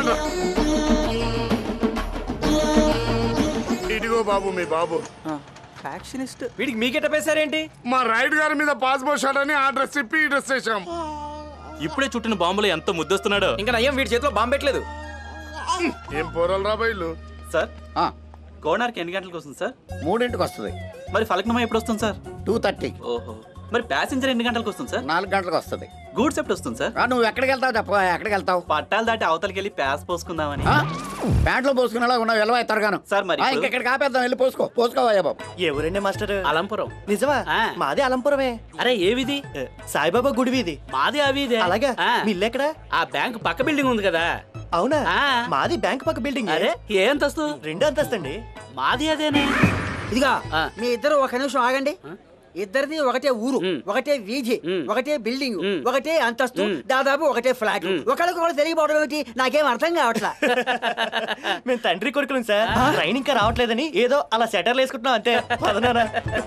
S15: ఇదిగో బాబు మీ బాబు
S2: ఫ్యాక్షనిస్ట్
S18: వీడికి మీకెట్ట పేసారేంటి
S15: మా రైడ్ గారి మీద పాస్పోర్ట్ షాట్ అని ఆ డ్రెస్ ఇప్పి ఈ డ్రెస్ వేసాం
S18: ఇప్పుడే చుట్టిన బాంబులు ఎంత ముద్దొస్తున్నాడో ఇంకా నయ్యం వీడి చేతిలో బాంబు పెట్టలేదు
S15: ఏం పోరాలు రాబాయిలు
S9: సార్ కోణార్కి ఎన్ని గంటలకు వస్తుంది సార్
S10: మూడింటికి వస్తుంది
S9: మరి ఫలక్నమా ఎప్పుడు వస్తుంది సార్
S10: టూ థర్టీ
S9: ఓహో
S11: మరి ప్యాసింజర్ ఎన్ని గంటలకు వస్తుంది సార్
S10: నాలుగు గంటలకు వస్తుంది
S11: గూడ్స్ ఎప్పుడు వస్తుంది సార్
S10: ఆ, నువ్వు ఎక్కడికి వెళ్తావు చెప్ప ఎక్కడికి వెళ్తావు
S11: పట్టాలు దాటి అవతలకి వెళ్ళి ప్యాస్ పోసుకుందామని
S10: ప్యాంట్లో పోసుకునేలా ఉన్నావు వెళ్ళవా త్వరగాను
S11: సార్ మరి
S10: ఆ,
S11: ఇప్పుడు-
S10: ఇంకెక్కడికి ఆపేద్దాం వెళ్ళి పోసుకో పోసుకోవా బాబు
S7: ఎవరండి మాస్టర్
S16: అలంపురం
S7: నిజమా మాది అలంపురమే
S16: అరే ఏ వీధి
S7: సాయిబాబా గుడి వీధి
S16: మాది ఆ వీధి
S7: అలాగా
S16: ఆ.
S7: మీ ఇల్లు ఎక్కడ
S16: ఆ బ్యాంక్ పక్క బిల్డింగ్ ఉంది కదా
S7: అవునా
S16: ఆ.
S7: మాది బ్యాంక్ పక్క బిల్డింగ్
S16: అరే ఏ అంతస్తు
S7: రెండు అంతస్తు అండి
S16: మాది అదేనే
S12: ఇదిగా మీ ఇద్దరు ఒక నిమిషం ఆగండి ఇద్దరిది ఒకటే ఊరు ఒకటే వీధి ఒకటే బిల్డింగ్ ఒకటే అంతస్తు దాదాపు ఒకటే ఫ్లాట్ ఒకరికి ఒకరు తెలియపోవడం ఏమిటి నాకేం అర్థం కావట్లా
S7: మేము తండ్రి కొడుకులం సార్ ట్రైన్ ఇంకా రావట్లేదని ఏదో అలా సెటర్లు వేసుకుంటున్నాం అంతే పదనానా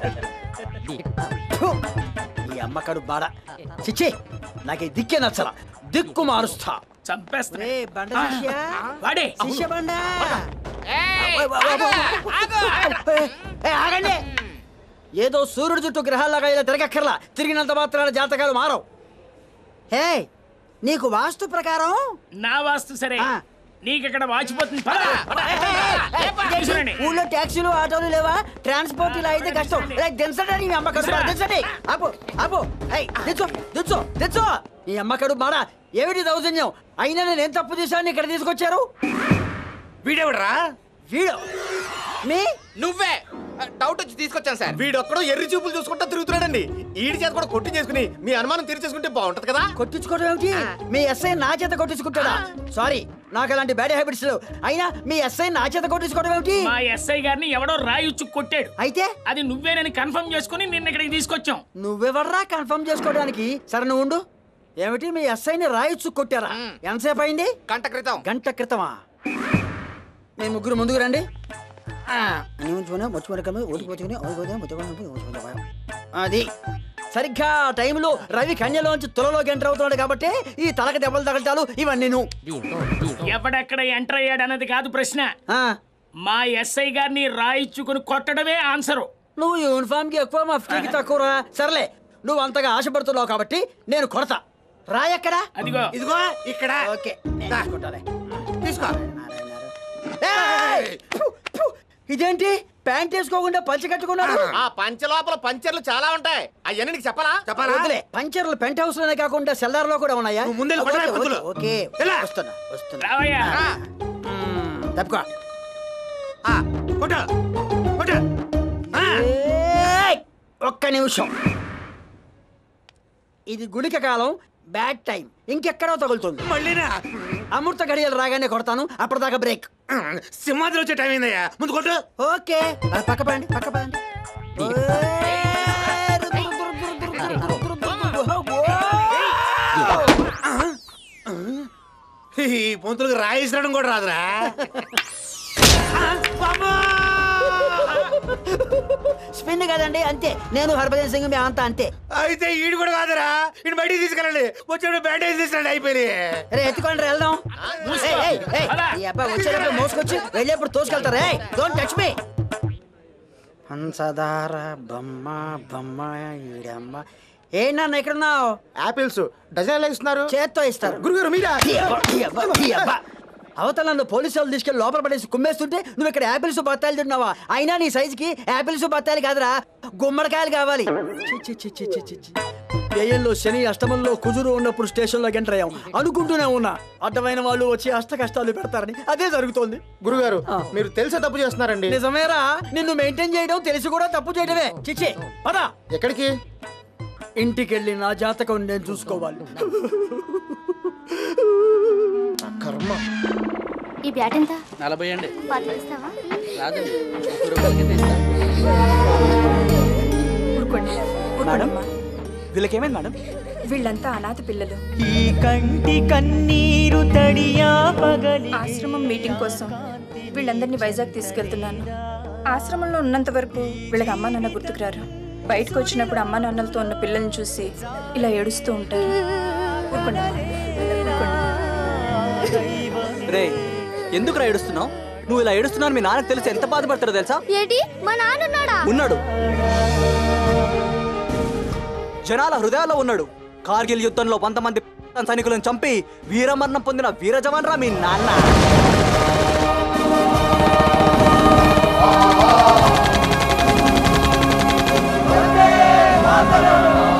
S12: ఫు! ఈ అమ్మకడు బాడ చిచ్చి నాకు ఈ దిక్కే నచ్చల దిక్కు మారుస్తా
S16: చంపేస్తా
S12: రే బండ శిష్య
S16: వాడే
S12: శిష్య బండ ఏ, ఆగండి ఏదో సూర్యుడు చుట్టూ గ్రహాల్లాగా ఇలా తిరగక్కర్లా తిరిగినంత మాత్రాన జాతకాలు మారవు హే నీకు వాస్తు ప్రకారం
S16: నా వాస్తు సరే నీకు ఇక్కడ వాచిపోతుంది పద. తీసుకురండి.
S12: ఊళ్ళో ట్యాక్సీలు ఆటోలు లేవా ట్రాన్స్పోర్ట్ ఇలా అయితే కష్టం ఏయ్, దించండి నీ అమ్మ కడుపు దించండి ఆపు ఆపు ఏయ్, దించు దించు దించు నీ అమ్మ కడుపు మాడా ఏమిటి దౌర్జన్యం అయినా నేను ఏం తప్పు చేశాను ఇక్కడ తీసుకొచ్చారు
S8: వీడెవడరా
S12: వీడు మీ
S8: నువ్వే డౌట్ వచ్చి తీసుకొచ్చాను సార్ వీడొక్కడో ఎర్రి చూపులు చూసుకుంటా తిరుగుతున్నాడండి ఈడి చేత కూడా కొట్టి చేసుకుని మీ అనుమానం తీర్చేసుకుంటే బాగుంటది కదా
S12: కొట్టించుకోవడం ఏమిటి మీ ఎస్ఐ నా చేత కొట్టించుకుంటాడా సారీ నాకు అలాంటి బ్యాడ్ హ్యాబిట్స్ లేవు అయినా మీ ఎస్ఐ నా చేత కొట్టించుకోవడం ఏమిటి
S16: మా ఎస్ఐ గారిని ఎవడో రాయిచ్చు కొట్టాడు
S12: అయితే
S16: అది నువ్వేనని కన్ఫర్మ్ చేసుకుని నిన్న ఇక్కడికి తీసుకొచ్చాం
S12: నువ్వెవర్రా కన్ఫర్మ్ చేసుకోవడానికి సరే నువ్వు ఉండు ఏమిటి మీ ఎస్ఐని రాయిచ్చు కొట్టారా ఎంతసేపు అయింది
S8: గంట క్రితం
S12: గంట క్రితమా మీ ముగ్గురు ముందుకు రండి ఆ, అన్నీ ఉంచుకొని, ముచ్చుకొనకమ్మ, ఊడిపోచుకొని, ఊడిపోతే, ముచ్చుకొని, ఊడిపోతే. అది సరిగ్గా ఆ టైంలో రవి కన్యలోంచి తులలోకి ఎంటర్ అవుతున్నాడు కాబట్టి ఈ తలక దెబ్బలు తగలటాలు ఇవన్నీ నువ్వు
S16: ఎవడెక్కడ ఎంటర్ అయ్యాడు అన్నది కాదు ప్రశ్న మా ఎస్ఐ గారిని రాయిచ్చుకుని కొట్టడమే ఆన్సరు
S12: నువ్వు యూనిఫామ్ కి ఎక్కువ మఫ్టీకి తక్కువరా సర్లే నువ్వు అంతగా ఆశపడుతున్నావు కాబట్టి నేను కొడతా రాయక్కడా
S16: అదిగో
S8: ఇదిగో ఇక్కడ
S12: ఓకే నేను తీసుకుంటాలే.
S8: తీసుకో
S12: ఏయ్! ఫు, ఫు! ఇదేంటి ప్యాంట్ వేసుకోకుండా పంచ కట్టుకున్నాడు
S8: ఆ పంచ లోపల పంచర్లు చాలా ఉంటాయి అవన్నీ నీకు చెప్పాలా చెప్పాలా
S12: వదిలే పంచర్లు పెంట్ హౌస్ లోనే కాకుండా సెల్లార్ లో కూడా ఉన్నాయా
S8: ముందెళ్ళి కొట్టరా,
S12: ఓకే,
S8: పంతులు.
S12: ఓకే
S8: ఎలా?
S12: వస్తున్నా వస్తున్నా
S16: రావయ్యా
S12: మ్మ్, తప్పుకో
S8: కొట్టు కొట్టు
S12: ఏయ్! ఒక్క నిమిషం ఇది గుళిక కాలం బ్యాడ్ టైం ఇంకెక్కడో తగులుతుంది
S8: మళ్ళీనా
S12: అమృత గడియలు రాగానే కొడతాను అప్పటిదాకా బ్రేక్
S8: సింహాద్రి వచ్చే టైం అయిందయ్యా ముందు కొట్టు
S12: ఓకే ఆ, పక్క పడండి పక్క పడండి
S8: ఈ పొంతులకు రాయిసడం కూడా రాదురా
S12: స్పిన్ కదండి అంతే నేను హర్భజన్ సింగ్ మీ అంతా అంతే
S8: అయితే ఈడు కూడా కాదురా ఈడు బయటికి తీసుకెళ్ళండి వచ్చేప్పుడు బ్యాండేజ్ తీసుకెళ్ళండి అయిపోయి
S12: రే ఎత్తుకోండి రా, వెళ్దాం ఏయ్, ఏయ్, ఏయ్, ఈ అబ్బాయి వచ్చేటప్పుడు మోసుకొచ్చి వెళ్ళేప్పుడు తోసుకెళ్తారా డోంట్ టచ్ మీ హంసధార బొమ్మ బొమ్మ ఈడమ్మ ఏ నాన్న ఎక్కడున్నావు
S8: ఆపిల్స్ డజన్ ఎలా ఇస్తున్నారు
S12: చేత్తో ఇస్తారు
S8: గురుగారు మీరా
S12: ఈ అబ్బా, ఈ అబ్బా, ఈ అబ్బా. అవతల నన్ను పోలీసు వాళ్ళు తీసుకెళ్లి లోపల పడేసి కుమ్మేస్తుంటే నువ్వు ఇక్కడ యాపిల్స్ బత్తాయిలు తిన్నావా అయినా నీ సైజుకి యాపిల్స్ బత్తాయిలు కాదురా గుమ్మడికాయలు కావాలి చి, చి, చి, చి, చి, చి, చి. వ్యయంలో శని అష్టమంలో కుజురు ఉన్నప్పుడు స్టేషన్లో ఎంటర్ అయ్యాం అనుకుంటూనే ఉన్నా అడ్డమైన వాళ్ళు వచ్చి అష్ట కష్టాలు పెడతారని అదే జరుగుతోంది
S8: గురుగారు మీరు తెలిసే తప్పు చేస్తున్నారండి
S12: నిజమేరా నిన్ను మెయింటైన్ చేయడం తెలిసి కూడా తప్పు చేయడమే చిచ్చి పదా
S8: ఎక్కడికి
S12: ఇంటికెళ్ళి నా జాతకం నేను చూసుకోవాలి
S8: కర్మ
S3: ఈ బ్యాట్ ఎంత
S16: నలభై అండి
S3: పాతిక ఇస్తావా
S16: రాదు ముప్పై రూపాయలకి ఇస్తా.
S2: ఊరుకోండి మేడం వీళ్ళకేమైంది మేడం
S19: వీళ్ళంతా అనాథ పిల్లలు
S5: ఈ కంటి కన్నీరు తడియా పగలి
S19: ఆశ్రమం మీటింగ్ కోసం వీళ్ళందరినీ వైజాగ్ తీసుకెళ్తున్నాను ఆశ్రమంలో ఉన్నంత వరకు వీళ్ళకి అమ్మా నాన్న గుర్తుకురారు బయటకు వచ్చినప్పుడు అమ్మా నాన్నలతో ఉన్న పిల్లల్ని చూసి ఇలా ఏడుస్తూ ఉంటారు ఊరుకోండి అమ్మా. ఊరుకోండి.
S2: రే ఎందుకు ఏడుస్తున్నావు నువ్వు ఇలా ఏడుస్తున్నావు మీ నాన్నకు తెలిసి ఎంత బాధపడతారో తెలుసా
S3: ఏంటి మా నాన్న ఉన్నాడా
S2: ఉన్నాడు జనాల హృదయాల్లో ఉన్నాడు కార్గిల్ యుద్ధంలో వంద మంది సైనికులను చంపి వీరమరణం పొందిన వీర జవాన్ రా మీ నాన్న
S5: మాతరం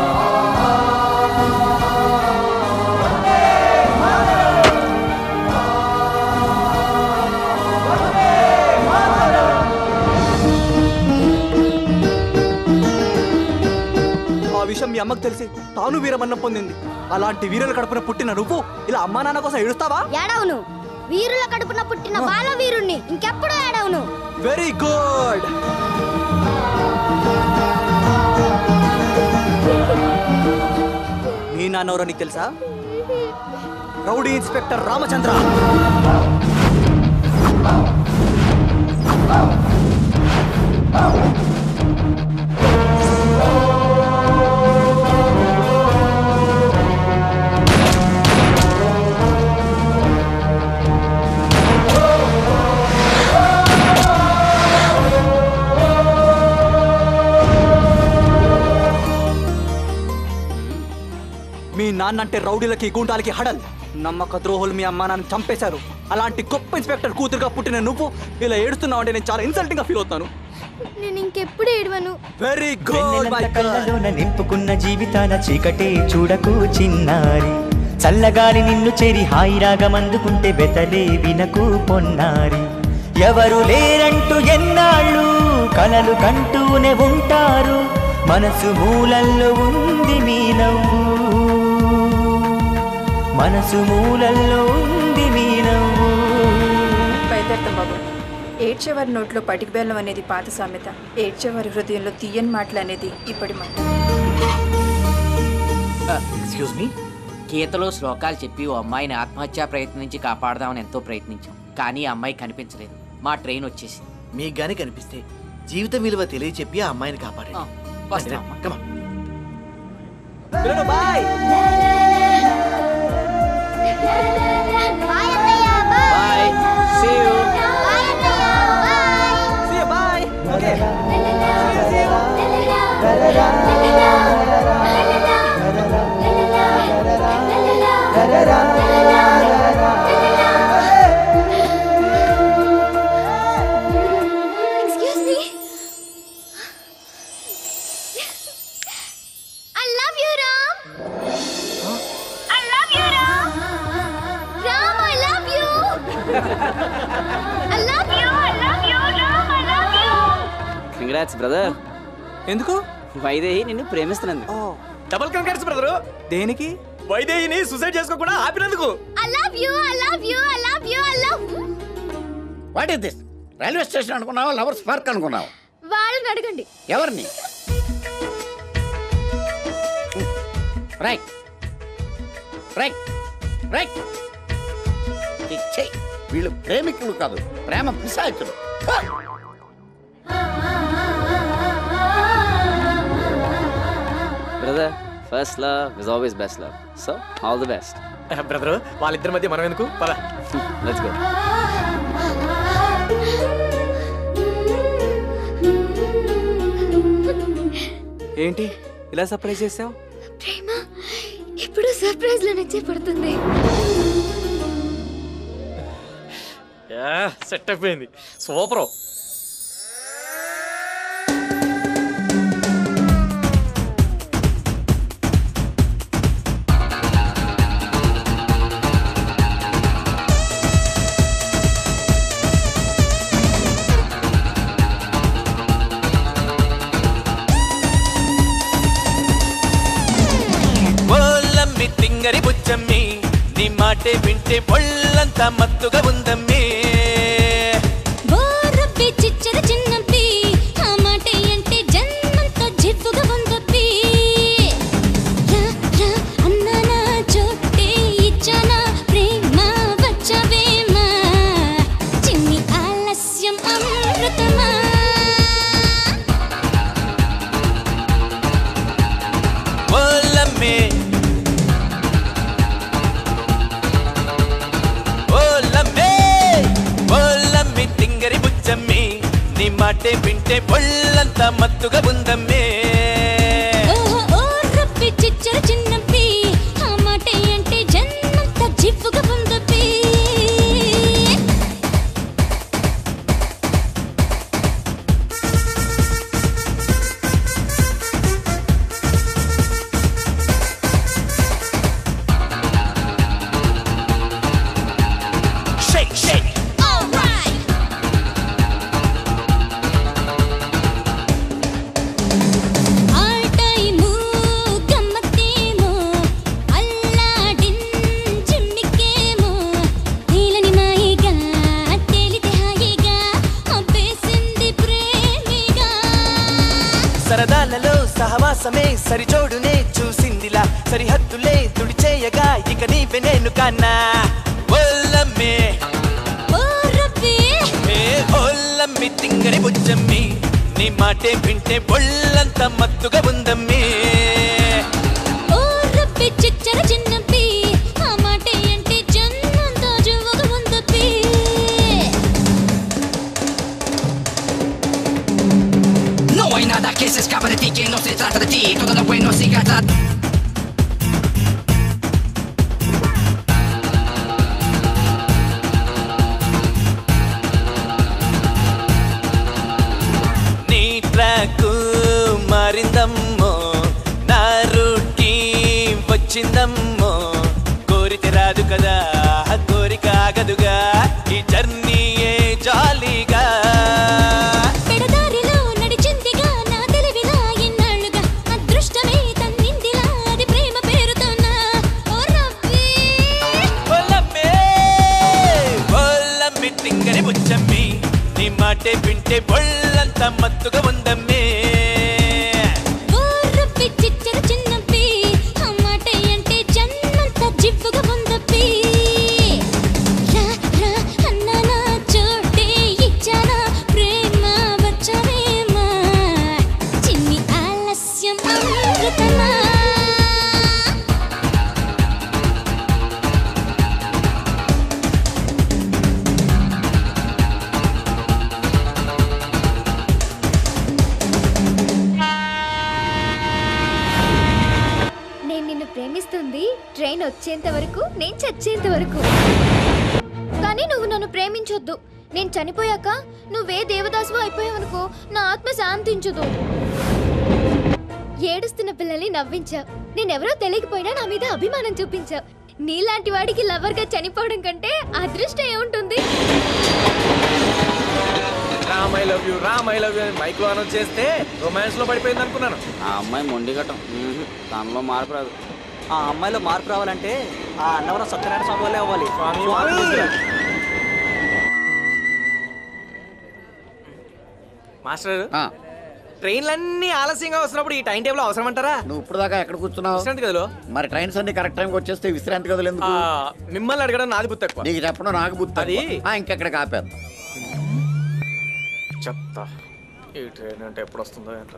S2: విషయం మీ అమ్మకు తెలిసి తాను వీరమన్నం పొందింది అలాంటి వీరుల కడుపున పుట్టిన నువ్వు ఇలా అమ్మా నాన్న కోసం ఏడుస్తావా
S1: ఏడవును వీరుల కడుపున పుట్టిన బాల వీరుణ్ణి ఇంకెప్పుడు ఏడవును
S2: వెరీ గుడ్ మీ నాన్న ఎవరో నీకు తెలుసా రౌడీ ఇన్స్పెక్టర్ రామచంద్ర మీ నాన్న అంటే రౌడీలకి గుండాలకి హడల్ నమ్మక ద్రోహులు మీ అమ్మా నాన్న చంపేశారు అలాంటి గొప్ప ఇన్స్పెక్టర్ కూతురుగా పుట్టిన నువ్వు ఇలా ఏడుస్తున్నావు అంటే నేను చాలా ఇన్సల్టింగ్ గా ఫీల్ అవుతాను
S1: నేను ఇంకెప్పుడు ఏడవను
S2: వెరీ గుడ్
S5: వెన్నెలంత కళ్ళలోన నింపుకున్న జీవితాల చీకటే చూడకు చిన్నారి చల్లగాలి నిన్ను చేరి హాయి రాగమందుకుంటే బెతలే వినకు పొన్నారి ఎవరు లేరంటూ ఎన్నాళ్ళు కలలు కంటూనే ఉంటారు మనసు మూలల్లో ఉంది మీ నవ్వు మనసు మూలల్లో ఉంది మీ నవ్వు
S19: బయలుదేరుతాం బాబు ఏడ్చేవారి నోట్లో పటికి బెల్లం అనేది పాత సామెత ఏడ్చేవారి హృదయంలో తీయని మాటలు అనేది ఇప్పటి మాట
S6: ఎక్స్క్యూజ్ మీ గీతలో శ్లోకాలు చెప్పి ఓ అమ్మాయిని ఆత్మహత్యా ప్రయత్నం నుంచి కాపాడదామని ఎంతో ప్రయత్నించాం కానీ ఆ అమ్మాయి కనిపించలేదు మా ట్రైన్ వచ్చేసి
S14: మీకు గాని కనిపిస్తే జీవిత విలువ తెలియచెప్పి ఆ అమ్మాయిని కాపాడండి
S6: వస్తాం
S14: Come on.
S2: Bye
S1: bye
S2: see you
S1: bye
S2: see you bye okay
S1: excuse me I love you Ram I love you Ram Ram I love you I love you I love you Ram I love you
S24: congrats brother
S2: ఎందుకు
S24: వైదేహి నిన్ను ప్రేమిస్తున్నందుకు
S21: డబుల్ కంగ్రాట్స్ బ్రదర్
S2: దేనికి
S21: వైదేహిని సూసైడ్ చేసుకోకుండా ఆపినందుకు
S1: I love you I love you I love you I love
S10: what is this railway station అనుకున్నావా లవర్స్ పార్క్ అనుకున్నావా
S1: వాళ్ళని అడగండి
S10: ఎవరిని రైట్ రైట్ రైట్ ఇచ్చే వీళ్ళు ప్రేమికులు కాదు ప్రేమ పిశాచులు
S24: brother first love is always best love so all the best
S21: brother వాళ్ళిద్దరి మధ్య మనం ఎందుకు పద
S24: లెట్స్ గో
S2: ఏంటి ఇలా సర్ప్రైజ్ చేసావు
S3: ప్రేమ ఇప్పుడు సర్ప్రైజ్ లో నుంచే పడుతుంది
S21: సెట్ అయిపోయింది సూపర్
S5: ఓలమ్మి తింగరి బుచ్చమ్మి నీ మాటే వింటే ఒళ్ళంతా మత్తుగా ఉందమ్మి
S22: బోరబ్బి చిచ్చర చిన్నబ్బి ఆ మాట అంటే జన్మంతో జివ్వుగా ఉందబ్బి రా రా అన్నానా చోటే ఇచ్చానా ప్రేమ వచ్చవేమా చిన్ని ఆలస్యం అమృతమా
S5: ఓలమ్మి ఓలమ్మి ఓలమ్మి తింగరి బుచ్చమ్మి నీ మాటే వింటే ఒళ్ళంతా మత్తుగా ఉందమ్మి
S22: ఓహో ఓ రబ్బి చిచ్చర చిన్నబ్బి ఆ మాట అంటే జన్మంతో జివ్వుగా ఉందబ్బి
S5: షేక్ షేక్
S22: ఆ టైము
S5: సరదాలలో సహవాసమే సరిజోడునే చూసిందిలా సరిహద్దులే తుడిచేయగా ఇక నీవే నేను కన్నా ఒల్లమ్మే ఏ ఒల్లమ్మి తింగరి బుజ్జమ్మి నీ మాటే వింటే ఒళ్ళంత మత్తుగా ఉందమ్మి
S22: ఓ రబ్బి చిచ్చర చిన్నప్పి ఆ మాట ఏంటి జన్మంత జువ్వగా ఉందప్పి
S13: No hay nada que se escapa de ti, que no se trata de ti, todo lo bueno sigue atrás.
S5: నీ ట్రాక్ మారిందమ్మో నా రూట్కి వచ్చిందమ్మో కోరితే రాదు కదా కోరిక ఆగదుగా ఈ జర్నీయే జాలీగా
S22: పెడదారిలో నడిచిందిగా నా తెలివిలా ఇన్నాళ్ళుగా అదృష్టమే తన్నిందిలా అది ప్రేమ పేరుతోన ఓ రబ్బి
S5: ఒల్లమ్మే ఒల్లమ్మి తింగరి బుచ్చమ్మి నీ మాటే వింటే ఒళ్ళంత మత్తుగా ఉందమ్మే
S22: ఓ రబ్బి చిచ్చర చిన్నప్పి ఆ మాట ఏంటి జన్మంత జివ్వుగా ఉందప్పి రా రా అన్నానా చోటే ఇచ్చానా ప్రేమ వచ్చవేమా చిన్ని ఆలస్యం అమృతమా
S3: నేను నిన్ను ప్రేమిస్తుంది ట్రైన్ వచ్చేంత వరకు నేను చచ్చేంత వరకు కానీ నువ్వు నన్ను ప్రేమించొద్దు నేను చనిపోయాక నువ్వే దేవదాసు అయిపోయావనుకో నా ఆత్మ శాంతించదు ఏడుస్తున్న పిల్లల్ని నవ్వించావు నేనెవరో తెలియకపోయినా నా మీద అభిమానం చూపించావు నీలాంటి వాడికి లవర్గా చనిపోవడం కంటే అదృష్టం ఏముంటుంది
S21: Ram I love you Ram I love you అని మైక్ లో అనౌన్స్ చేస్తే రొమాన్స్ లో పడిపోయింది అనుకున్నాను
S24: ఆ అమ్మాయి మొండి ఘటం దానిలో మార్పు రాదు
S2: ఆ అమ్మాయిలో మార్పు రావాలంటే ఆ అన్నవరం సత్యనారాయణ స్వామి వల్లే అవ్వాలి
S21: స్వామి,
S2: స్వామి
S21: స్వామి.
S2: తీసుకురా.
S21: మాస్టర్ ట్రైన్లన్నీ ఆలస్యంగా వస్తున్నప్పుడు ఈ టైం టేబుల్ అవసరం అంటారా
S10: నువ్వు ఇప్పుడు దాకా ఎక్కడ కూర్చున్నావు
S21: విశ్రాంతి గదిలో
S10: మరి ట్రైన్స్ అన్ని కరెక్ట్ టైంకి వచ్చేస్తే విశ్రాంతి గదులు ఎందుకు
S21: ఆ, మిమ్మల్ని అడగడం నాది బుద్ధి తక్కువ
S10: నీకు చెప్పడం నాకు బుద్ధి
S21: అది-
S10: అది ఇంకెక్కడికి ఆపాను
S21: చెప్తా ఈ ట్రైన్ అంటే ఎప్పుడు వస్తుందో ఏంటో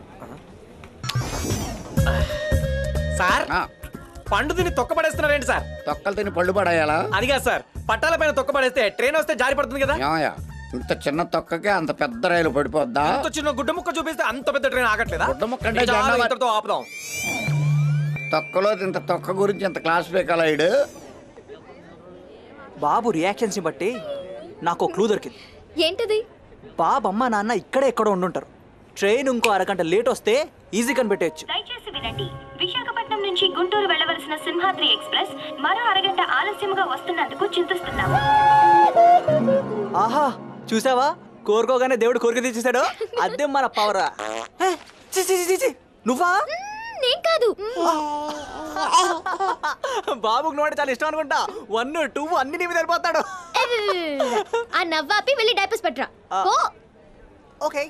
S21: సార్ పండు తిని తొక్క పడేస్తున్నారేంటి సార్
S10: తొక్కలు తిని పళ్ళు పడేయాలా
S21: అది కాదు సార్ పట్టాల పైన తొక్క పడేస్తే ట్రైన్ వస్తే జారి పడుతుంది కదా
S10: ఏమయ్యా ఇంత చిన్న తొక్కకే అంత పెద్ద రైలు పడిపోద్దా
S21: అంత చిన్న గుడ్డ ముక్క చూపిస్తే అంత పెద్ద ట్రైన్ ఆగట్లేదా
S10: గుడ్డ ముక్క అంటే
S21: ఇక చాలు,
S10: జెండా
S21: ఇంతటితో ఆపుదాం
S10: తొక్కలో ఇంత తొక్క గురించి ఇంత క్లాస్ పీకలాయుడు
S2: బాబు రియాక్షన్స్ ని బట్టి నాకు క్లూ దొరికింది
S3: ఏంటది
S2: బాబు అమ్మ నాన్న ఇక్కడే ఎక్కడో ఉండుంటారు ట్రైన్ ఇంకో అరగంట లేట్ వస్తే ఈజీ కనిపెట్టేయచ్చు
S17: దయచేసి వినండి విశాఖపట్నం నుంచి గుంటూరు వెళ్ళవలసిన సింహాద్రి ఎక్స్ప్రెస్ మరో అరగంట ఆలస్యముగా వస్తున్నందుకు చింతిస్తున్నాము
S2: ఆహా చూసావా కోరుకోగానే దేవుడు కోరిక తీసేశాడు అదే మన పవరా హే, చి, చి, చి, చి, చి. నువ్వా
S3: నేను కాదు
S2: బాబుకు నోటి చాలా ఇష్టం అనుకుంటా వన్ టూ అన్ని నీ మీద వెళ్ళిపోతాడు
S3: ఆ నవ్వాపి వెళ్ళి డైపర్స్ పట్రా పో
S2: ఓకే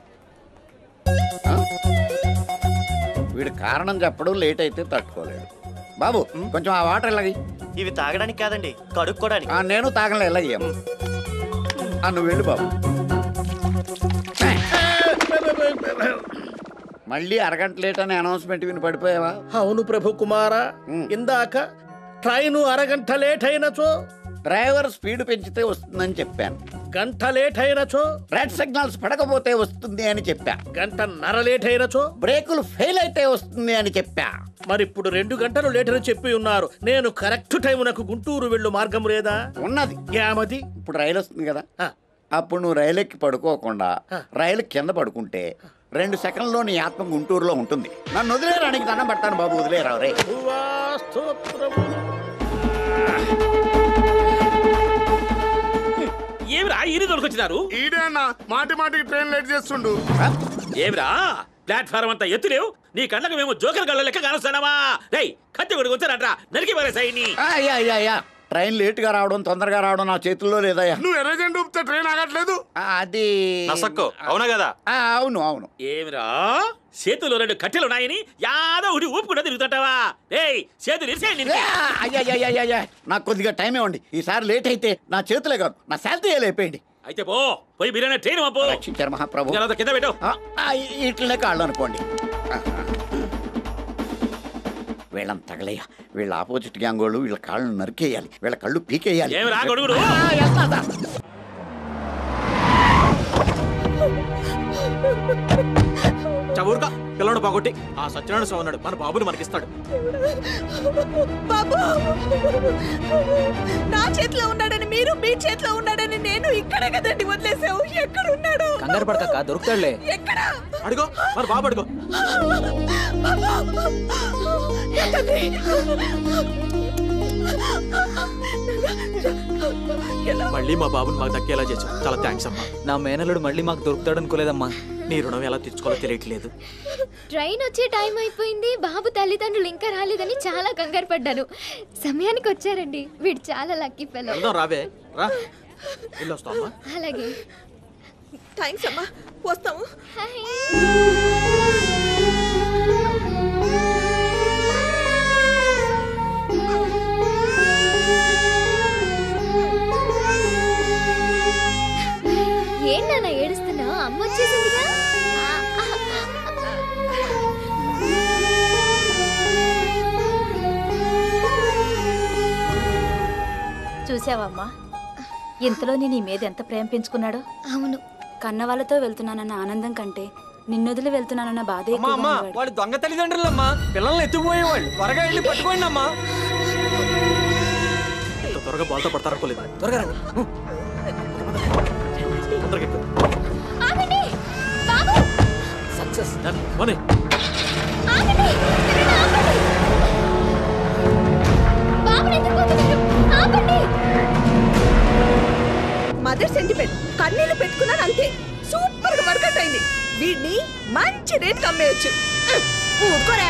S10: వీడు కారణం చెప్పడం లేట్ అయితే తట్టుకోలేడు బాబు కొంచెం ఆ వాటర్ ఇలాగి
S9: ఇవి తాగడానికి కాదండి కడుక్కోవడానికి
S10: నేను తాగలే ఇలాగేం నువ్వు వెళ్ళు బాబు మళ్ళీ అరగంట లేట్ అని అనౌన్స్మెంట్ విని పడిపోయావా
S20: అవును ప్రభు కుమార ఇందాక ట్రైను అరగంట లేట్ అయినచో
S10: డ్రైవర్ స్పీడ్ పెంచితే వస్తుందని చెప్పాను
S20: గంట లేట్ అయినచో
S10: రెడ్ సిగ్నల్స్ పడకపోతే వస్తుంది అని చెప్పా
S20: గంట నర లేట్ అయినచో
S10: బ్రేకులు ఫెయిల్ అయితే వస్తుంది అని చెప్పా
S20: మరి ఇప్పుడు రెండు గంటలు లేట్ అని చెప్పి ఉన్నారు నేను కరెక్ట్ టైమునకు గుంటూరు వెళ్ళు మార్గం లేదా
S10: ఉన్నది
S20: ఏమది
S10: ఇప్పుడు రైలు వస్తుంది కదా అప్పుడు నువ్వు రైలు ఎక్కి పడుకోకుండా రైలు కింద పడుకుంటే రెండు సెకండ్లో నీ ఆత్మ గుంటూరులో ఉంటుంది నన్ను వదిలేరానికి దండం పడతాను బాబు వదిలేరా రే
S4: ఏమిరా ఈయన దొరికొచ్చినారు
S15: ఈడే అన్న మాటి మాటికి ట్రైన్ లేట్ చేస్తుండు
S4: ఏమిరా ప్లాట్ఫారం అంతా ఎత్తులేవు నీ కళ్ళకు మేము జోకర్ గళ్ళ లెక్క కానొస్తానావా రేయ్ కత్తి కొడుకు వచ్చారంట్రా నరికి పారేసాయి
S10: అయ్యా అయ్యా అయ్యా ట్రైన్ లేటుగా రావడం తొందరగా రావడం నా చేతుల్లో లేదయ్యా
S15: నువ్వు ఎర్రజెండా ఊపితే ట్రైన్ ఆగట్లేదు
S10: అది
S4: నసక్కు అవునా కదా
S10: ఆ, అవును అవును
S4: ఏమిరా చేతుల్లో రెండు కట్టెలు ఉన్నాయని యాదో ఒకటి ఊపుకుంటూ తిరుగుతుంటావా ఏయ్ చేతులు ఇరిసేయండి దీనికి.
S10: అయ్యా నాకు కొద్దిగా టైం ఇవ్వండి ఈసారి లేట్ అయితే నా చేతులే కాదు నా శాలరీ లేపేయండి
S4: అయితే పో పోయి బిర్యానీ ట్రైన్ పంపు
S10: రక్షించారు మహాప్రభు
S4: జనాలతో కింద పెట్టు
S10: ఆ, ఆ, ఇట్లనే కాళ్ళు అనుకోండి ఆ, ఆ. వీళ్ళని తగలయ్యా వీళ్ళ ఆపోజిట్ గ్యాంగ్ వాళ్ళు వీళ్ళ కాళ్ళను నరికేయాలి వీళ్ళ కళ్ళు పీకేయాలి
S4: ఏమి రా గొడుగుడు?
S10: ఆ, వెళ్తాదా?
S21: చవురుగా పిల్లడు బాగొట్టి ఆ సత్యనారాయణ స్వామి ఉన్నాడు మన బాబుని మనకిస్తాడు
S7: బాబు నా చేతిలో ఉన్నాడని మీరు మీ చేతిలో ఉన్నాడని నేను ఇక్కడే కదండి వదిలేసావు ఎక్కడ ఉన్నాడు
S21: కంగారు పడక దొరుకుతాడులే
S7: ఎక్కడ
S21: అడుగో మన బాబు అడుగో
S7: తండ్రి.
S21: మళ్ళీ మా బాబుని మాకు దక్కేలా చేసావు చాలా థ్యాంక్స్ అమ్మా నా మేనల్లుడు మళ్ళీ మాకు దొరుకుతాడు అనుకోలేదమ్మా నీ రుణం ఎలా తీర్చుకోవాలో తెలియట్లేదు
S3: ట్రైన్ వచ్చే టైం అయిపోయింది బాబు తల్లిదండ్రులు ఇంకా రాలేదని చాలా కంగారు పడ్డాను సమయానికి వచ్చారండి వీడు చాలా లక్కీ ఫెలో
S21: వెళ్దాం రావే రా వెళ్ళొస్తామా
S3: అలాగే
S7: థ్యాంక్స్ అమ్మా వస్తాము
S3: ఏం నాన్న ఏడుస్తున్నావు అమ్మ వచ్చేసిందిగా
S11: చూసావమ్మా ఇంతలో నీ మీద ఎంత ప్రేమ పెంచుకున్నాడో
S3: అవును
S11: కన్న వాళ్ళతో వెళ్తున్నానన్న ఆనందం కంటే నిన్నొదిలి వెళ్తున్నానన్న బాధే
S21: అమ్మా
S11: ఎక్కువగా
S21: అమ్మా
S11: ఉండేవాడు.
S21: వాళ్ళు దొంగ తల్లిదండ్రులమ్మా పిల్లల్ని ఎత్తుకుపోయేవాళ్ళు త్వరగా వెళ్ళి పట్టుకోండి అమ్మా ఇంత త్వరగా బాల్తో పడతారనుకోలేదు త్వరగా రండి ఊ. తొందరగా ఎక్కు.
S3: ఆగండి బాబు
S21: సక్సెస్ డన్ పోనీ
S3: ఆగండి ఎవరైనా ఆపండి బాబుని ఎత్తుకుపోతున్నారు ఆపండి
S7: మదర్ సెంటిమెంట్ కన్నీళ్లు పెట్టుకున్నాను అంతే సూపర్ గా వర్కౌట్ అయింది వీడిని మంచి రేట్ అమ్మేయచ్చు ఊరుకోరా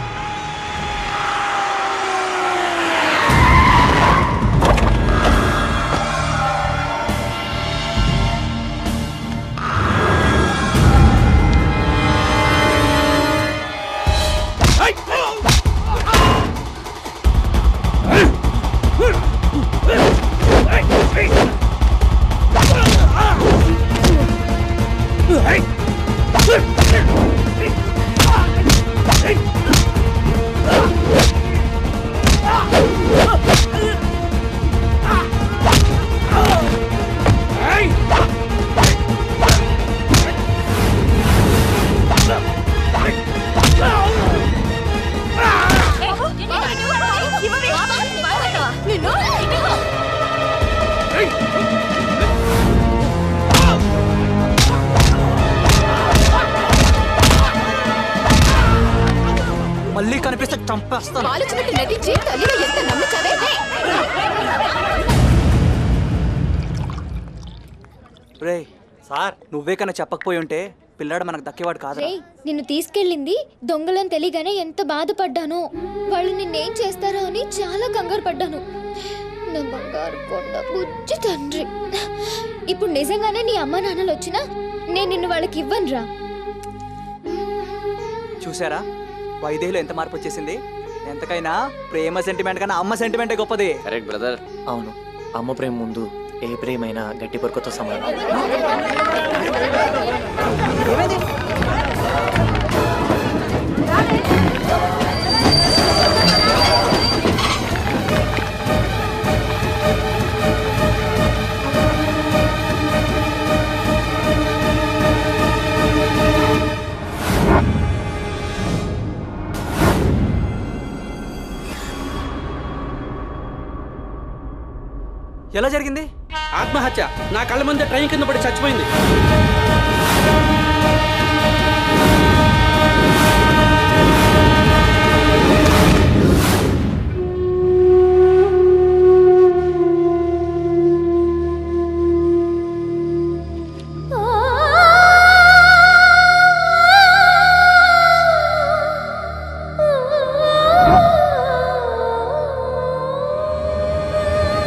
S2: మళ్ళీ కనిపిస్తే చంపేస్తాను
S3: ఆలోచనట్టు నటించి తల్లిని ఎంత నమ్మించావే
S2: రే సార్ నువ్వే కన్నా చెప్పకపోయి ఉంటే పిల్లాడు మనకు దక్కేవాడు కాదు
S3: రేయ్ నిన్ను తీసుకెళ్ళింది దొంగలని తెలియగానే ఎంత బాధపడ్డాను వాళ్ళు నిన్నేం చేస్తారో అని చాలా కంగారు పడ్డాను నా బంగారు కొండ బుజ్జి తండ్రి ఇప్పుడు నిజంగానే నీ అమ్మ నాన్నలు వచ్చినా నేను నిన్ను వాళ్ళకి ఇవ్వనురా
S2: చూసారా వైదేహిలో ఎంత మార్పు వచ్చేసింది ఎంతకైనా ప్రేమ సెంటిమెంట్ కన్నా అమ్మ సెంటిమెంటే గొప్పది
S24: కరెక్ట్ బ్రదర్
S21: అవును అమ్మ ప్రేమ ముందు ఏ ప్రేమైనా గట్టి పొరకతో సమానం
S2: ఎలా జరిగింది
S18: ఆత్మహత్య నా కళ్ళ ముందే ట్రైన్ కింద పడి చచ్చిపోయింది
S3: ఆ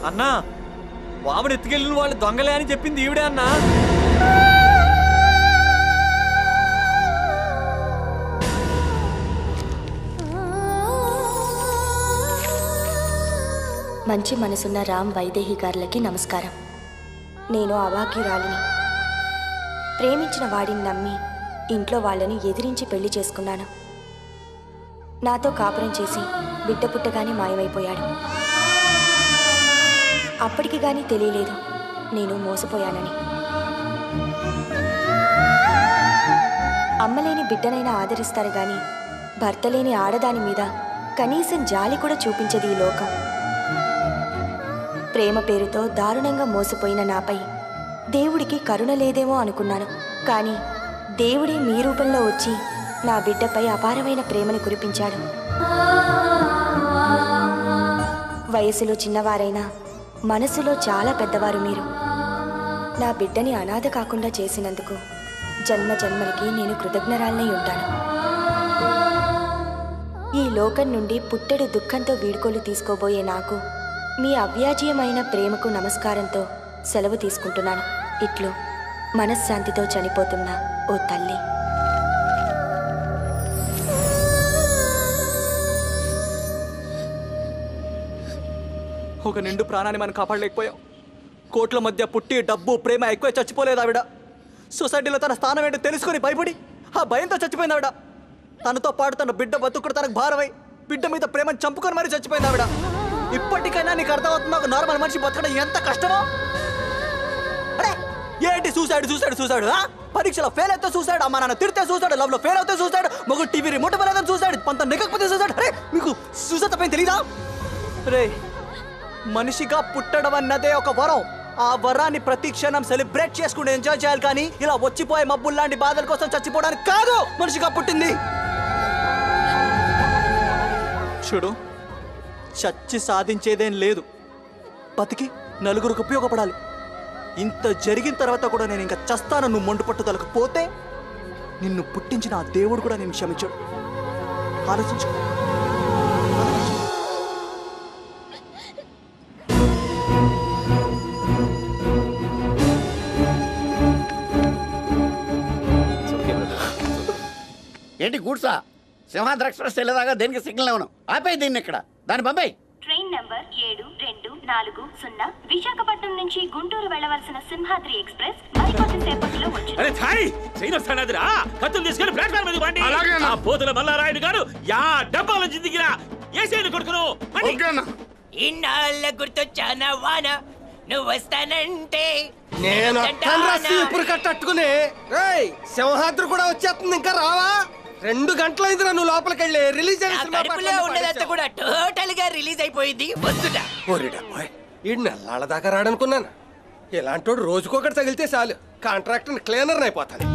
S21: అన్నా బాబుని ఎత్తుకెళ్ళిన వాళ్ళు దొంగలే అని చెప్పింది ఈవిడే అన్నా
S8: మంచి మనసున్న రామ్ వైదేహి గారులకి నమస్కారం నేను అవాక్యురాలిని ప్రేమించిన వాడిని నమ్మి ఇంట్లో వాళ్ళని ఎదిరించి పెళ్లి చేసుకున్నాను నాతో కాపురం చేసి బిడ్డ పుట్టగానే మాయమైపోయాడు అప్పటికి గాని తెలియలేదు నేను మోసపోయానని అమ్మలేని బిడ్డనైనా ఆదరిస్తారు గాని భర్త లేని ఆడదాని మీద కనీసం జాలి కూడా చూపించదు ఈ లోకం ప్రేమ పేరుతో దారుణంగా మోసపోయిన నాపై దేవుడికి కరుణ లేదేమో అనుకున్నాను కానీ దేవుడే మీ రూపంలో వచ్చి నా బిడ్డపై అపారమైన ప్రేమను కురిపించాడు వయసులో చిన్నవారైనా మనసులో చాలా పెద్దవారు మీరు నా బిడ్డని అనాథ కాకుండా చేసినందుకు జన్మ జన్మలకి నేను కృతజ్ఞరాలనై ఉంటాను ఈ లోకం నుండి పుట్టెడు దుఃఖంతో వీడ్కోలు తీసుకోబోయే నాకు మీ అవ్యాజ్యమైన ప్రేమకు నమస్కారంతో సెలవు తీసుకుంటున్నాను ఇట్లు మనశ్శాంతితో చనిపోతున్న ఓ తల్లి
S2: ఒక నిండు ప్రాణాన్ని మనం కాపాడలేకపోయాం కోట్ల మధ్య పుట్టి డబ్బు ప్రేమ ఎక్కువ చచ్చిపోలేదు ఆవిడ సొసైటీలో తన స్థానం ఏంటో తెలుసుకొని భయపడి ఆ భయంతో చచ్చిపోయింది ఆవిడ తనతో పాటు తన బిడ్డ బతుకుడు తనకు భారమై బిడ్డ మీద ప్రేమను చంపుకొని మరీ చచ్చిపోయింది ఆవిడ ఇప్పటికైనా నీకు అర్థమవుతుందా ఒక నార్మల్ మనిషి బతకడం ఎంత కష్టమో అరే ఏంటి చూసాడు చూసాడు చూసాడు ఆ? పరీక్షలో ఫెయిల్ అయితే చూసాడు అమ్మ నాన్న తిడితే చూసాడు లవ్ లో ఫెయిల్ అవుతే చూసాడు మొగ్గు టీవీ రిమోట్ పోలేదని చూసాడు పంత నెగ్గకపోతే చూసాడు అరే మీకు చూసే తప్పేం తెలీదా రే మనిషిగా పుట్టడం అన్నదే ఒక వరం ఆ వరాన్ని ప్రతి క్షణం సెలబ్రేట్ చేసుకుంటూ ఎంజాయ్ చేయాలి కానీ ఇలా వచ్చిపోయే మబ్బులు లాంటి బాధల కోసం చచ్చిపోవడానికి కాదు మనిషిగా పుట్టింది చూడు చచ్చి సాధించేదేం లేదు బతికి నలుగురికి ఉపయోగపడాలి ఇంత జరిగిన తర్వాత కూడా నేను ఇంకా చస్తాను నువ్వు మొండు పట్టుదలకు పోతే నిన్ను పుట్టించిన ఆ దేవుడు కూడా నేను క్షమించాడు ఆలోచించు
S10: ఏంటి గూడ్సా సింహాద్రి ఎక్స్ప్రెస్ వెళ్ళేదాకా దేనికి సిగ్నల్ ఇవ్వను ఆపేయి దీన్ని ఇక్కడ దాని పంపేయి
S17: ట్రైన్ నంబర్ ఏడు రెండు నాలుగు సున్నా విశాఖపట్నం నుంచి గుంటూరు వెళ్ళవలసిన సింహాద్రి ఎక్స్ప్రెస్ మరికొద్ది సేపట్లో వచ్చును
S4: అరే థాయ్ ట్రైన్ వస్తానదిరా కత్తులు తీసుకొని ప్లాట్ఫామ్ మీద పండి
S15: అలాగే అన్న.
S4: ఆ పోతుల మల్లారాయుడు గారు యా డబ్బాల నుంచి దిగిరా ఏసేను కొడుకును పండి.
S6: ఇన్నాళ్ళ గుర్తొచ్చానా వాన నువ్వు వస్తానంటే
S18: నేను
S6: వద్దంటానా?
S18: ఇప్పుడు కట్టట్టుకుని రేయ్ సింహాద్రి కూడా వచ్చేస్తుంది ఇంకా రావా రెండు గంటలైంది నువ్వు లోపలికి వెళ్ళి రిలీజ్ అయిన
S6: నా
S18: సినిమా
S6: కడుపులో
S18: పక్కన
S6: ఉన్నదంతా
S18: పడేసావు.
S6: కూడా టోటల్ గా రిలీజ్ అయిపోయింది వద్దుట
S18: ఓరిడా బాయ్ ఈ నెల్లాళ్ళ దాకా రాడనుకున్నాను ఇలాంటోడు రోజుకొకటి తగిలితే చాలు కాంట్రాక్ట్ క్లీనర్ అయిపోతాను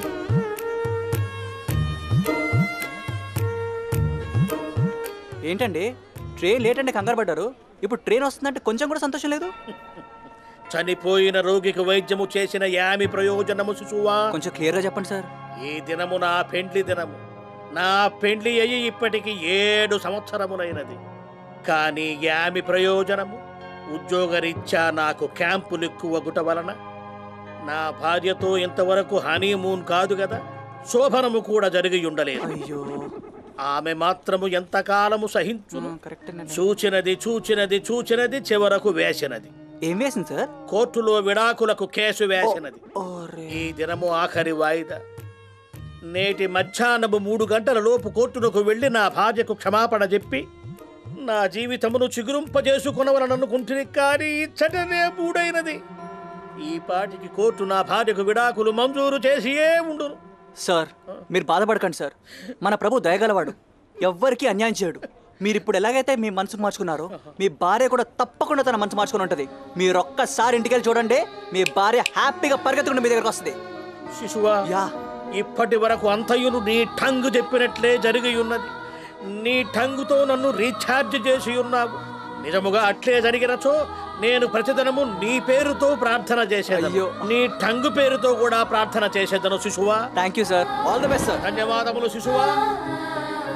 S2: ఏంటండి ట్రైన్ లేట్ అంటే కంగారు పడ్డారు ఇప్పుడు ట్రైన్ వస్తుందంటే కొంచెం కూడా సంతోషం లేదు
S20: చనిపోయిన రోగికి వైద్యము చేసిన యామి ప్రయోజనము శిశువా
S2: కొంచెం క్లియర్గా చెప్పండి సార్
S20: ఈ దినము నా పెండ్లి దినము నా పెండ్లి అయ్యి ఇప్పటికి ఏడు సంవత్సరములైనది కానీ యామి ప్రయోజనము ఉద్యోగరీత్యా నాకు క్యాంపులు ఎక్కువగుట వలన నా భార్యతో ఇంతవరకు హనీమూన్ కాదు కదా శోభనము కూడా జరిగి ఉండలేదు
S2: అయ్యో
S20: ఆమె మాత్రము ఎంతకాలము సహించును చూచినది చూచినది చూచినది చివరకు వేసినది
S2: ఏం వేసింది సార్
S20: కోర్టులో విడాకులకు కేసు వేసినది ఈ దినము ఆఖరి వాయిదా నేటి మధ్యాహ్నము మూడు గంటల లోపు కోర్టునకు వెళ్లి నా భార్యకు క్షమాపణ చెప్పి నా జీవితమును చిగురింపజేసుకునవలననుకుంటుని కానీ ఇచ్చటనే మూడైనది ఈ పాటికి కోర్టు నా భార్యకు విడాకులు మంజూరు చేసియే ఉండును
S2: సార్ మీరు బాధపడకండి సార్ మన ప్రభు దయగలవాడు ఎవ్వరికీ అన్యాయం చేయడు మీరు ఇప్పుడు ఎలాగైతే మీ మనసు మార్చుకున్నారో మీ భార్య కూడా తప్పకుండా తన మనసు మార్చుకుని ఉంటుంది మీరు ఒక్కసారి ఇంటికి వెళ్ళి చూడండి మీ భార్య హ్యాపీగా పరిగెత్తుకుంటే మీ దగ్గరకు వస్తుంది
S20: శిశువా ఇప్పటి వరకు అంతయును నీ టంగు చెప్పినట్లే జరిగి ఉన్నది నీ టంగుతో నన్ను రీఛార్జ్ చేసి ఉన్నావు నిజముగా అట్లే జరిగినచో నేను ప్రతిదినము నీ పేరుతో ప్రార్థన చేసేదను నీ టంగు పేరుతో కూడా ప్రార్థన చేసేదను శిశువా
S2: thank you sir all the best sir
S20: ధన్యవాదములు శిశువా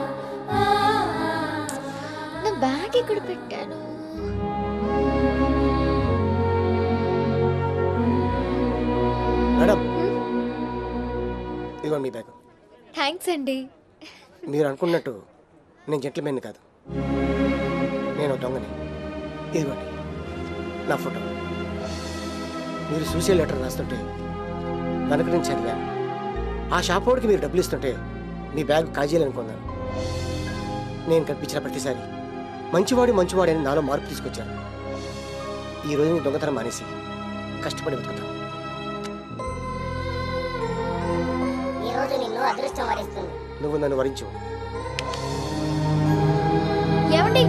S3: నా బ్యాగ్ ఎక్కడ పెట్టాను
S18: ఇదిగోండి మీ బ్యాగ్
S3: థ్యాంక్స్ అండి
S18: మీరు అనుకున్నట్టు నేను జెంట్మెన్ కాదు నేను ఒక దొంగని ఇదిగోండి నా ఫోటో మీరు సూసైడ్ లెటర్ రాస్తుంటే వెనక నుంచి చదివాను ఆ షాప్ వాడికి మీరు డబ్బులు ఇస్తుంటే మీ బ్యాగ్ కాజేయాలనుకున్నాను నేను కనిపించిన ప్రతిసారి మంచివాడు మంచివాడు అని నాలో మార్పు తీసుకొచ్చాను ఈ రోజు నేను దొంగతనం మానేసి కష్టపడి బతుకుతాను
S12: ఈ రోజు నిన్ను అదృష్టం వరిస్తుంది
S18: నువ్వు నన్ను వరించు
S3: ఏమండి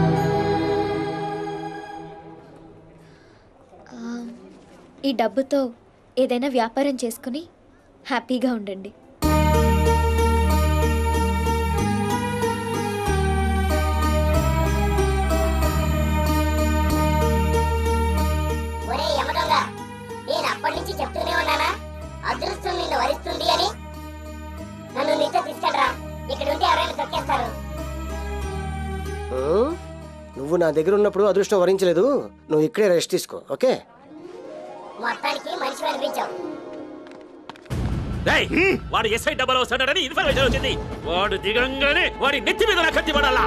S3: ఆ, ఈ డబ్బుతో ఏదైనా వ్యాపారం చేసుకుని హ్యాపీగా ఉండండి
S12: ఒరే యమదొంగ నేను అప్పటి నుంచి చెప్తూనే ఉన్నానా అదృష్టం నిన్ను వరిస్తుంది అని నన్ను నీతో తీసుకెళ్ళరా ఇక్కడ ఉంటే ఎవరైనా తొక్కేస్తారు
S18: ఆ? నువ్వు నా దగ్గర ఉన్నప్పుడు అదృష్టం వరించలేదు నువ్వు ఇక్కడే రెస్ట్ తీసుకో ఓకే
S12: మొత్తానికి మనిషి అనిపించావు
S4: రేయ్, వాడు ఎస్ఐ డబ్బులు వస్తాడని ఇన్ఫర్మేషన్ వచ్చింది వాడు దిగంగానే వాడి నెత్తి మీద నా కత్తి పడాలా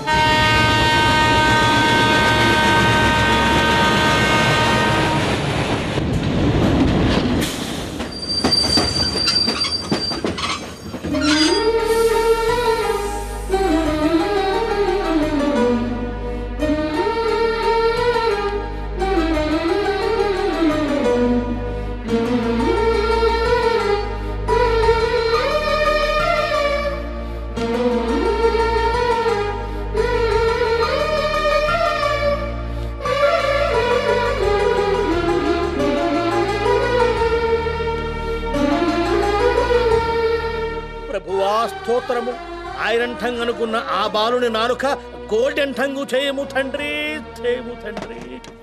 S20: ప్రభువా స్తోత్రము ఐరన్ టంగ్ అనుకున్న ఆ బాలుని నాలుక గోల్డెన్ టంగు చేయము తండ్రి చేయము తండ్రి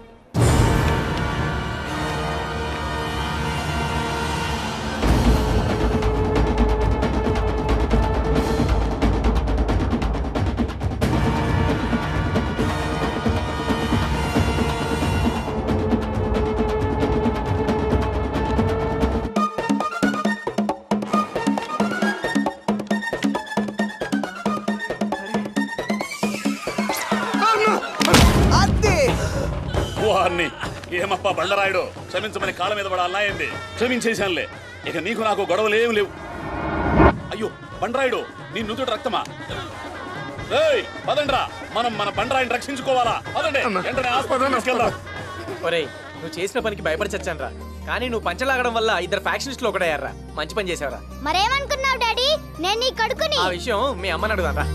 S16: వారిని ఏమప్పా బండరాయుడు క్షమించమని కాళ్ళ మీద పడాలన్నా ఏంది క్షమించేశానులే ఇక నీకు నాకు గొడవలు ఏం లేవు అయ్యో బండరాయుడు నీ నుదుట రక్తమా ఏయ్ పదండ్రా మనం మన బండరాయిని రక్షించుకోవాలా పదండి వెంటనే ఆసుపత్రికి తీసుకెళ్దాం
S21: ఒరేయ్ నువ్వు చేసిన పనికి భయపడి చచ్చాను రా కానీ నువ్వు పంచలాగడం వల్ల ఇద్దరు ఫ్యాక్షనిస్టులు ఒకటయ్యారా మంచి పని చేసావురా
S1: మరేమనుకున్నావు డాడీ నేను నీ కొడుకుని
S21: ఆ విషయం మీ అమ్మని అడుగుదాం రా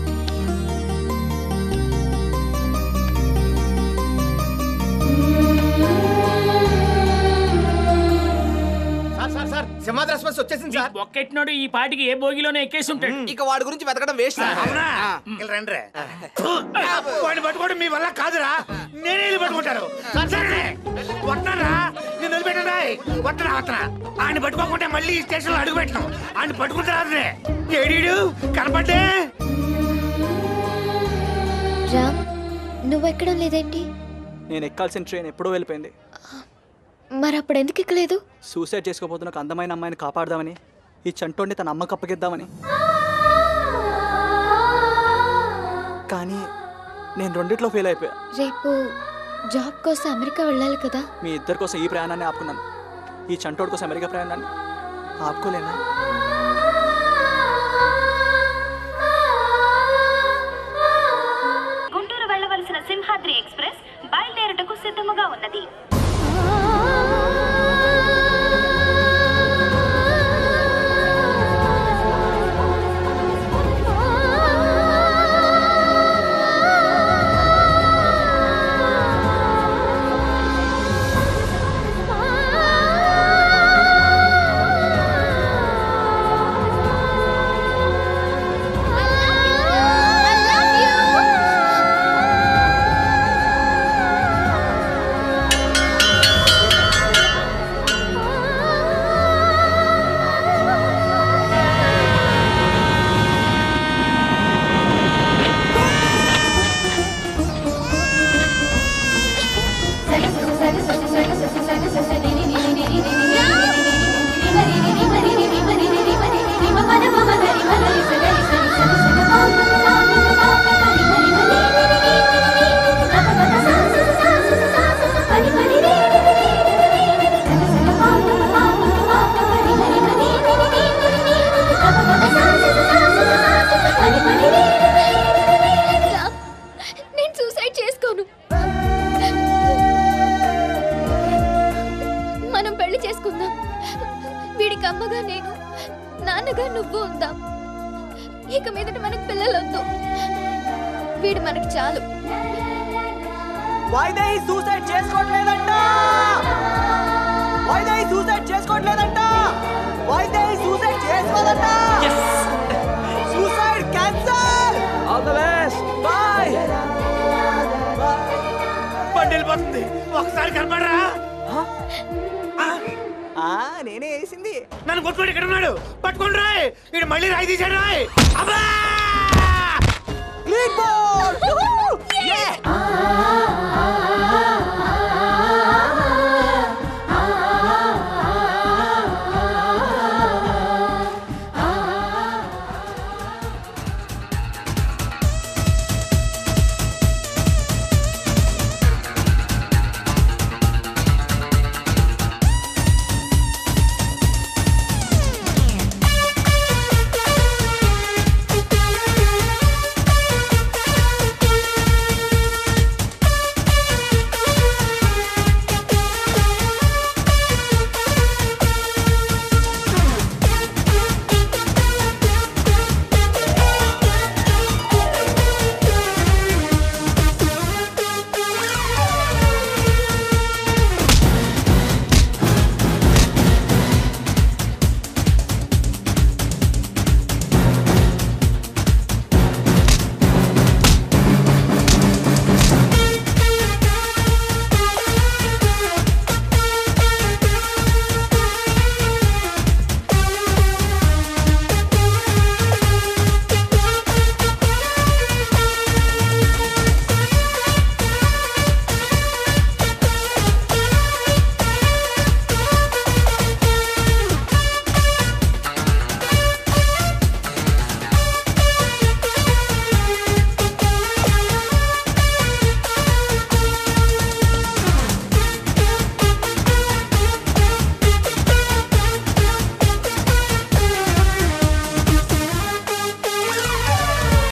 S19: sir sir sir Simhadri express వచ్చేసింది సార్
S20: ఒక్కెట్టినాడు ఈ పాటికి ఏ భోగిలోనే ఎక్కేసి ఉంటాడు
S19: ఇక వాడి గురించి వెతకడం వేస్ట్
S20: అవునా ఇలా రండిరా. వాడిని పట్టుకోవడం మీ వల్ల కాదురా నేనే వెళ్ళి పట్టుకుంటాను సరే వస్తున్నారా నేను వదిలిపెట్టరా వస్తున్నా వస్తున్నా ఆయన పట్టుకోకుంటే మళ్ళీ ఈ స్టేషన్ లో అడుగు పెట్టను ఆయన పట్టుకుంటారా ఏడీడు కనపడ్డే
S3: రామ్ నువ్వెక్కడం లేదేంటి
S2: నేను ఎక్కాల్సిన ట్రైన్ ఎప్పుడో వెళ్ళిపోయింది
S3: మరి అప్పుడు ఎందుకు ఎక్కలేదు
S2: సూసైడ్ చేసుకోబోతున్న ఒక అందమైన అమ్మాయిని కాపాడదామని ఈ చంటోడిని తన అమ్మకు అప్పగిద్దామని కానీ నేను రెండిట్లో ఫెయిల్ అయిపోయా
S3: రేపు జాబ్ కోసం అమెరికా వెళ్ళాలి కదా
S2: మీ ఇద్దరి కోసం ఈ ప్రయాణాన్ని ఆపుకున్నాను ఈ చంటోడి కోసం అమెరికా ప్రయాణాన్ని ఆపుకోలేనా
S17: గుంటూరు వెళ్ళవలసిన సింహాద్రి ఎక్స్ప్రెస్ బయలుదేరుటకు సిద్ధముగా ఉన్నది
S1: I love you.
S3: అమ్మగా నేను నాన్నగా నువ్వు ఉందాం ఇక మీదట మనకు పిల్లలొద్దు వీడు మనకు చాలు
S2: వైదేహి సూసైడ్ చేసుకోవట్లేదంట వైదేహి సూసైడ్ చేసుకోవట్లేదంట వైదేహి సూసైడ్ చేసుకోదంట suicide cancel all the best bye
S20: బండి వెళ్ళిపోతుంది ఒకసారి కనపడరా
S2: ఆ నేనే వేసింది
S20: నన్ను కొట్టుకోండి ఇక్కడ ఉన్నాడు పట్టుకోండి రాయ్ ఇడు మళ్ళీ రాయి తీశాడు రాయ్ అబ్బా
S2: లీడ్ బాల్